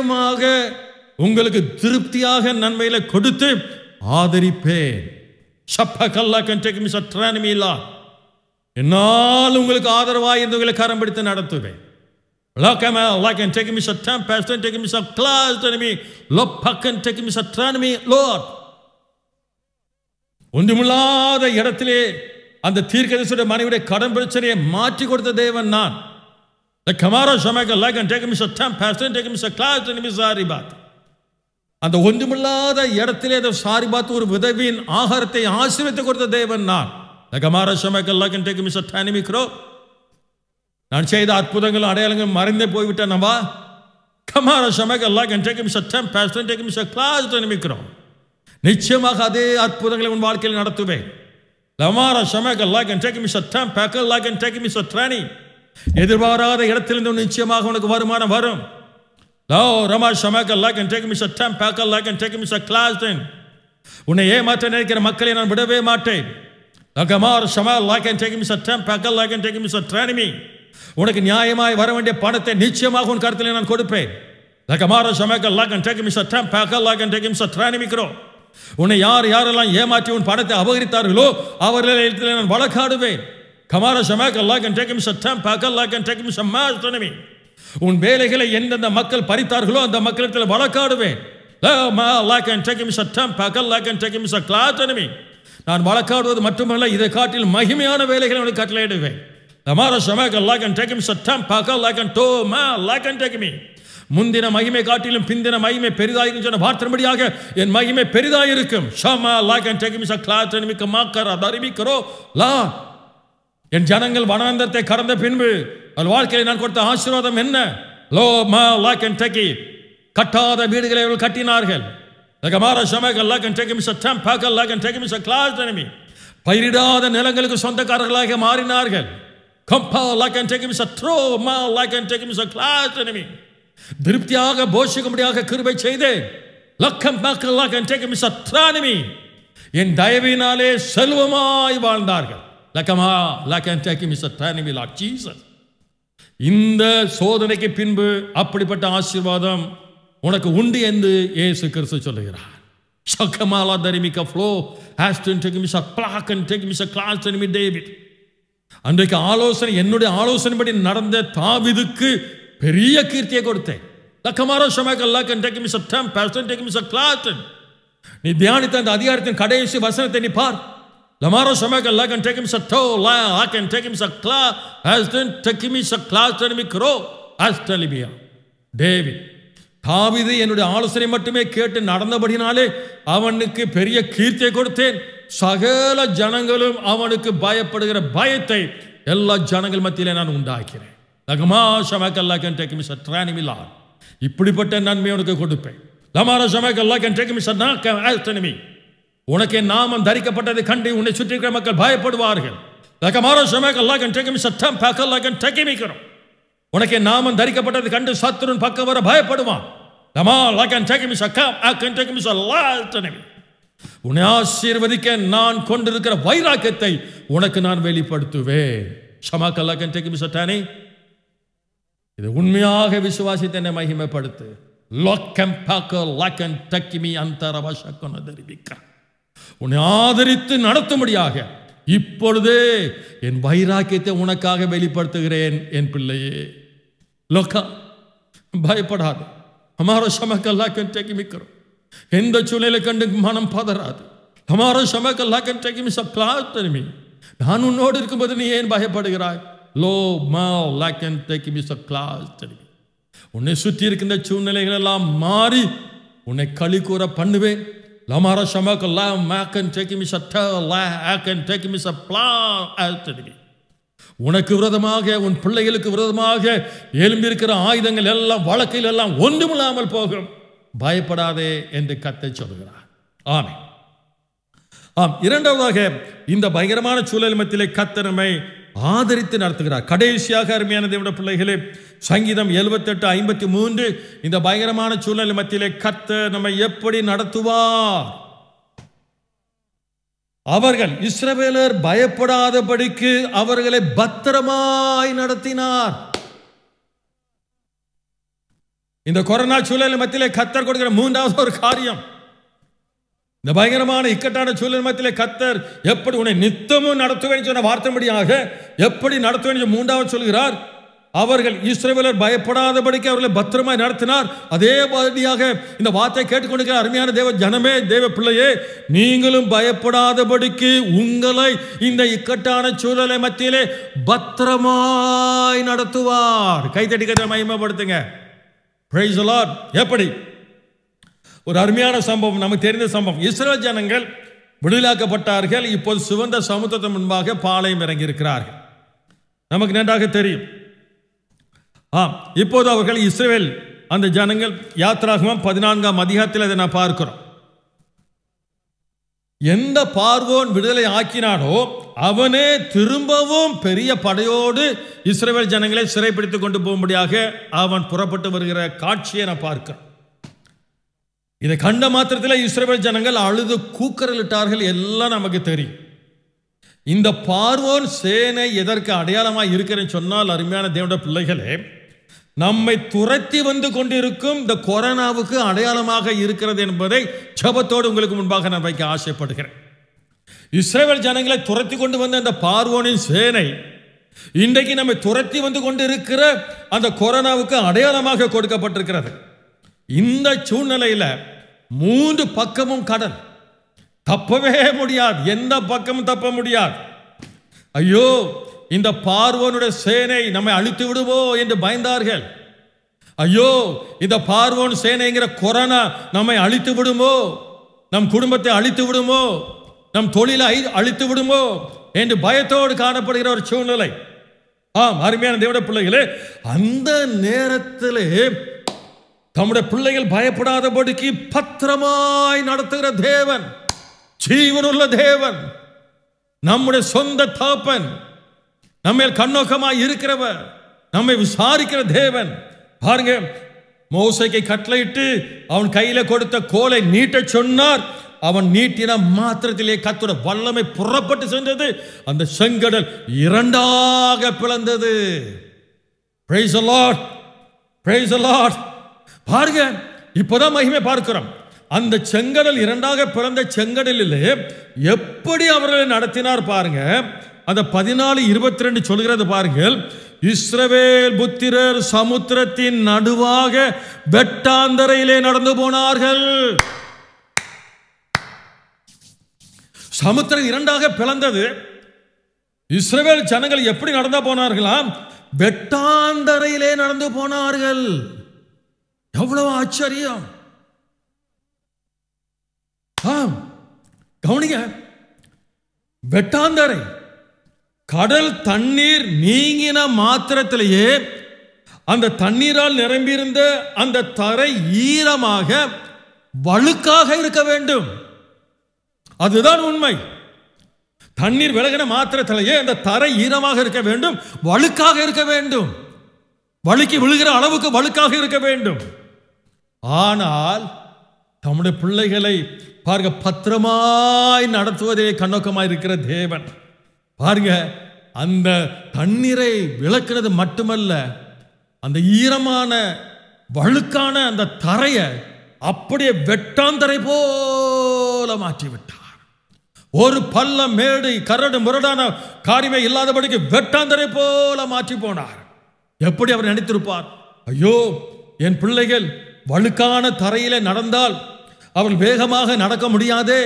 நிச்சயமாக உங்களுக்கு திருப்தியாக நன்மையில கொடுத்து ஆதரிப்பேன் ஷப்பகல்லா can take me சத்ரானிமிலா என்னால் உங்களுக்கு ஆதரவாக இருந்து உங்களை கரம் பிடித்து நடத்துவேன் Lokama, like and taking me some tempest and taking me some clouds and me, lopak and taking me some tranemy, Lord. ஒன்றுமில்லாத இடத்திலே அந்த தீர்க்கதரிசியுடைய மனைவியுடைய கடன் பிரச்சனையை மாற்றி கொடுத்த தேவன் நான் The Kamara Shamaka like and take me some tempest and take me some clouds and me Zaribat. அந்த ஒன்றுமில்லாத இடத்திலே அந்த சாரிபாத் ஒரு விதவியின் ஆகாரத்தை ஆசீர்வதித்து கொடுத்த தேவன் நான் The Kamara Shamaka like and take me some tiny crow. நான் செய்த அற்புதங்கள் அடையாளங்கள் மறைந்தே போய்விட்டேனவா கமார சமக எல்லாம் கேன் டேக் மிஸ் அட்டம் பாஸ்டன் டேக் மிஸ் கிளாஸ் நிமிக்கிறோம் நிச்சயமாக அதே அற்புதங்களை உன் வாழ்க்கையில் நடத்துவேன் லமார சமக எல்லாம் கேன் டேக் மிஸ் அட்டம் பேக்கல் எல்லாம் கேன் டேக் மிஸ் ட்ரானி எதிர்பாராத இடத்திலிருந்து நிச்சயமாக உனக்கு வருமானம் வரும் லோ ரமா சமக எல்லாம் கேன் டேக் மிஸ் அட்டம் பேக்கல் எல்லாம் கேன் டேக் மிஸ் கிளாஸ் உன்னை ஏமாற்ற நினைக்கிற மக்களை நான் விடவே மாட்டேன் லகமார் ஷமா லாக் அண்ட் டேக் மிஸ் அட்டம் பேக்கல் லாக் அண்ட் டேக் மிஸ் ட்ரானிமி உனக்கு நியாயமாய் வர வேண்டிய பணத்தை நிச்சயமாக உன் கருத்தில் நான் கொடுப்பேன் லகமார ஷமேக்கல் லாக் அண்ட் டேக் மிஸ் அட்டம் பேக்கல் லாக் அண்ட் டேக் மிஸ் ட்ரானிமிக்கிறோ உன்னை யார் யாரெல்லாம் ஏமாற்றி உன் பணத்தை அபகரித்தார்களோ அவர்களிடத்தில் நான் வழக்காடுவேன் கமார ஷமேக்கல் லாக் அண்ட் டேக் மிஸ் அட்டம் பேக்கல் லாக் அண்ட் டேக் மிஸ் ட்ரானிமி உன் வேலைகளை எந்தெந்த மக்கள் பறித்தார்களோ அந்த மக்களிடத்தில் வழக்காடுவேன் லாக் அண்ட் டேக் மிஸ் அட்டம் பேக்கல் லாக் அண்ட் டேக் மிஸ் கிளாஸ் enemy நான் வழக்காடுவது மட்டுமல்ல இதை காட்டில் மகிமையான வேலைகளை உனக்கு கட்டளையிடுவேன் தமார சமக லாகன் டேக்கும் சட்டம் பக லாகன் டோ மா லாகன் டேக்குமி முந்தின மகிமை காட்டிலும் பிந்தின மகிமை பெரிதாயிருக்கும் சொன்ன வார்த்தைபடியாக என் மகிமை பெரிதாயிருக்கும் ஷமா லாகன் டேக்குமி ச கிளாஸ் எனிமிக்க மாக்கர தரிமிக்கிறோ லா என் ஜனங்கள் வனாந்தரத்தை கடந்த பின்பு அவள் வாழ்க்கையில் நான் கொடுத்த ஆசீர்வாதம் என்ன லோ மா லாகன் டேக்கி கட்டாத வீடுகளை அவர்கள் கட்டினார்கள் Lagamara Shamaka Lak and take him a temp, Paka Lak and take him a class enemy. பயிரிடாத நிலங்களுக்கு சொந்தக்காரர்களாக மாறினார்கள் கம்பா லாக் அண்ட் டேக் மிஸ் த்ரோ மா லாக் அண்ட் டேக் மிஸ் கிளாஸ் enemy திருப்தியாக போஷிக்கும்படியாக கிருபை செய்தேன் லக்கம் பாக்க லாக் அண்ட் டேக் மிஸ் த்ரானிமி என் தயவினாலே செல்வமாய் வாழ்ந்தார்கள் லக்கமா லாக் அண்ட் டேக் மிஸ் த்ரானிமி லாக் ஜீசஸ் இந்த சோதனைக்கு பின்பு அப்படிப்பட்ட ஆசீர்வாதம் உனக்கு உண்டு என்று இயேசு கிறிஸ்து சொல்லுகிறார் சக்கமாலா தரிமிக்க ஃப்ளோ ஹாஸ்டன் டேக் மிஸ் அ பிளாக் அண்ட் டேக் மிஸ் அ கிளாஸ் எனிமி டேவிட் அன்றைக்கு ஆலோசனை என்னுடைய ஆலோசனைப்படி நடந்த தாவிதுக்கு பெரிய கீர்த்தியை கொடுத்தேன் லக்கமாரோ ஷமக்கல் லாக் அண்ட் டேக் மிஸ் அ டம் பாஸ்டன் டேக் மிஸ் அ கிளாஸ் நீ தியானித்த அந்த அதிகாரத்தின் கடைசி வசனத்தை நீ பார் லமாரோ ஷமக்கல் லாக் அண்ட் டேக் மிஸ் அ டோ லாக் அண்ட் டேக் மிஸ் அ கிளா ஹாஸ்டன் டேக் மிஸ் அ கிளாஸ் எனிமி க்ரோ ஹாஸ்டலிபியா டேவிட் தாவிது என்னுடைய ஆலோசனை மட்டுமே கேட்டு நடந்தபடினாலே அவனுக்கு பெரிய கீர்த்தியை கொடுத்தேன் சகல ஜனங்களும் அவனுக்கு பயப்படுகிற பயத்தை எல்லா ஜனங்கள் மத்தியிலே நான் உண்டாக்கிறேன் லகமா ஷமக்கல்லா கேன் டேக் மிஸ் ட்ரானிமிலா இப்படிப்பட்ட நன்மை உனக்கு கொடுப்பேன் லமாரா ஷமக்கல்லா கேன் டேக் மிஸ் ஆஸ்டனிமி உனக்கு என் நாமம் தரிக்கப்பட்டதை கண்டு உன்னை சுற்றி இருக்கிற மக்கள் பயப்படுவார்கள் லகமாரா ஷமக்கல்லா கேன் டேக் மிஸ் அட்டம் பக்கல்லா கேன் டேக் மிக்கிறோம் உனக்கு என் நாமம் தரிக்கப்பட்டது கண்டு சத்துருன் பக்கம் வர பயப்படுவான் லமா லாக்கன் டேக் மிஸ் அக்கா ஆக்கன் டேக் மிஸ் லாஸ்ட் உன்னை ஆசீர்வதிக்க நான் கொண்டிருக்கிற வைராக்கியத்தை உனக்கு நான் வெளிப்படுத்துவேன் ஷமாக்க லாக்கன் டேக் மிஸ் டானே இது உண்மையாக விசுவாசித்து என்னை மகிமைப்படுத்து லோக்கம் பாக்க லாக்கன் டக்கிமி அந்தரவ சக்கன தெரிவிக்க உன்னை ஆதரித்து நடத்தும்படியாக இப்பொழுதே என் வைராக்கியத்தை உனக்காக வெளிப்படுத்துகிறேன் என் பிள்ளையே லோக்கா பயப்படாது அமார சமக்கல்லா கண்டேக்கி மிக்கிறோம் எந்த சூழ்நிலை கண்டு மனம் பதறாது அமார சமக்கல்லா கண்டேக்கி மிஸ் பிளாத்தனிமி நான் உன்னோடு இருக்கும்போது நீ ஏன் பயப்படுகிறாய் லோ மா லாக் அண்ட் டேக் மிஸ் கிளாஸ் உன்னை சுற்றி இருக்கின்ற சூழ்நிலைகள் எல்லாம் மாறி உன்னை களி கூற பண்ணுவேன் லமார சமக்கல்லா மேக்கன் டேக் மிஸ் லா ஆக்கன் டேக் மிஸ் பிளா ஆஸ்டனிமி உனக்கு விரோதமாக உன் பிள்ளைகளுக்கு விரோதமாக எழும்பியிருக்கிற ஆயுதங்கள் எல்லாம் வழக்கில் எல்லாம் ஒன்றுமில்லாமல் போகும் பயப்படாதே என்று கத்தை சொல்கிறார் ஆமே ஆம் இரண்டாவதாக இந்த பயங்கரமான சூழல் மத்தியிலே கத்தனமை ஆதரித்து நடத்துகிறார் கடைசியாக அருமையான தேவட பிள்ளைகளே சங்கீதம் எழுபத்தெட்டு ஐம்பத்தி மூன்று இந்த பயங்கரமான சூழல் மத்தியிலே கத்த நம்மை எப்படி நடத்துவார் அவர்கள் இஸ்ரவேலர் பயப்படாதபடிக்கு அவர்களை பத்திரமாய் நடத்தினார் இந்த கொரோனா சூழல் மத்தியிலே கத்தர் கொடுக்கிற மூன்றாவது ஒரு காரியம் இந்த பயங்கரமான இக்கட்டான சூழல் மத்தியிலே கத்தர் எப்படி உன்னை நித்தமும் நடத்துவேன் சொன்ன வார்த்தைபடியாக எப்படி நடத்துவேன் என்று மூன்றாவது சொல்கிறார் அவர்கள் இஸ்ரவேலர் பயப்படாதபடிக்கு அவர்களை பத்திரமாய் நடத்தினார் அதே மாதிரியாக இந்த வார்த்தை கேட்டுக்கொண்டிருக்கிற அருமையான தேவ ஜனமே தேவ பிள்ளையே நீங்களும் பயப்படாதபடிக்கு உங்களை இந்த இக்கட்டான சூழலை மத்தியிலே பத்திரமாய் நடத்துவார் கைத்தட்டி கதை மகிமைப்படுத்துங்க Praise the Lord. எப்படி ஒரு அருமையான சம்பவம் நமக்கு தெரிந்த சம்பவம் இஸ்ரேல் ஜனங்கள் விடுதலாக்கப்பட்டார்கள் இப்போது சிவந்த சமுத்திரத்தின் முன்பாக பாளையம் இறங்கி இருக்கிறார்கள் நமக்கு நன்றாக தெரியும் ஆம் இப்போது அவர்கள் இஸ்ரேல் அந்த ஜனங்கள் யாத்ராகமம் பதினான்காம் அதிகாரத்தில் அதை நான் பார்க்கிறோம் எந்த பார்வோன் விடுதலை ஆக்கினானோ அவனே திரும்பவும் பெரிய படையோடு இஸ்ரேல் ஜனங்களை சிறைப்பிடித்துக் கொண்டு போகும்படியாக அவன் புறப்பட்டு வருகிற காட்சியை நான் பார்க்கிறேன் இதை கண்ட மாத்திரத்தில் இஸ்ரேல் ஜனங்கள் அழுது கூக்கரலிட்டார்கள் எல்லாம் நமக்கு தெரியும் இந்த பார்வோன் சேனை எதற்கு அடையாளமாக இருக்கிறேன்னு சொன்னால் அருமையான தேவனுடைய பிள்ளைகளே நம்மை துரத்தி வந்து கொண்டிருக்கும் இந்த கொரோனாவுக்கு அடையாளமாக இருக்கிறது என்பதை ஜபத்தோடு உங்களுக்கு முன்பாக நான் வைக்க ஆசைப்படுகிறேன் இஸ்ரேல் ஜனங்களை துரத்தி கொண்டு வந்த அந்த பார்வோனின் சேனை இன்றைக்கு நம்மை துரத்தி வந்து கொண்டிருக்கிற அந்த கொரோனாவுக்கு அடையாளமாக கொடுக்கப்பட்டிருக்கிறது இந்த சூழ்நிலையில மூன்று பக்கமும் கடல் தப்பவே முடியாது எந்த பக்கமும் தப்ப முடியாது ஐயோ இந்த பார்வோனுடைய சேனை நம்மை அழித்து விடுவோ என்று பயந்தார்கள் ஐயோ இந்த பார்வோன் சேனைங்கிற கொரோனா நம்மை அழித்து விடுமோ நம் குடும்பத்தை அழித்து விடுமோ நம் தொழிலை அழி- அழித்து விடுமோ என்று பயத்தோடு காணப்படுகிற ஒரு சூழ்நிலை ஆம் அருமையான தேவட பிள்ளைகளே அந்த நேரத்திலே தம்முடைய பிள்ளைகள் பயப்படாதபடிக்கு பத்திரமாய் நடத்துகிற தேவன் ஜீவனுள்ள தேவன் நம்முடைய சொந்த தாப்பன் நம்ம கண்ணோக்கமாய் இருக்கிறவர் நம்மை விசாரிக்கிற தேவன் பாருங்க மோசைக்கு கட்டளையிட்டு அவன் கையில கொடுத்த கோலை நீட்டச் சொன்னார் அவன் நீட்டின மாத்திரத்திலே கத்தோட வல்லமை புறப்பட்டு சென்றது அந்த செங்கடல் இரண்டாக பிளந்தது Praise the Lord. Praise the Lord. பாருங்க இப்போதான் மகிமை பார்க்கிறோம் அந்த செங்கடல் இரண்டாக பிறந்த செங்கடலிலே எப்படி அவர்களை நடத்தினார் பாருங்க அந்த பதினாலு இருபத்தி ரெண்டு சொல்கிறது பாருங்கள் இஸ்ரவேல் புத்திரர் சமுத்திரத்தின் நடுவாக வெட்டாந்தரையிலே நடந்து போனார்கள் சமுத்திரம் இரண்டாக பிளந்தது இஸ்ரவேல் ஜனங்கள் எப்படி நடந்து போனார்களாம் வெட்டாந்தரையிலே நடந்து போனார்கள் எவ்வளவு ஆச்சரியம் ஆம் கவனிங்க வெட்டாந்தரை கடல் தண்ணீர் நீங்கின மாத்திரத்திலேயே அந்த தண்ணீரால் நிரம்பியிருந்த அந்த தரை ஈரமாக வழுக்காக இருக்க வேண்டும் அதுதான் உண்மை தண்ணீர் விலகின மாத்திரத்திலேயே அந்த தரை ஈரமாக இருக்க வேண்டும் வழுக்காக இருக்க வேண்டும் வழுக்கி விழுகிற அளவுக்கு வழுக்காக இருக்க வேண்டும் ஆனால் தம்முடைய பிள்ளைகளை பாருங்க பத்திரமாய் நடத்துவதே கண்ணோக்கமாய் இருக்கிற தேவன் பாருங்க அந்த தண்ணீரை விளக்குறது மட்டுமல்ல அந்த ஈரமான வழுக்கான அந்த தரையை அப்படியே வெட்டாந்தரை போல மாற்றி விட்டார் ஒரு பள்ளம் மேடு கரடு முரடான காரியமே இல்லாதபடிக்கு வெட்டாந்தரை போல மாற்றி போனார் எப்படி அவர் நினைத்திருப்பார் ஐயோ என் பிள்ளைகள் வழுக்கான தரையிலே நடந்தால் அவர்கள் வேகமாக நடக்க முடியாதே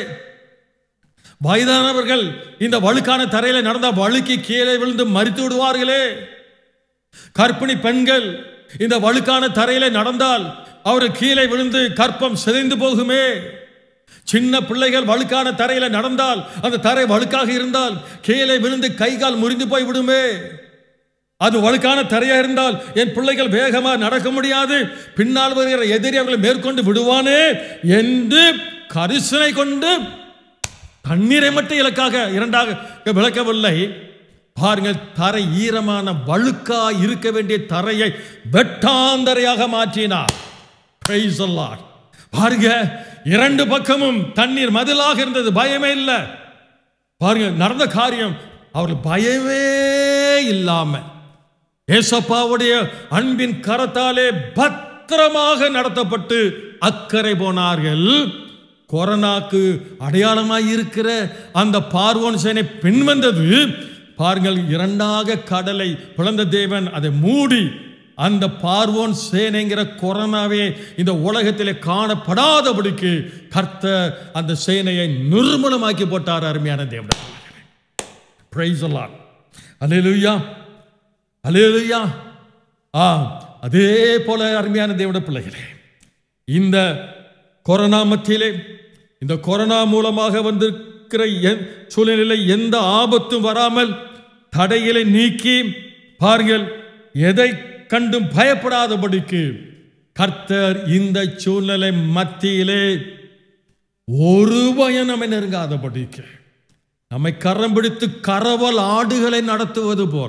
வயதானவர்கள் இந்த வழுக்கான தரையில நடந்தால் வழுக்கி கீழே விழுந்து மறித்து விடுவார்களே கர்ப்பிணி பெண்கள் இந்த வழுக்கான தரையில நடந்தால் அவர் கீழே விழுந்து கற்பம் சிதைந்து போகுமே சின்ன பிள்ளைகள் வழுக்கான தரையில நடந்தால் அந்த தரை வழுக்காக இருந்தால் கீழே விழுந்து கை கால் முறிந்து போய் விடுமே அது வழுக்கான தரையா இருந்தால் என் பிள்ளைகள் வேகமா நடக்க முடியாது பின்னால் வருகிற எதிரி அவர்களை மேற்கொண்டு விடுவானே என்று கரிசனை கொண்டு தண்ணீரை மட்டும் இலக்காக இரண்டாக விளக்கவில்லை பாருங்கள் தரை ஈரமான வழுக்கா இருக்க வேண்டிய தரையை வெட்டாந்தரையாக மாற்றினார் Praise the Lord. பாருங்க இரண்டு பக்கமும் தண்ணீர் மதிலாக இருந்தது பயமே இல்லை பாருங்க நடந்த காரியம் அவர்கள் பயமே இல்லாம ஏசப்பாவுடைய அன்பின் கரத்தாலே பத்திரமாக நடத்தப்பட்டு அக்கறை போனார்கள் கொரோனாக்கு அடையாளமாய் இருக்கிற அந்த பார்வோன் சேனை பின் வந்தது பாருங்கள் இரண்டாக கடலை பிளந்த தேவன் அதை மூடி அந்த பார்வோன் சேனைங்கிற கொரோனாவே இந்த உலகத்திலே காணப்படாதபடிக்கு கர்த்தர் அந்த சேனையை நிர்மூலமாக்கி போட்டார் அருமையான தேவன் பிரைஸ் எல்லாம் அலேலுயா அலேலுயா ஆ அதே போல அருமையான தேவட பிள்ளைகளே இந்த கொரோனா மத்தியிலே இந்த கொரோனா மூலமாக வந்திருக்கிற எ- சூழ்நிலையில எந்த ஆபத்தும் வராமல் தடைகளை நீக்கி பாருங்கள் எதை கண்டும் பயப்படாதபடிக்கு கர்த்தர் இந்த சூழ்நிலை மத்தியிலே ஒரு பயம் நம்மை நெருங்காதபடிக்கு நம்மை கரம் பிடித்து கரவல் ஆடுகளை நடத்துவது போல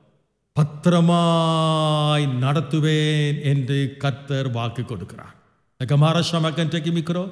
பத்திரமாய் நடத்துவேன் என்று கர்த்தர் வாக்கு கொடுக்கிறார் கமாரஸ்வமக்கன் மிக்கிறோம்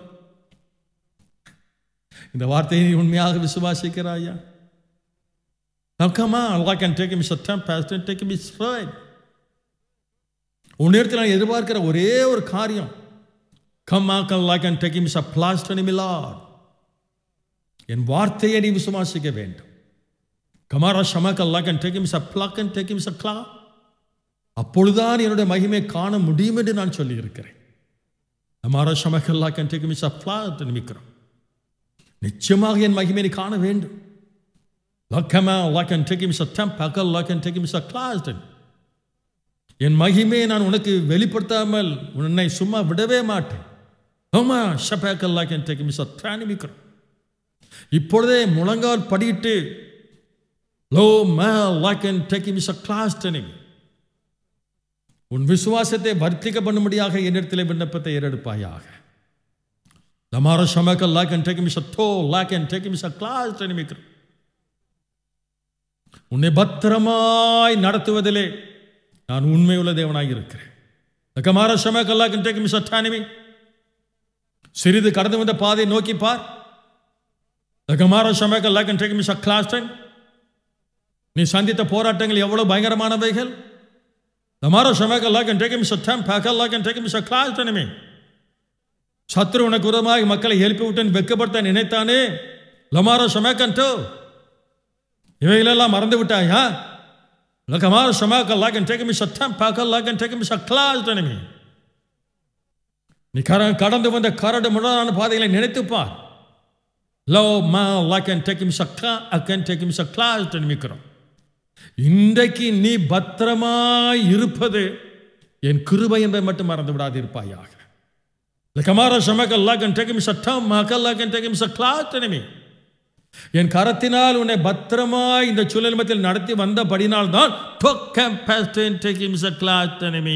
இந்த வார்த்தையை நீ உண்மையாக விசுவாசிக்கிறாயா Now come on, Allah can take him as a temp pastor and take him as friend. உன்னிடத்தில் நான் எதிர்பார்க்கிற ஒரே ஒரு காரியம் கம் Allah can take him as a plaster in Lord. என் வார்த்தையை நீ விசுவாசிக்க வேண்டும் கமாரா ஷமக் அல்லா கன் டேக் இம்ஸ் அ பிளக் அண்ட் டேக் இம்ஸ் அ கிளா அப்பொழுதுதான் என்னுடைய மகிமை காண முடியும் என்று நான் சொல்லி இருக்கிறேன் கமாரா ஷமக் அல்லா கன் டேக் இம்ஸ் அ பிளா நிமிக்கிறோம் நிச்சயமாக என் மகிமை நீ காண வேண்டும் லக்கமா அல்லா கன் டேக் இம்ஸ் அ டெம்ப் அக்கல் அல்லா கன் டேக் இம்ஸ் அ கிளாஸ் என் மகிமையை நான் உனக்கு வெளிப்படுத்தாமல் உன்னை சும்மா விடவே மாட்டேன் ஆமா ஷபேக் அல்லா கன் டேக் இம்ஸ் அ நிமிக்கிறோம் இப்பொழுதே முழங்கால் படியிட்டு லோ மே லைக் அண்ட் டேக் இம் இஸ் அ கிளாஸ் டெனிங் உன் விசுவாசத்தை வர்த்திக்க பண்ணும்படியாக என்னிடத்திலே விண்ணப்பத்தை ஏறெடுப்பாயாக நமார ஷமக்க லாக் அண்ட் டேக் இம் இஸ் அ டோ லாக் அண்ட் டேக் இம் இஸ் அ கிளாஸ் டெனிமிக் உன்னை பத்திரமாய் நடத்துவதிலே நான் உண்மையுள்ள தேவனாய் இருக்கிறேன் கமார ஷமக்க லாக் அண்ட் டேக் இம் இஸ் அ டானிமி சிறிது கடந்து வந்த பாதை நோக்கி பார் கமார ஷமக்க லாக் அண்ட் டேக் இம் இஸ் அ கிளாஸ் டைம் நீ சந்தித்த போராட்டங்கள் எவ்வளவு பயங்கரமானவைகள் நமாரோ ஷமேக் அல்லா கேன் டேக் மிஸ் டைம் பேக் அல்லா கேன் டேக் மிஸ் கிளாஸ் தனிமே சத்ரு உனக்கு விரோதமாக மக்களை எழுப்பி விட்டேன் வெக்கப்படுத்த நினைத்தானே லமாரோ ஷமேக்கன்ட்டோ இவைகளெல்லாம் மறந்து விட்டாயா லகமாரோ ஷமேக் அல்லா கேன் டேக் மிஸ் டைம் பேக் அல்லா கேன் டேக் மிஸ் கிளாஸ் தனிமே நீ கர கடந்து வந்த கரடு முரணான பாதைகளை நினைத்துப்பார் லோ மா லா கேன் டேக் மிஸ் அ ஐ கேன் டேக் மிஸ் அ கிளாஸ் நிமிக்கிறோம் இன்றைக்கு நீ பத்திரமாய் இருப்பது என் கிருபை என்பதை மட்டும் மறந்து விடாது இருப்பாயாக கமாரா ஷமக் அல்லா கன் டேக் மிஸ் அட்டம் மக்கல்லா கன் டேக் மிஸ் கிளாத் enemy என் கரத்தினால் உன்னை பத்திரமாய் இந்த சூழல் மத்தியில் நடத்தி வந்தபடினால் தான் டேக் மிஸ் கிளாத் enemy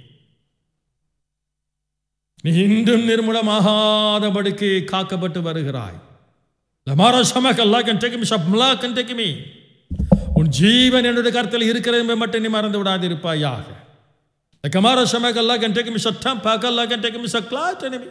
நீ இன்றும் நிர்மூலமாகாதபடிக்கு காக்கப்பட்டு வருகிறாய் லமாரா ஷமக் அல்லா கன் டேக் மிஸ் அப்லா கன் டேக் மீ உன் ஜீவன் என்னுடைய கருத்தில் இருக்கிறது என்பதை மட்டும் நீ மறந்து விடாதிருப்பாயாக கமார ஷமக் அல்லா கன் டேக் மிஸ் அட்டம் பாக் அல்லா கன் டேக் மிஸ் கிளாத் enemy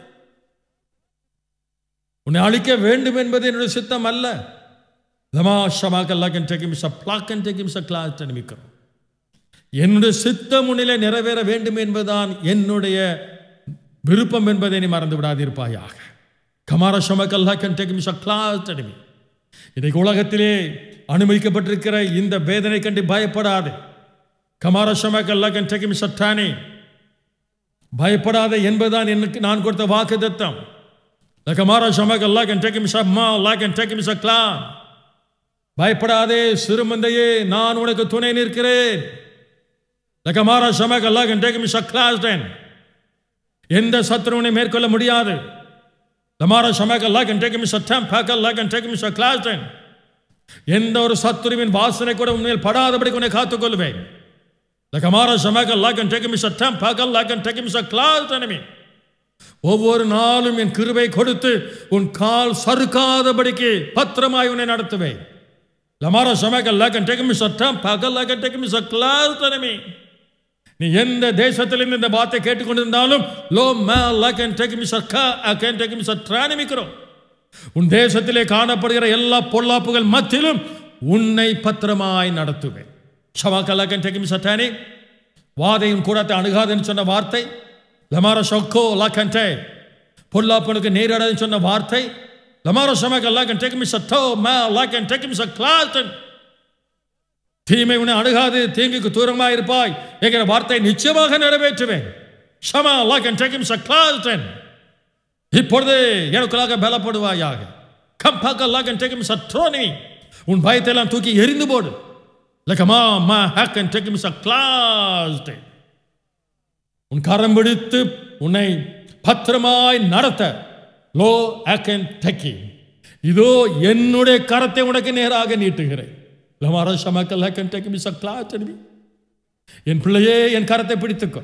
உன்னை அழிக்க வேண்டும் என்பது என்னுடைய சித்தம் அல்ல லமா ஷமாக் அல்லா கன் டேக் மிஸ் பிளாக் கன் டேக் மிஸ் கிளாத் நிமிக்கிறோம் என்னுடைய சித்தம் உன்னிலே நிறைவேற வேண்டும் என்பதுதான் என்னுடைய விருப்பம் என்பதை நீ மறந்து விடாதிருப்பாயாக கமார ஷமக் அல்லா கன் டேக் மிஸ் கிளாத் enemy இன்றைக்கு உலகத்திலே அனுமதிக்கப்பட்டிருக்கிற இந்த வேதனை கண்டு பயப்படாது கமார ஷமக் அல்லா கன் டேக் மிஸ் அட்டானே பயப்படாத என்பதுதான் எனக்கு நான் கொடுத்த வாக்கு தத்தம் கமாரா ஷமக் அல்லா கன் டேக் மிஸ் அம்மா அல்லா கன் டேக் மிஸ் அக்லாம் பயப்படாதே சிறுமந்தையே நான் உனக்கு துணை நிற்கிறேன் லகமாரா ஷமக் அல்லா கன் டேக் மிஸ் அக்லாஸ்டன் எந்த சத்ருவனை மேற்கொள்ள முடியாது லமாரா ஷமக் அல்லா கன் டேக் மிஸ் அட்டம் பேக் அல்லா கன் டேக் மிஸ் அக்லாஸ்டன் எந்த ஒரு சத்துருவின் வாசனை கூட உண்மையில் படாதபடி உன்னை காத்துக்கொள்வேன் லகமாரா ஷமக் அல்லா கன் டேக் மிஸ் அட்டம் பேக் அல்லா கன் டேக் மிஸ் அக்லாஸ் enemy ஒவ்வொரு நாளும் என் கிருபை கொடுத்து உன் கால் சறுக்காதபடிக்கு பத்திரமாய் உன்னை நடத்துவேன் லமாரா ஷமக் அல்லா கன் டேக் மிஸ் அட்டம் பேக் அல்லா கன் டேக் மிஸ் அக்லாஸ் enemy நீ எந்த தேசத்திலிருந்து இந்த வார்த்தை கேட்டுக்கொண்டிருந்தாலும் லோ மே அல்லா கேன் டேக் மிஸ் அக்கா ஐ கேன் டேக் மிஸ் நிமிக்கிறோம் உன் தேசத்திலே காணப்படுகிற எல்லா பொல்லாப்புகள் மத்தியிலும் உன்னை பத்திரமாய் நடத்துவேன் ஷவாக்கல்லா கேன் டேக் மிஸ் அட்டானி வாதையும் கூடத்தை அணுகாதுன்னு சொன்ன வார்த்தை லமார ஷோக்கோ லா கண்டே பொல்லாப்பனுக்கு நேரடான்னு சொன்ன வார்த்தை லமாரோ சமக்க அல்லா கேன் டேக் மிஸ் அ டோ மே அல்லா கேன் டேக் மிஸ் அ கிளாஸ் தீமை உன்னை அணுகாது தீங்குக்கு தூரமாக இருப்பாய் என்கிற வார்த்தை நிச்சயமாக நிறைவேற்றுவேன் ஷமா அல்லா கேன் டேக் மிஸ் அ கிளாஸ் இப்பொழுது எனக்குள்ளாக பலப்படுவாயாக கம்பாக்க அல்லா கேன் டேக் மிஸ் அ ட்ரோனி உன் பயத்தை எல்லாம் தூக்கி எரிந்து போடு லக்கமா மா ஹேக் கேன் டேக் மிஸ் அ கிளாஸ் உன் கரம் பிடித்து உன்னை பத்திரமாய் நடத்த லோ ஆக்கன் டக்கி இதோ என்னுடைய கரத்தை உனக்கு நேராக நீட்டுகிறேன் லமாரா ஷமக்கல் ஆக்கன் டக்கி மிஸ் கிளாஸ் என் பிள்ளையே என் கரத்தை பிடித்துக்கோ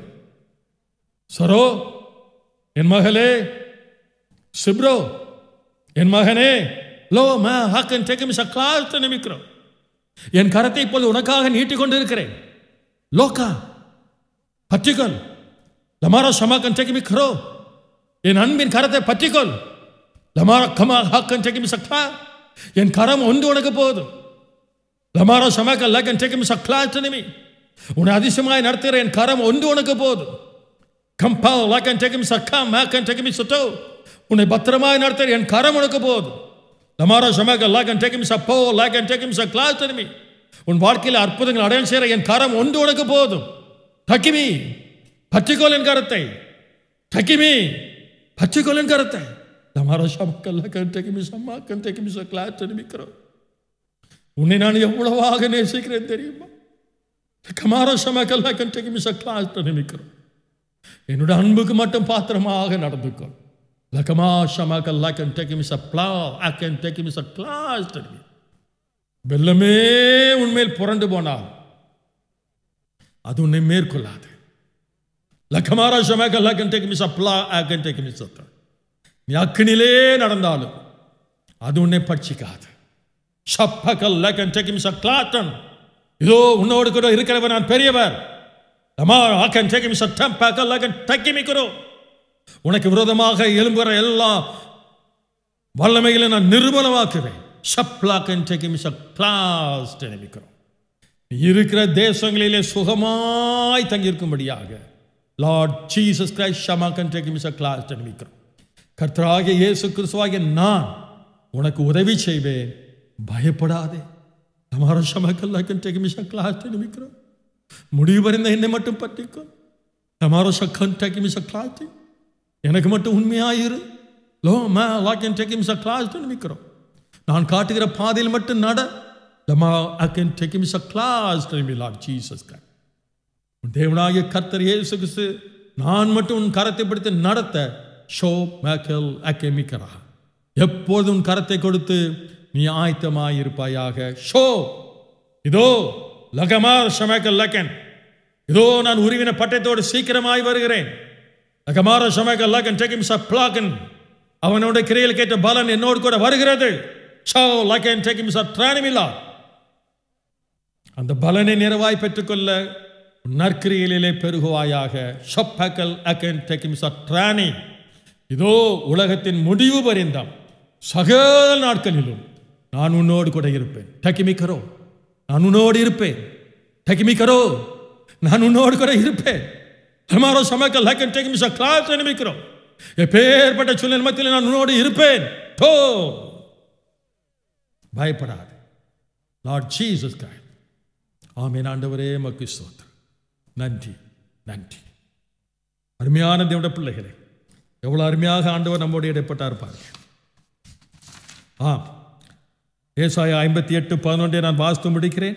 சரோ என் மகளே சிப்ரோ என் மகனே லோ மா ஹாக்கன் டேக் மிஸ் கிளாஸ் நிமிக்கிறோம் என் கரத்தை இப்போது உனக்காக நீட்டிக் கொண்டிருக்கிறேன் லோகா பற்றிக்கொள் லமாரா ஷமாக்கன் டேக் கரோ என் அன்பின் கரத்தை பற்றிக்கொள் லமாரா கமா ஹாக்கன் டேக் சக்லா என் கரம் ஒன்று உனக்கு போதும் லமாரா ஷமாக்கன் லக்கன் டேக் சக்லா நிமி உன்னை அதிசயமாய் நடத்துகிற என் கரம் ஒன்று உனக்கு போதும் கம்பா லாக்கன் டேக் சக்கா மேக்கன் டேக் சுட்டோ உன்னை பத்திரமாய் நடத்துகிற என் கரம் உனக்கு போதும் லமாரா ஷமாக்கன் லாக்கன் டேக் சப்போ லாக்கன் டேக் சக்லா நிமி உன் வாழ்க்கையில் அற்புதங்கள் அடையாளம் செய்கிற என் கரம் ஒன்று உனக்கு போதும் தக்கிமி பற்றிக்கோள் என் கரத்தை தக்கிமி பற்றிக்கொள் என் கரத்தை நம்மாரோ சமக்கல்ல கண்டகிமி சம்மா கண்டகிமி சக்லாட் நிமிக்கிறோம் உன்னை நான் எவ்வளவாக நேசிக்கிறேன் தெரியுமா கமாரோ சமக்கல்ல கண்டகிமி சக்லாட் நிமிக்கிறோம் என்னோட அன்புக்கு மட்டும் பாத்திரமாக நடந்துக்கொள் லக்கமா ஷமாக்கல்லா கன் டேக் மிஸ் அப்ளா ஐ கேன் டேக் மிஸ் அ கிளாஸ் வெள்ளமே உண்மையில் புரண்டு போனால் அது உன்னை மேற்கொள்ளாது லக்கமாரா ஷமேக கேன் டேக் மிஸ் அப்ளா ஐ கேன் டேக் மிஸ் அப்ளா நீ அக்கினிலே நடந்தாலும் அது உன்னை பட்சிக்காது ஷப்பகல் கேன் டேக் மிஸ் அக்லாட்டன் இதோ உன்னோடு கூட இருக்கிறவர் நான் பெரியவர் லமார் ஐ கேன் டேக் மிஸ் டம்பகல் கேன் டேக் மீ குரு உனக்கு விரோதமாக எழும்புகிற எல்லா வல்லமைகளை நான் நிர்மலமாக்குவேன் ஷப்லா கேன் டேக் மிஸ் கிளாஸ் நினைக்கிறோம் இருக்கிற தேசங்களிலே சுகமாய் தங்கியிருக்கும்படியாக லார்ட் ஜீசஸ் கிரைஸ்ட் ஷமா கன் டேக் மிஸ் கிளாஸ் நினைக்கிறோம் கர்த்தராகிய இயேசு கிறிஸ்துவாகிய நான் உனக்கு உதவி செய்வேன் பயப்படாதே हमारा क्षमा कर ला कंटे की मिशा क्लास टे निमिक्रो முடிவு வரைந்த என்னை மட்டும் பற்றிக்கோ हमारा सखन टे की मिशा क्लास टे எனக்கு மட்டும் உண்மையாயிரு லோ மே லாக்கன் டேக் மிஸ் கிளாஸ் நிமிக்கிறோம் நான் காட்டுகிற பாதையில் மட்டும் நட லமா ஐ கேன் டேக் மிஸ் கிளாஸ் நிமி லார்ட் ஜீசஸ் கிரைஸ்ட் உன் தேவனாகிய கர்த்தர் இயேசு கிறிஸ்து நான் மட்டும் உன் கரத்தை பிடித்து நடத்த ஷோ மேக்கல் அக்கேமிக்கரா எப்போது உன் கரத்தை கொடுத்து நீ ஆயத்தமாய் இருப்பாயாக ஷோ இதோ லகமார் ஷமேக்கல் லக்கன் இதோ நான் உருவின பட்டத்தோடு சீக்கிரமாய் வருகிறேன் லகமார ஷமேக்கல் லக்கன் டேக்கிம் சப்ளாக்கன் அவனோட கிரையில் கேட்ட பலன் என்னோடு கூட வருகிறது ஷோ லக்கன் டேக்கிம் சத்ரானிமில்லா அந்த பலனை நிறைவாய் பெற்றுக்கொள்ள நற்கிரியிலே பெருகுவாயாக ஷப்பக்கல் அக்கன் டெக்கிம் சத்ராணி இதோ உலகத்தின் முடிவு பரிந்தம் சகல நாட்களிலும் நான் உன்னோடு கூட இருப்பேன் டக்கிமிக்கரோ நான் உன்னோடு இருப்பேன் டக்கிமிக்கரோ நான் உன்னோடு கூட இருப்பேன் हमारा समय का लेकिन टेक मिस क्लास நிமிக்கிறோம் எப்பேற்பட்ட சூழ்நிலை மத்தியில் நான் உன்னோடு இருப்பேன் டோ பயப்படாது லார்ட் ஜீசஸ் கிரைஸ்ட் ஆமீன் ஆண்டவரே மக்கு ஸ்தோத்திரம் நன்றி நன்றி அருமையான தேவட பிள்ளைகளே எவ்வளவு அருமையாக ஆண்டவர் நம்மோடு இடைப்பட்டார் பாருங்க ஆம் ஏசாயா ஐம்பத்தி எட்டு பதினொன்றை நான் வாசித்து முடிக்கிறேன்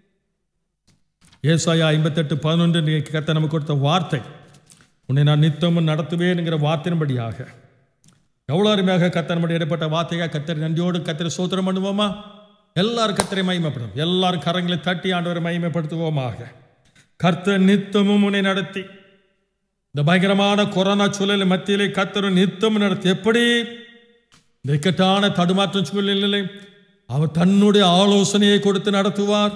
ஏசாயா ஐம்பத்தெட்டு பதினொன்று கத்த நமக்கு கொடுத்த வார்த்தை உன்னை நான் நித்தமும் நடத்துவேன்ங்கிற வார்த்தையின்படியாக எவ்வளோ அருமையாக கத்த நம்முடைய இடைப்பட்ட வார்த்தையாக கத்தரி நன்றியோடு கத்தரை சோத்திரம் பண்ணுவோமா எல்லாரும் கத்தரை மகிமைப்படும் எல்லாரும் கரங்களை தட்டி ஆண்டவரை மகிமைப்படுத்துவோமாக கர்த்தர் நித்தமும் உன்னை நடத்தி இந்த பயங்கரமான கொரோனா சூழல் மத்தியிலே கத்தரும் நித்தமும் நடத்தி எப்படி இந்த இக்கட்டான தடுமாற்றம் சூழ்நிலை அவர் தன்னுடைய ஆலோசனையை கொடுத்து நடத்துவார்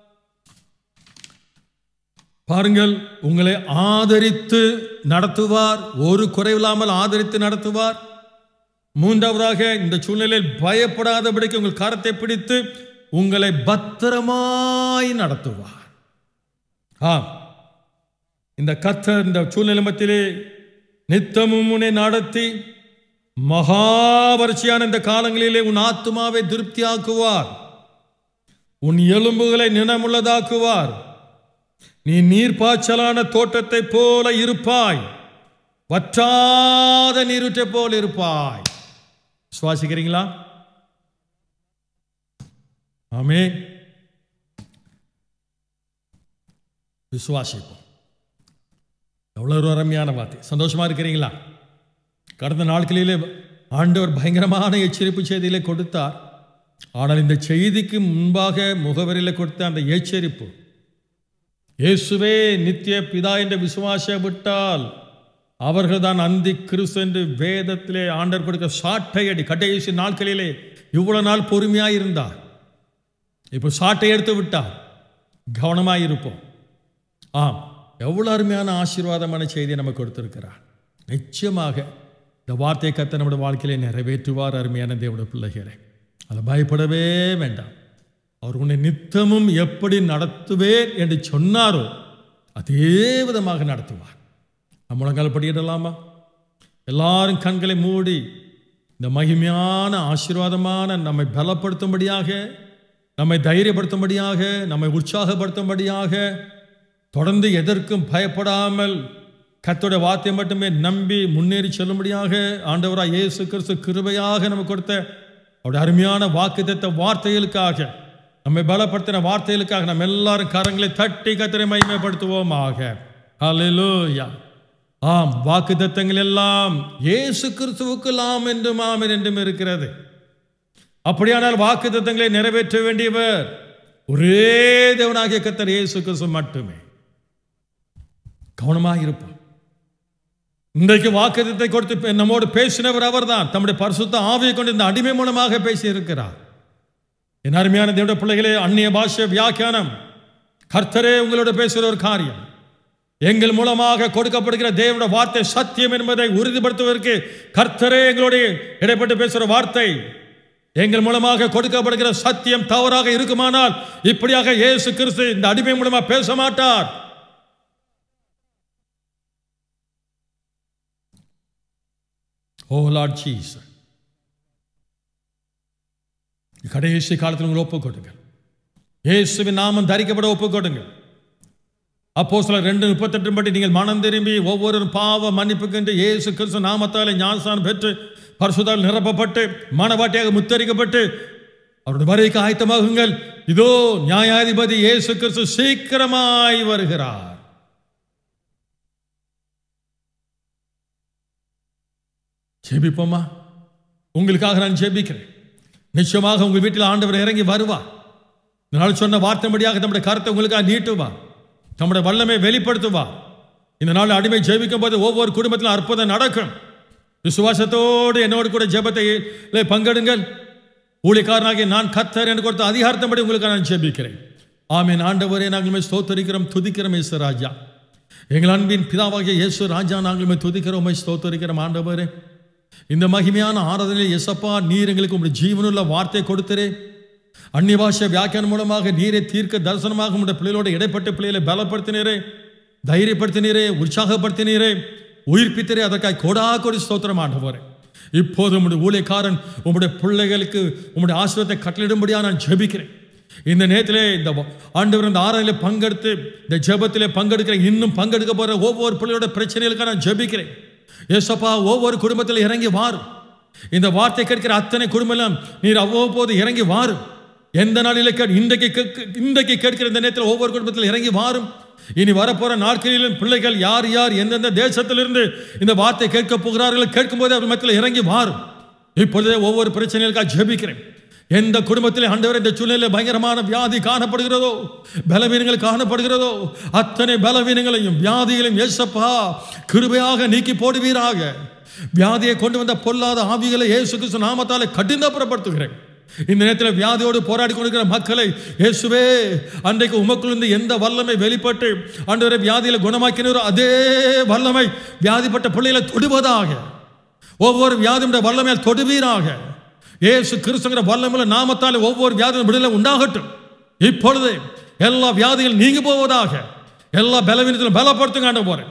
பாருங்கள் உங்களை ஆதரித்து நடத்துவார் ஒரு குறைவில்லாமல் ஆதரித்து நடத்துவார் மூன்றாவதாக இந்த சூழ்நிலையில் பயப்படாதபடிக்கு உங்கள் கரத்தை பிடித்து உங்களை பத்திரமாய் நடத்துவார் ஆம் இந்த கத்தர் இந்த சூழ்நிலை மத்தியிலே நித்தமும் உன்னை நடத்தி மகாவரிசையான இந்த காலங்களிலே உன் ஆத்துமாவை திருப்தியாக்குவார் உன் எலும்புகளை நினமுள்ளதாக்குவார் நீ நீர்ப்பாய்ச்சலான தோட்டத்தை போல இருப்பாய் வற்றாத நீருற்றை போல இருப்பாய் சுவாசிக்கிறீங்களா ஆமே விசுவாசிப்போம் எவ்வளோ ஒரு அருமையான வார்த்தை சந்தோஷமா இருக்கிறீங்களா கடந்த நாட்களிலே ஆண்டவர் பயங்கரமான எச்சரிப்பு செய்தியிலே கொடுத்தார் ஆனால் இந்த செய்திக்கு முன்பாக முகவரியில் கொடுத்த அந்த எச்சரிப்பு இயேசுவே நித்திய பிதா என்ற விசுவாச விட்டால் அவர்கள் தான் அந்தி கிறிஸ்து என்று வேதத்திலே ஆண்டவர் கொடுக்க சாட்டை அடி கடைசி நாட்களிலே இவ்வளவு நாள் பொறுமையாக இருந்தார் இப்போ சாட்டை எடுத்து விட்டார் கவனமாக இருப்போம் ஆம் எவ்வளோ அருமையான ஆசீர்வாதமான செய்தியை நம்ம கொடுத்திருக்கிறார் நிச்சயமாக இந்த வார்த்தை கத்த நம்முடைய வாழ்க்கையிலே நிறைவேற்றுவார் அருமையான தேவனுடைய பிள்ளைகளே அதை பயப்படவே வேண்டாம் அவர் உன்னை நித்தமும் எப்படி நடத்துவேன் என்று சொன்னாரோ அதே விதமாக நடத்துவார் நம்ம முழங்கால் படியிடலாமா எல்லாரும் கண்களை மூடி இந்த மகிமையான ஆசீர்வாதமான நம்மை பலப்படுத்தும்படியாக நம்மை தைரியப்படுத்தும்படியாக நம்மை உற்சாகப்படுத்தும்படியாக தொடர்ந்து எதற்கும் பயப்படாமல் கத்தோட வார்த்தை மட்டுமே நம்பி முன்னேறி செல்லும்படியாக ஆண்டவராக இயேசு கிறிஸ்து கிருபையாக நமக்கு கொடுத்த அவருடைய அருமையான வாக்குத்தத்த வார்த்தைகளுக்காக நம்மை பலப்படுத்தின வார்த்தைகளுக்காக நம்ம எல்லாரும் கரங்களை தட்டி கத்தரை மகிமைப்படுத்துவோமாக ஹalleluya ஆம் வாக்குத்தத்தங்கள் எல்லாம் இயேசு கிறிஸ்துவுக்கு ஆம் என்றும் ஆமென் என்றும் இருக்கிறது அப்படியானால் வாக்குத்தத்தங்களை நிறைவேற்ற வேண்டியவர் ஒரே தேவனாகிய கத்தர் இயேசு கிறிஸ்து மட்டுமே கவனமாக இருப்போம் இன்றைக்கு வாக்குத்தத்தை கொடுத்து நம்மோடு பேசினவர் அவர்தான் தம்முடைய பரிசுத்த ஆவியை கொண்டு இந்த அடிமை மூலமாக பேசி இருக்கிறார் என் அருமையான தேவடைய பிள்ளைகளே அந்நிய பாஷை வியாக்கியானம் கர்த்தரே உங்களோட பேசுகிற ஒரு காரியம் எங்கள் மூலமாக கொடுக்கப்படுகிற தேவனுடைய வார்த்தை சத்தியம் என்பதை உறுதிப்படுத்துவதற்கு கர்த்தரே எங்களுடைய இடைப்பட்டு பேசுகிற வார்த்தை எங்கள் மூலமாக கொடுக்கப்படுகிற சத்தியம் தவறாக இருக்குமானால் இப்படியாக இயேசு கிறிஸ்து இந்த அடிமை மூலமா பேச மாட்டார் ஓ லார்ட் ஜீசஸ் கடைசி காலத்தில் உங்களை ஒப்பு கொடுங்க இயேசுவின் நாமம் தரிக்கப்பட ஒப்பு கொடுங்க அப்போ சில ரெண்டு முப்பத்தெட்டு படி நீங்கள் மனம் திரும்பி ஒவ்வொரு பாவ மன்னிப்புக்கென்று இயேசு கிறிஸ்து நாமத்தாலே ஞானஸ்தானம் பெற்று பரிசுத்தால் நிரப்பப்பட்டு மனவாட்டியாக முத்தரிக்கப்பட்டு அவருடைய வரைக்கு ஆயத்தமாகுங்கள் இதோ நியாயாதிபதி இயேசு கிறிஸ்து சீக்கிரமாய் வருகிறார் ஜெபிப்போமா உங்களுக்காக நான் ஜெபிக்கிறேன் நிச்சயமாக உங்கள் வீட்டில் ஆண்டவர் இறங்கி வருவார் இந்த நாள் சொன்ன வார்த்தைபடியாக நம்முடைய கருத்தை உங்களுக்காக நீட்டுவார் நம்முடைய வல்லமை வெளிப்படுத்துவார் இந்த நாள் அடிமை ஜெபிக்கும் போது ஒவ்வொரு குடும்பத்திலும் அற்புதம் நடக்கும் விசுவாசத்தோடு என்னோடு கூட ஜெபத்தை பங்கெடுங்கள் ஊழியக்காரனாகிய நான் கத்தர் என்று கொடுத்த அதிகாரத்தபடி உங்களுக்கு நான் ஜெபிக்கிறேன் ஆமீன் ஆண்டவரே நாங்கள் ஸ்தோத்தரிக்கிறோம் துதிக்கிறோம் இயேசு ராஜா எங்கள் அன்பின் பிதாவாகிய இயேசு ராஜா நாங்கள் துதிக்கிறோம் ஸ்தோத்தரிக்கிறோம் ஆண்டவரே இந்த மகிமையான ஆராதனையில் எசப்பா நீர் எங்களுக்கு உங்களுடைய ஜீவனுள்ள வார்த்தை கொடுத்துரே அந்நிய பாஷை வியாக்கியானம் மூலமாக நீரை தீர்க்க தரிசனமாக உங்களுடைய பிள்ளைகளோட இடைப்பட்ட பிள்ளைகளை பலப்படுத்தினீரே தைரியப்படுத்தினீரே உற்சாகப்படுத்தினீரே உயிர்ப்பித்தரே அதற்காக கொடா கொடி ஸ்தோத்திரம் ஆண்டவரே இப்போது உங்களுடைய ஊழியக்காரன் உங்களுடைய பிள்ளைகளுக்கு உங்களுடைய ஆசிரியத்தை கட்டளிடும்படியாக நான் ஜெபிக்கிறேன் இந்த நேரத்திலே இந்த ஆண்டவர் இந்த ஆராதனையில் பங்கெடுத்து இந்த ஜெபத்திலே பங்கெடுக்கிறேன் இன்னும் பங்கெடுக்க போகிற ஒவ்வொரு பிள்ளையோட பிரச்சனைகளுக்காக நான் ஜெபிக்கிறேன் ஏசப்பா ஒவ்வொரு குடும்பத்தில் இறங்கி வாரும் இந்த வார்த்தை கேட்கிற அத்தனை குடும்பம் நீர் அவ்வப்போது இறங்கி வாரும் எந்த நாளிலே இன்றைக்கு இன்றைக்கு கேட்கிற இந்த நேரத்தில் ஒவ்வொரு குடும்பத்தில் இறங்கி வாரும் இனி வரப்போற நாட்களிலும் பிள்ளைகள் யார் யார் எந்தெந்த தேசத்திலிருந்து இந்த வார்த்தை கேட்க போகிறார்கள் கேட்கும்போது அவர் மத்தியில் இறங்கி வாரும் இப்பொழுதே ஒவ்வொரு பிரச்சனைகளுக்காக ஜெபிக்கிறேன் எந்த குடும்பத்தில் ஆண்டவர் இந்த சூழ்நிலையில் பயங்கரமான வியாதி காணப்படுகிறதோ பலவீனங்கள் காணப்படுகிறதோ அத்தனை பலவீனங்களையும் வியாதிகளையும் ஏசப்பா கிருபையாக நீக்கி போடுவீராக வியாதியை கொண்டு வந்த பொல்லாத ஆவிகளை இயேசு கிறிஸ்து நாமத்தாலே கடினப்புறப்படுத்துகிறேன் இந்த நேரத்தில் வியாதியோடு போராடி கொண்டிருக்கிற மக்களை இயேசுவே அன்றைக்கு உமக்குள்ளிருந்து எந்த வல்லமை வெளிப்பட்டு அன்றவரை வியாதியில குணமாக்கினாரோ அதே வல்லமை வியாதிப்பட்ட பிள்ளைகளை தொடுவதாக ஒவ்வொரு வியாதியுடைய வல்லமையால் தொடுவீராக இயேசு கிறிஸ்துங்கிற வல்லமையில நாமத்தால் ஒவ்வொரு வியாதியும் விடுதலை உண்டாகட்டும் இப்பொழுது எல்லா வியாதிகள் நீங்கி போவதாக எல்லா பலவீனத்திலும் பலப்படுத்துங்க ஆண்டு போறேன்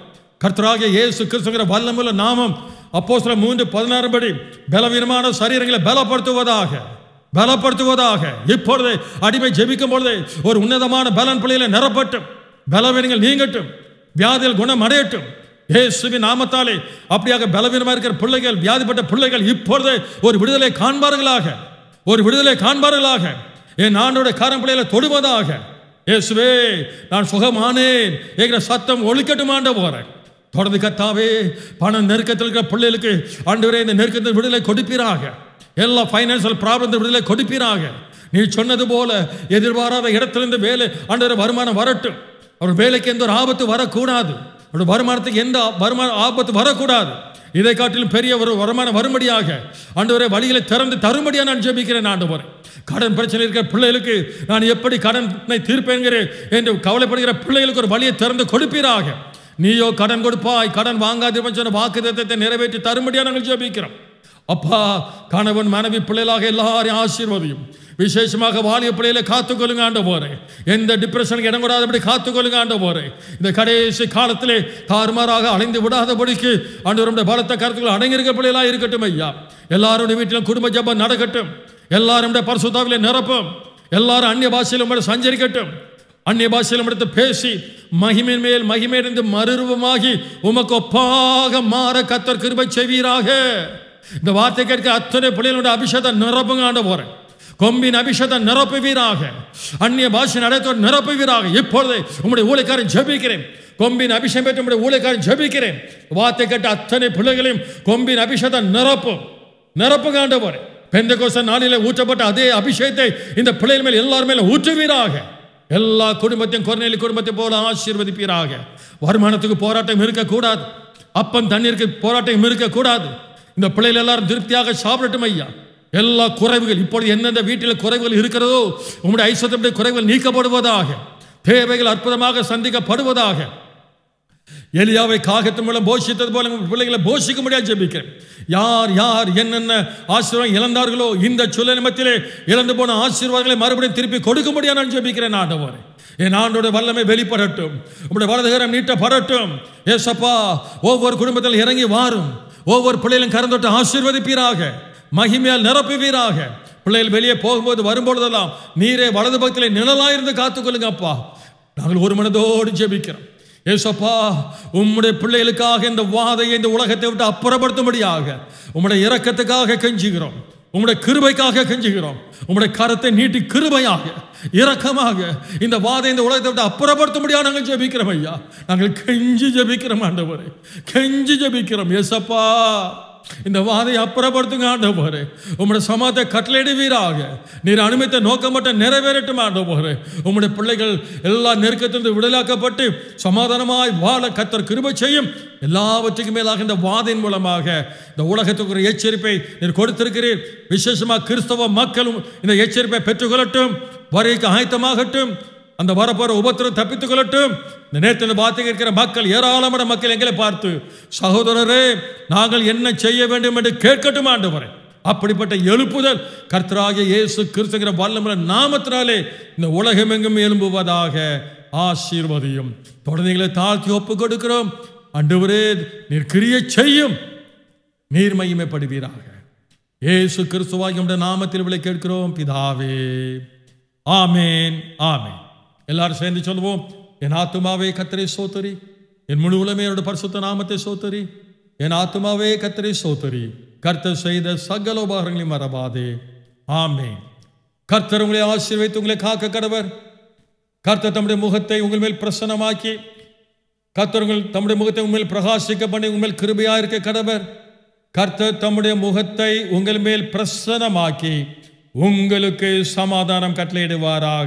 கர்த்தராகிய இயேசு கிறிஸ்துங்கிற வல்லமுள்ள நாமம் அப்போ சில மூன்று பதினாறு படி பலவீனமான சரீரங்களை பலப்படுத்துவதாக பலப்படுத்துவதாக இப்பொழுது அடிமை ஜெபிக்கும் பொழுது ஒரு உன்னதமான பலன் பிள்ளைகளை நிரப்பட்டும் பலவீனங்கள் நீங்கட்டும் வியாதிகள் குணம் அடையட்டும் இயேசுவின் நாமத்தாலே அப்படியாக பலவீனமாக இருக்கிற பிள்ளைகள் வியாதிப்பட்ட பிள்ளைகள் இப்பொழுது ஒரு விடுதலை காண்பார்களாக ஒரு விடுதலை காண்பார்களாக என் ஆண்டோட காரம் பிள்ளைகளை தொடுவதாக இயேசுவே நான் சுகமானேன் என்கிற சத்தம் ஒழிக்கட்டுமாண்ட போறேன் தொடர்ந்து கத்தாவே பண நெருக்கத்தில் இருக்கிற பிள்ளைகளுக்கு ஆண்டவரே இந்த நெருக்கத்தில் விடுதலை கொடுப்பீராக எல்லா ஃபைனான்சியல் ப்ராப்ளத்தை விடுதலை கொடுப்பீராக நீ சொன்னது போல எதிர்பாராத இடத்திலிருந்து வேலை ஆண்டவரே வருமானம் வரட்டும் அவர் வேலைக்கு எந்த ஒரு ஆபத்து வரக்கூடாது அவருடைய வருமானத்துக்கு எந்த வருமான ஆபத்து வரக்கூடாது இதை காட்டிலும் பெரிய ஒரு வருமானம் வரும்படியாக ஆண்டவரே வழிகளை திறந்து தரும்படியாக நான் ஜெபிக்கிறேன் ஆண்டவரே கடன் பிரச்சனை இருக்கிற பிள்ளைகளுக்கு நான் எப்படி கடனை தீர்ப்பேன்கிறேன் என்று கவலைப்படுகிற பிள்ளைகளுக்கு ஒரு வழியை திறந்து கொடுப்பீராக நீயோ கடன் கொடுப்பாய் கடன் வாங்காதிருப்பேன் சொன்ன வாக்குத்தத்தை நிறைவேற்றி தரும்படியாக நாங்கள் ஜெபிக்கிறோம் அப்பா கணவன் மனைவி பிள்ளைகளாக எல்லாரையும் ஆசீர்வதியும் விசேஷமாக வாலிய பிள்ளைகளை காத்துக்கொள்ளுங்க ஆண்ட போறேன் எந்த டிப்ரெஷனுக்கு இடம் கூடாதபடி காத்துக்கொள்ளுங்க ஆண்ட போறேன் இந்த கடைசி காலத்திலே தாறுமாறாக அலைந்து விடாதபடிக்கு ஆண்டவருடைய பலத்த கருத்துக்கள் அடங்கியிருக்க பிள்ளைகளா இருக்கட்டும் ஐயா எல்லாருடைய வீட்டிலும் குடும்ப ஜபம் நடக்கட்டும் எல்லாரும் பரிசுத்தாவிலே நிரப்பும் எல்லாரும் அந்நிய பாஷையிலும் உம்மிடம் சஞ்சரிக்கட்டும் அந்நிய பாஷையிலும் எடுத்து பேசி மகிமையின் மேல் மகிமையடைந்து மறுரூபமாகி உமக்கு ஒப்பாக மாற கத்தர் கிருபை செய்வீராக இந்த வார்த்தை கேட்க அத்தனை பிள்ளைகளுடைய அபிஷேகத்தை நிரப்புங்க ஆண்ட போறேன் கொம்பின் அபிஷேகத்தை நிரப்புவீராக அந்நிய பாஷை நடத்த நிரப்புவீராக இப்பொழுது உங்களுடைய ஊழியக்காரன் ஜெபிக்கிறேன் கொம்பின் அபிஷேகம் பெற்று உங்களுடைய ஊழியக்காரன் ஜெபிக்கிறேன் வார்த்தை கேட்ட அத்தனை பிள்ளைகளையும் கொம்பின் அபிஷேகத்தை நிரப்பும் நிரப்புங்க ஆண்ட போறேன் பெந்த கோச நாளிலே ஊற்றப்பட்ட அதே அபிஷேகத்தை இந்த பிள்ளைகள் மேல் எல்லார் மேல ஊற்றுவீராக எல்லா குடும்பத்தையும் கொரோனேலி குடும்பத்தை போல ஆசீர்வதிப்பீராக வருமானத்துக்கு போராட்டம் இருக்கக்கூடாது அப்பன் தண்ணீருக்கு போராட்டம் இருக்கக்கூடாது இந்த பிள்ளைகள் எல்லாரும் திருப்தியாக சாப்பிடட்டும் ஐயா எல்லா குறைவுகள் இப்பொழுது எந்தெந்த வீட்டில் குறைவுகள் இருக்கிறதோ உங்களுடைய ஐஸ்வர்யத்துடைய குறைவுகள் நீக்கப்படுவதாக தேவைகள் அற்புதமாக சந்திக்கப்படுவதாக எலியாவை காகத்தின் மூலம் போஷித்தது போல உங்கள் பிள்ளைகளை போஷிக்க முடியாது ஜெபிக்கிறேன் யார் யார் என்னென்ன ஆசீர்வாதம் இழந்தார்களோ இந்த சொல்ல நிமத்திலே இழந்து போன ஆசீர்வாதங்களை மறுபடியும் திருப்பி கொடுக்க முடியாது நான் ஜெபிக்கிறேன் ஆண்டவரே என் ஆண்டோட வல்லமை வெளிப்படட்டும் உங்களுடைய வலதுகரம் நீட்டப்படட்டும் ஏசப்பா ஒவ்வொரு குடும்பத்தில் இறங்கி வாரும் ஒவ்வொரு பிள்ளைகளும் கறந்தொட்டு ஆசீர்வதிப்பீராக மகிமையால் நிரப்புவீராக பிள்ளைகள் வெளியே போகும்போது வரும்பொழுதெல்லாம் நீரே வலது பக்கத்தில் நிழலாயிருந்து காத்துக்கொள்ளுங்க அப்பா நாங்கள் ஒரு மனதோடு ஜெபிக்கிறோம் ஏசப்பா உம்முடைய பிள்ளைகளுக்காக இந்த வாதையை இந்த உலகத்தை விட்டு அப்புறப்படுத்தும்படியாக உம்முடைய இரக்கத்துக்காக கெஞ்சுகிறோம் உம்முடைய கிருபைக்காக கெஞ்சுகிறோம் உம்முடைய கரத்தை நீட்டி கிருபையாக இரக்கமாக இந்த வாதை இந்த உலகத்தை விட்டு அப்புறப்படுத்தும்படியாக நாங்கள் ஜெபிக்கிறோம் ஐயா நாங்கள் கெஞ்சி ஜெபிக்கிறோம் ஆண்டவரே கெஞ்சி ஜெபிக்கிறோம் ஏசப்பா இந்த வாதை அப்புறப்படுத்துங்க ஆண்டவரே உம்முடைய சமாத்தை கட்டளையிடுவீராக நீர் அனுமதித்த நோக்கம் மட்டும் நிறைவேறட்டும் ஆண்டவரே உம்முடைய பிள்ளைகள் எல்லா நெருக்கத்திலிருந்து விடுதலாக்கப்பட்டு சமாதானமாய் வாழ கத்தர் கிருபை செய்யும் எல்லாவற்றுக்கும் மேலாக இந்த வாதையின் மூலமாக இந்த உலகத்துக்கு ஒரு எச்சரிப்பை நீர் கொடுத்திருக்கிறீர் விசேஷமாக கிறிஸ்தவ மக்களும் இந்த எச்சரிப்பை பெற்றுக்கொள்ளட்டும் வரைக்கு ஆயத்தமாகட்டும் அந்த வரப்போற உபத்திரம் தப்பித்துக் கொள்ளட்டும் இந்த நேரத்தில் பார்த்து இருக்கிற மக்கள் ஏராளமான மக்கள் எங்களை பார்த்து சகோதரரே நாங்கள் என்ன செய்ய வேண்டும் என்று கேட்கட்டும் ஆண்டவரே அப்படிப்பட்ட எழுப்புதல் கர்த்தராகிய இயேசு கிறிஸ்துங்கிற வல்லமுள்ள நாமத்தினாலே இந்த உலகம் எங்கும் எழும்புவதாக ஆசீர்வதியும் தொடர்ந்துகளை தாழ்த்தி ஒப்பு கொடுக்கிறோம் ஆண்டவரே நீர் கிரியை செய்யும் நீர் மகிமைப்படுவீராக இயேசு கிறிஸ்துவாகி உம்முடைய நாமத்தில் விளை கேட்கிறோம் பிதாவே ஆமேன் ஆமேன் எல்லாரும் சேர்ந்து சொல்லுவோம் என் ஆத்துமாவே கத்தரை சோத்தரி என் முழு உலமே என்னோட பரிசுத்த நாமத்தை சோத்தரி என் ஆத்துமாவே கத்தரை சோத்தரி கர்த்தர் செய்த சகல உபகாரங்களையும் மறவாதே ஆமேன் கர்த்தர் உங்களை ஆசீர்வைத்து உங்களை காக்க கடவர் கர்த்தர் தம்முடைய முகத்தை உங்கள் மேல் பிரசன்னமாக்கி கர்த்தர் உங்கள் தம்முடைய முகத்தை உங்கள் மேல் பிரகாசிக்க பண்ணி உங்கள் மேல் கிருபையா இருக்க கடவர் கர்த்தர் தம்முடைய முகத்தை உங்கள் மேல் பிரசன்னமாக்கி உங்களுக்கு சமாதானம் கட்டளையிடுவாராக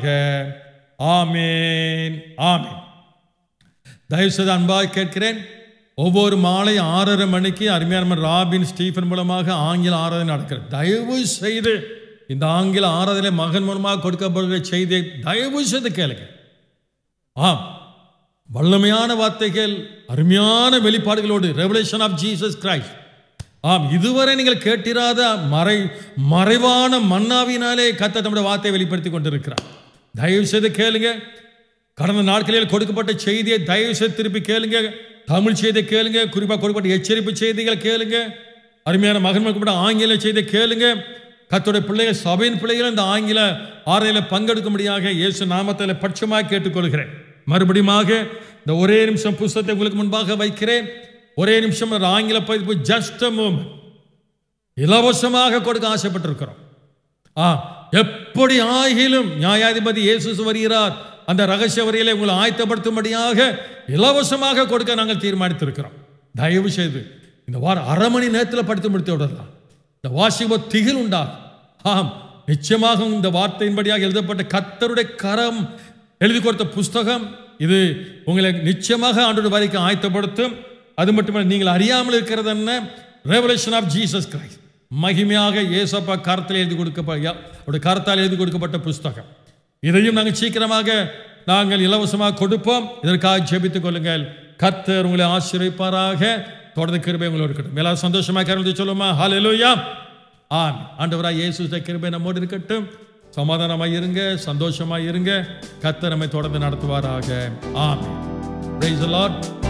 ஆமேன் ஆமேன் தயவுசெய்து அன்பாக கேட்கிறேன் ஒவ்வொரு மாலை ஆறரை மணிக்கு அருமையான ராபின் ஸ்டீஃபன் மூலமாக ஆங்கில ஆராதனை நடக்கிறது தயவு செய்து இந்த ஆங்கில ஆராதனை மகன் மூலமாக கொடுக்கப்படுகிற செய்தியை தயவு செய்து கேளுங்க ஆம் வல்லமையான வார்த்தைகள் அருமையான வெளிப்பாடுகளோடு ரெவலேஷன் ஆஃப் ஜீசஸ் கிரைஸ்ட் ஆம் இதுவரை நீங்கள் கேட்டிராத மறை மறைவான மன்னாவினாலே கத்த தம்முடைய வார்த்தையை வெளிப்படுத்தி கொண்டிருக்கிறார் தயவு செய்து கேளுங்க கடந்த நாட்களில் கொடுக்கப்பட்ட செய்தியை தயவு செய்து திருப்பி கேளுங்க தமிழ் செய்தியை கேளுங்க குறிப்பாக கொடுக்கப்பட்ட எச்சரிப்பு செய்திகளை கேளுங்க அருமையான மகன் கொடுக்கப்பட்ட ஆங்கில செய்தியை கேளுங்க கத்தோடைய பிள்ளைகள் சபையின் பிள்ளைகள் இந்த ஆங்கில ஆரையில் பங்கெடுக்கும்படியாக இயேசு நாமத்தில் பட்சமாக கேட்டுக்கொள்கிறேன் மறுபடியுமாக இந்த ஒரே நிமிஷம் புஸ்தகத்தை உங்களுக்கு முன்பாக வைக்கிறேன் ஒரே நிமிஷம் ஒரு ஆங்கில பதிப்பு ஜஸ்ட் மூமெண்ட் இலவசமாக கொடுக்க ஆசைப்பட்டிருக்கிறோம் ஆ எப்படி ஆகிலும் நியாயாதிபதி இயேசு வருகிறார் அந்த ரகசிய வரியிலே உங்களை ஆயத்தப்படுத்தும்படியாக இலவசமாக கொடுக்க நாங்கள் தீர்மானித்திருக்கிறோம் தயவு செய்து இந்த வாரம் அரை மணி நேரத்தில் படித்து முடித்து விடலாம் இந்த வாசிப்போ திகில் உண்டாகும் ஆம் நிச்சயமாக இந்த வார்த்தையின்படியாக எழுதப்பட்ட கத்தருடைய கரம் எழுதி கொடுத்த புஸ்தகம் இது உங்களை நிச்சயமாக ஆண்டோட வரைக்கும் ஆயத்தப்படுத்தும் அது மட்டுமல்ல நீங்கள் அறியாமல் இருக்கிறது என்ன ரெவலேஷன் ஆஃப் ஜீசஸ் கிரைஸ்ட் மகிமையாக ஏசப்பா கரத்தில் எழுதி கொடுக்கப்பட்ட அவருடைய கரத்தால் எழுதி கொடுக்கப்பட்ட புஸ்தகம் இதையும் நாங்கள் சீக்கிரமாக நாங்கள் இலவசமாக கொடுப்போம் இதற்காக ஜெபித்துக் கொள்ளுங்கள் கத்தர் உங்களை ஆசீர்வதிப்பாராக தொடர்ந்து கிருபை உங்களோடு இருக்கட்டும் எல்லாரும் சந்தோஷமாக கருதி சொல்லுமா ஹalleluya ஆம் ஆண்டவராக இயேசு கிருபை நம்மோடு இருக்கட்டும் சமாதானமாக இருங்க சந்தோஷமாக இருங்க கத்தர் நம்மை தொடர்ந்து நடத்துவாராக ஆம் Praise the Lord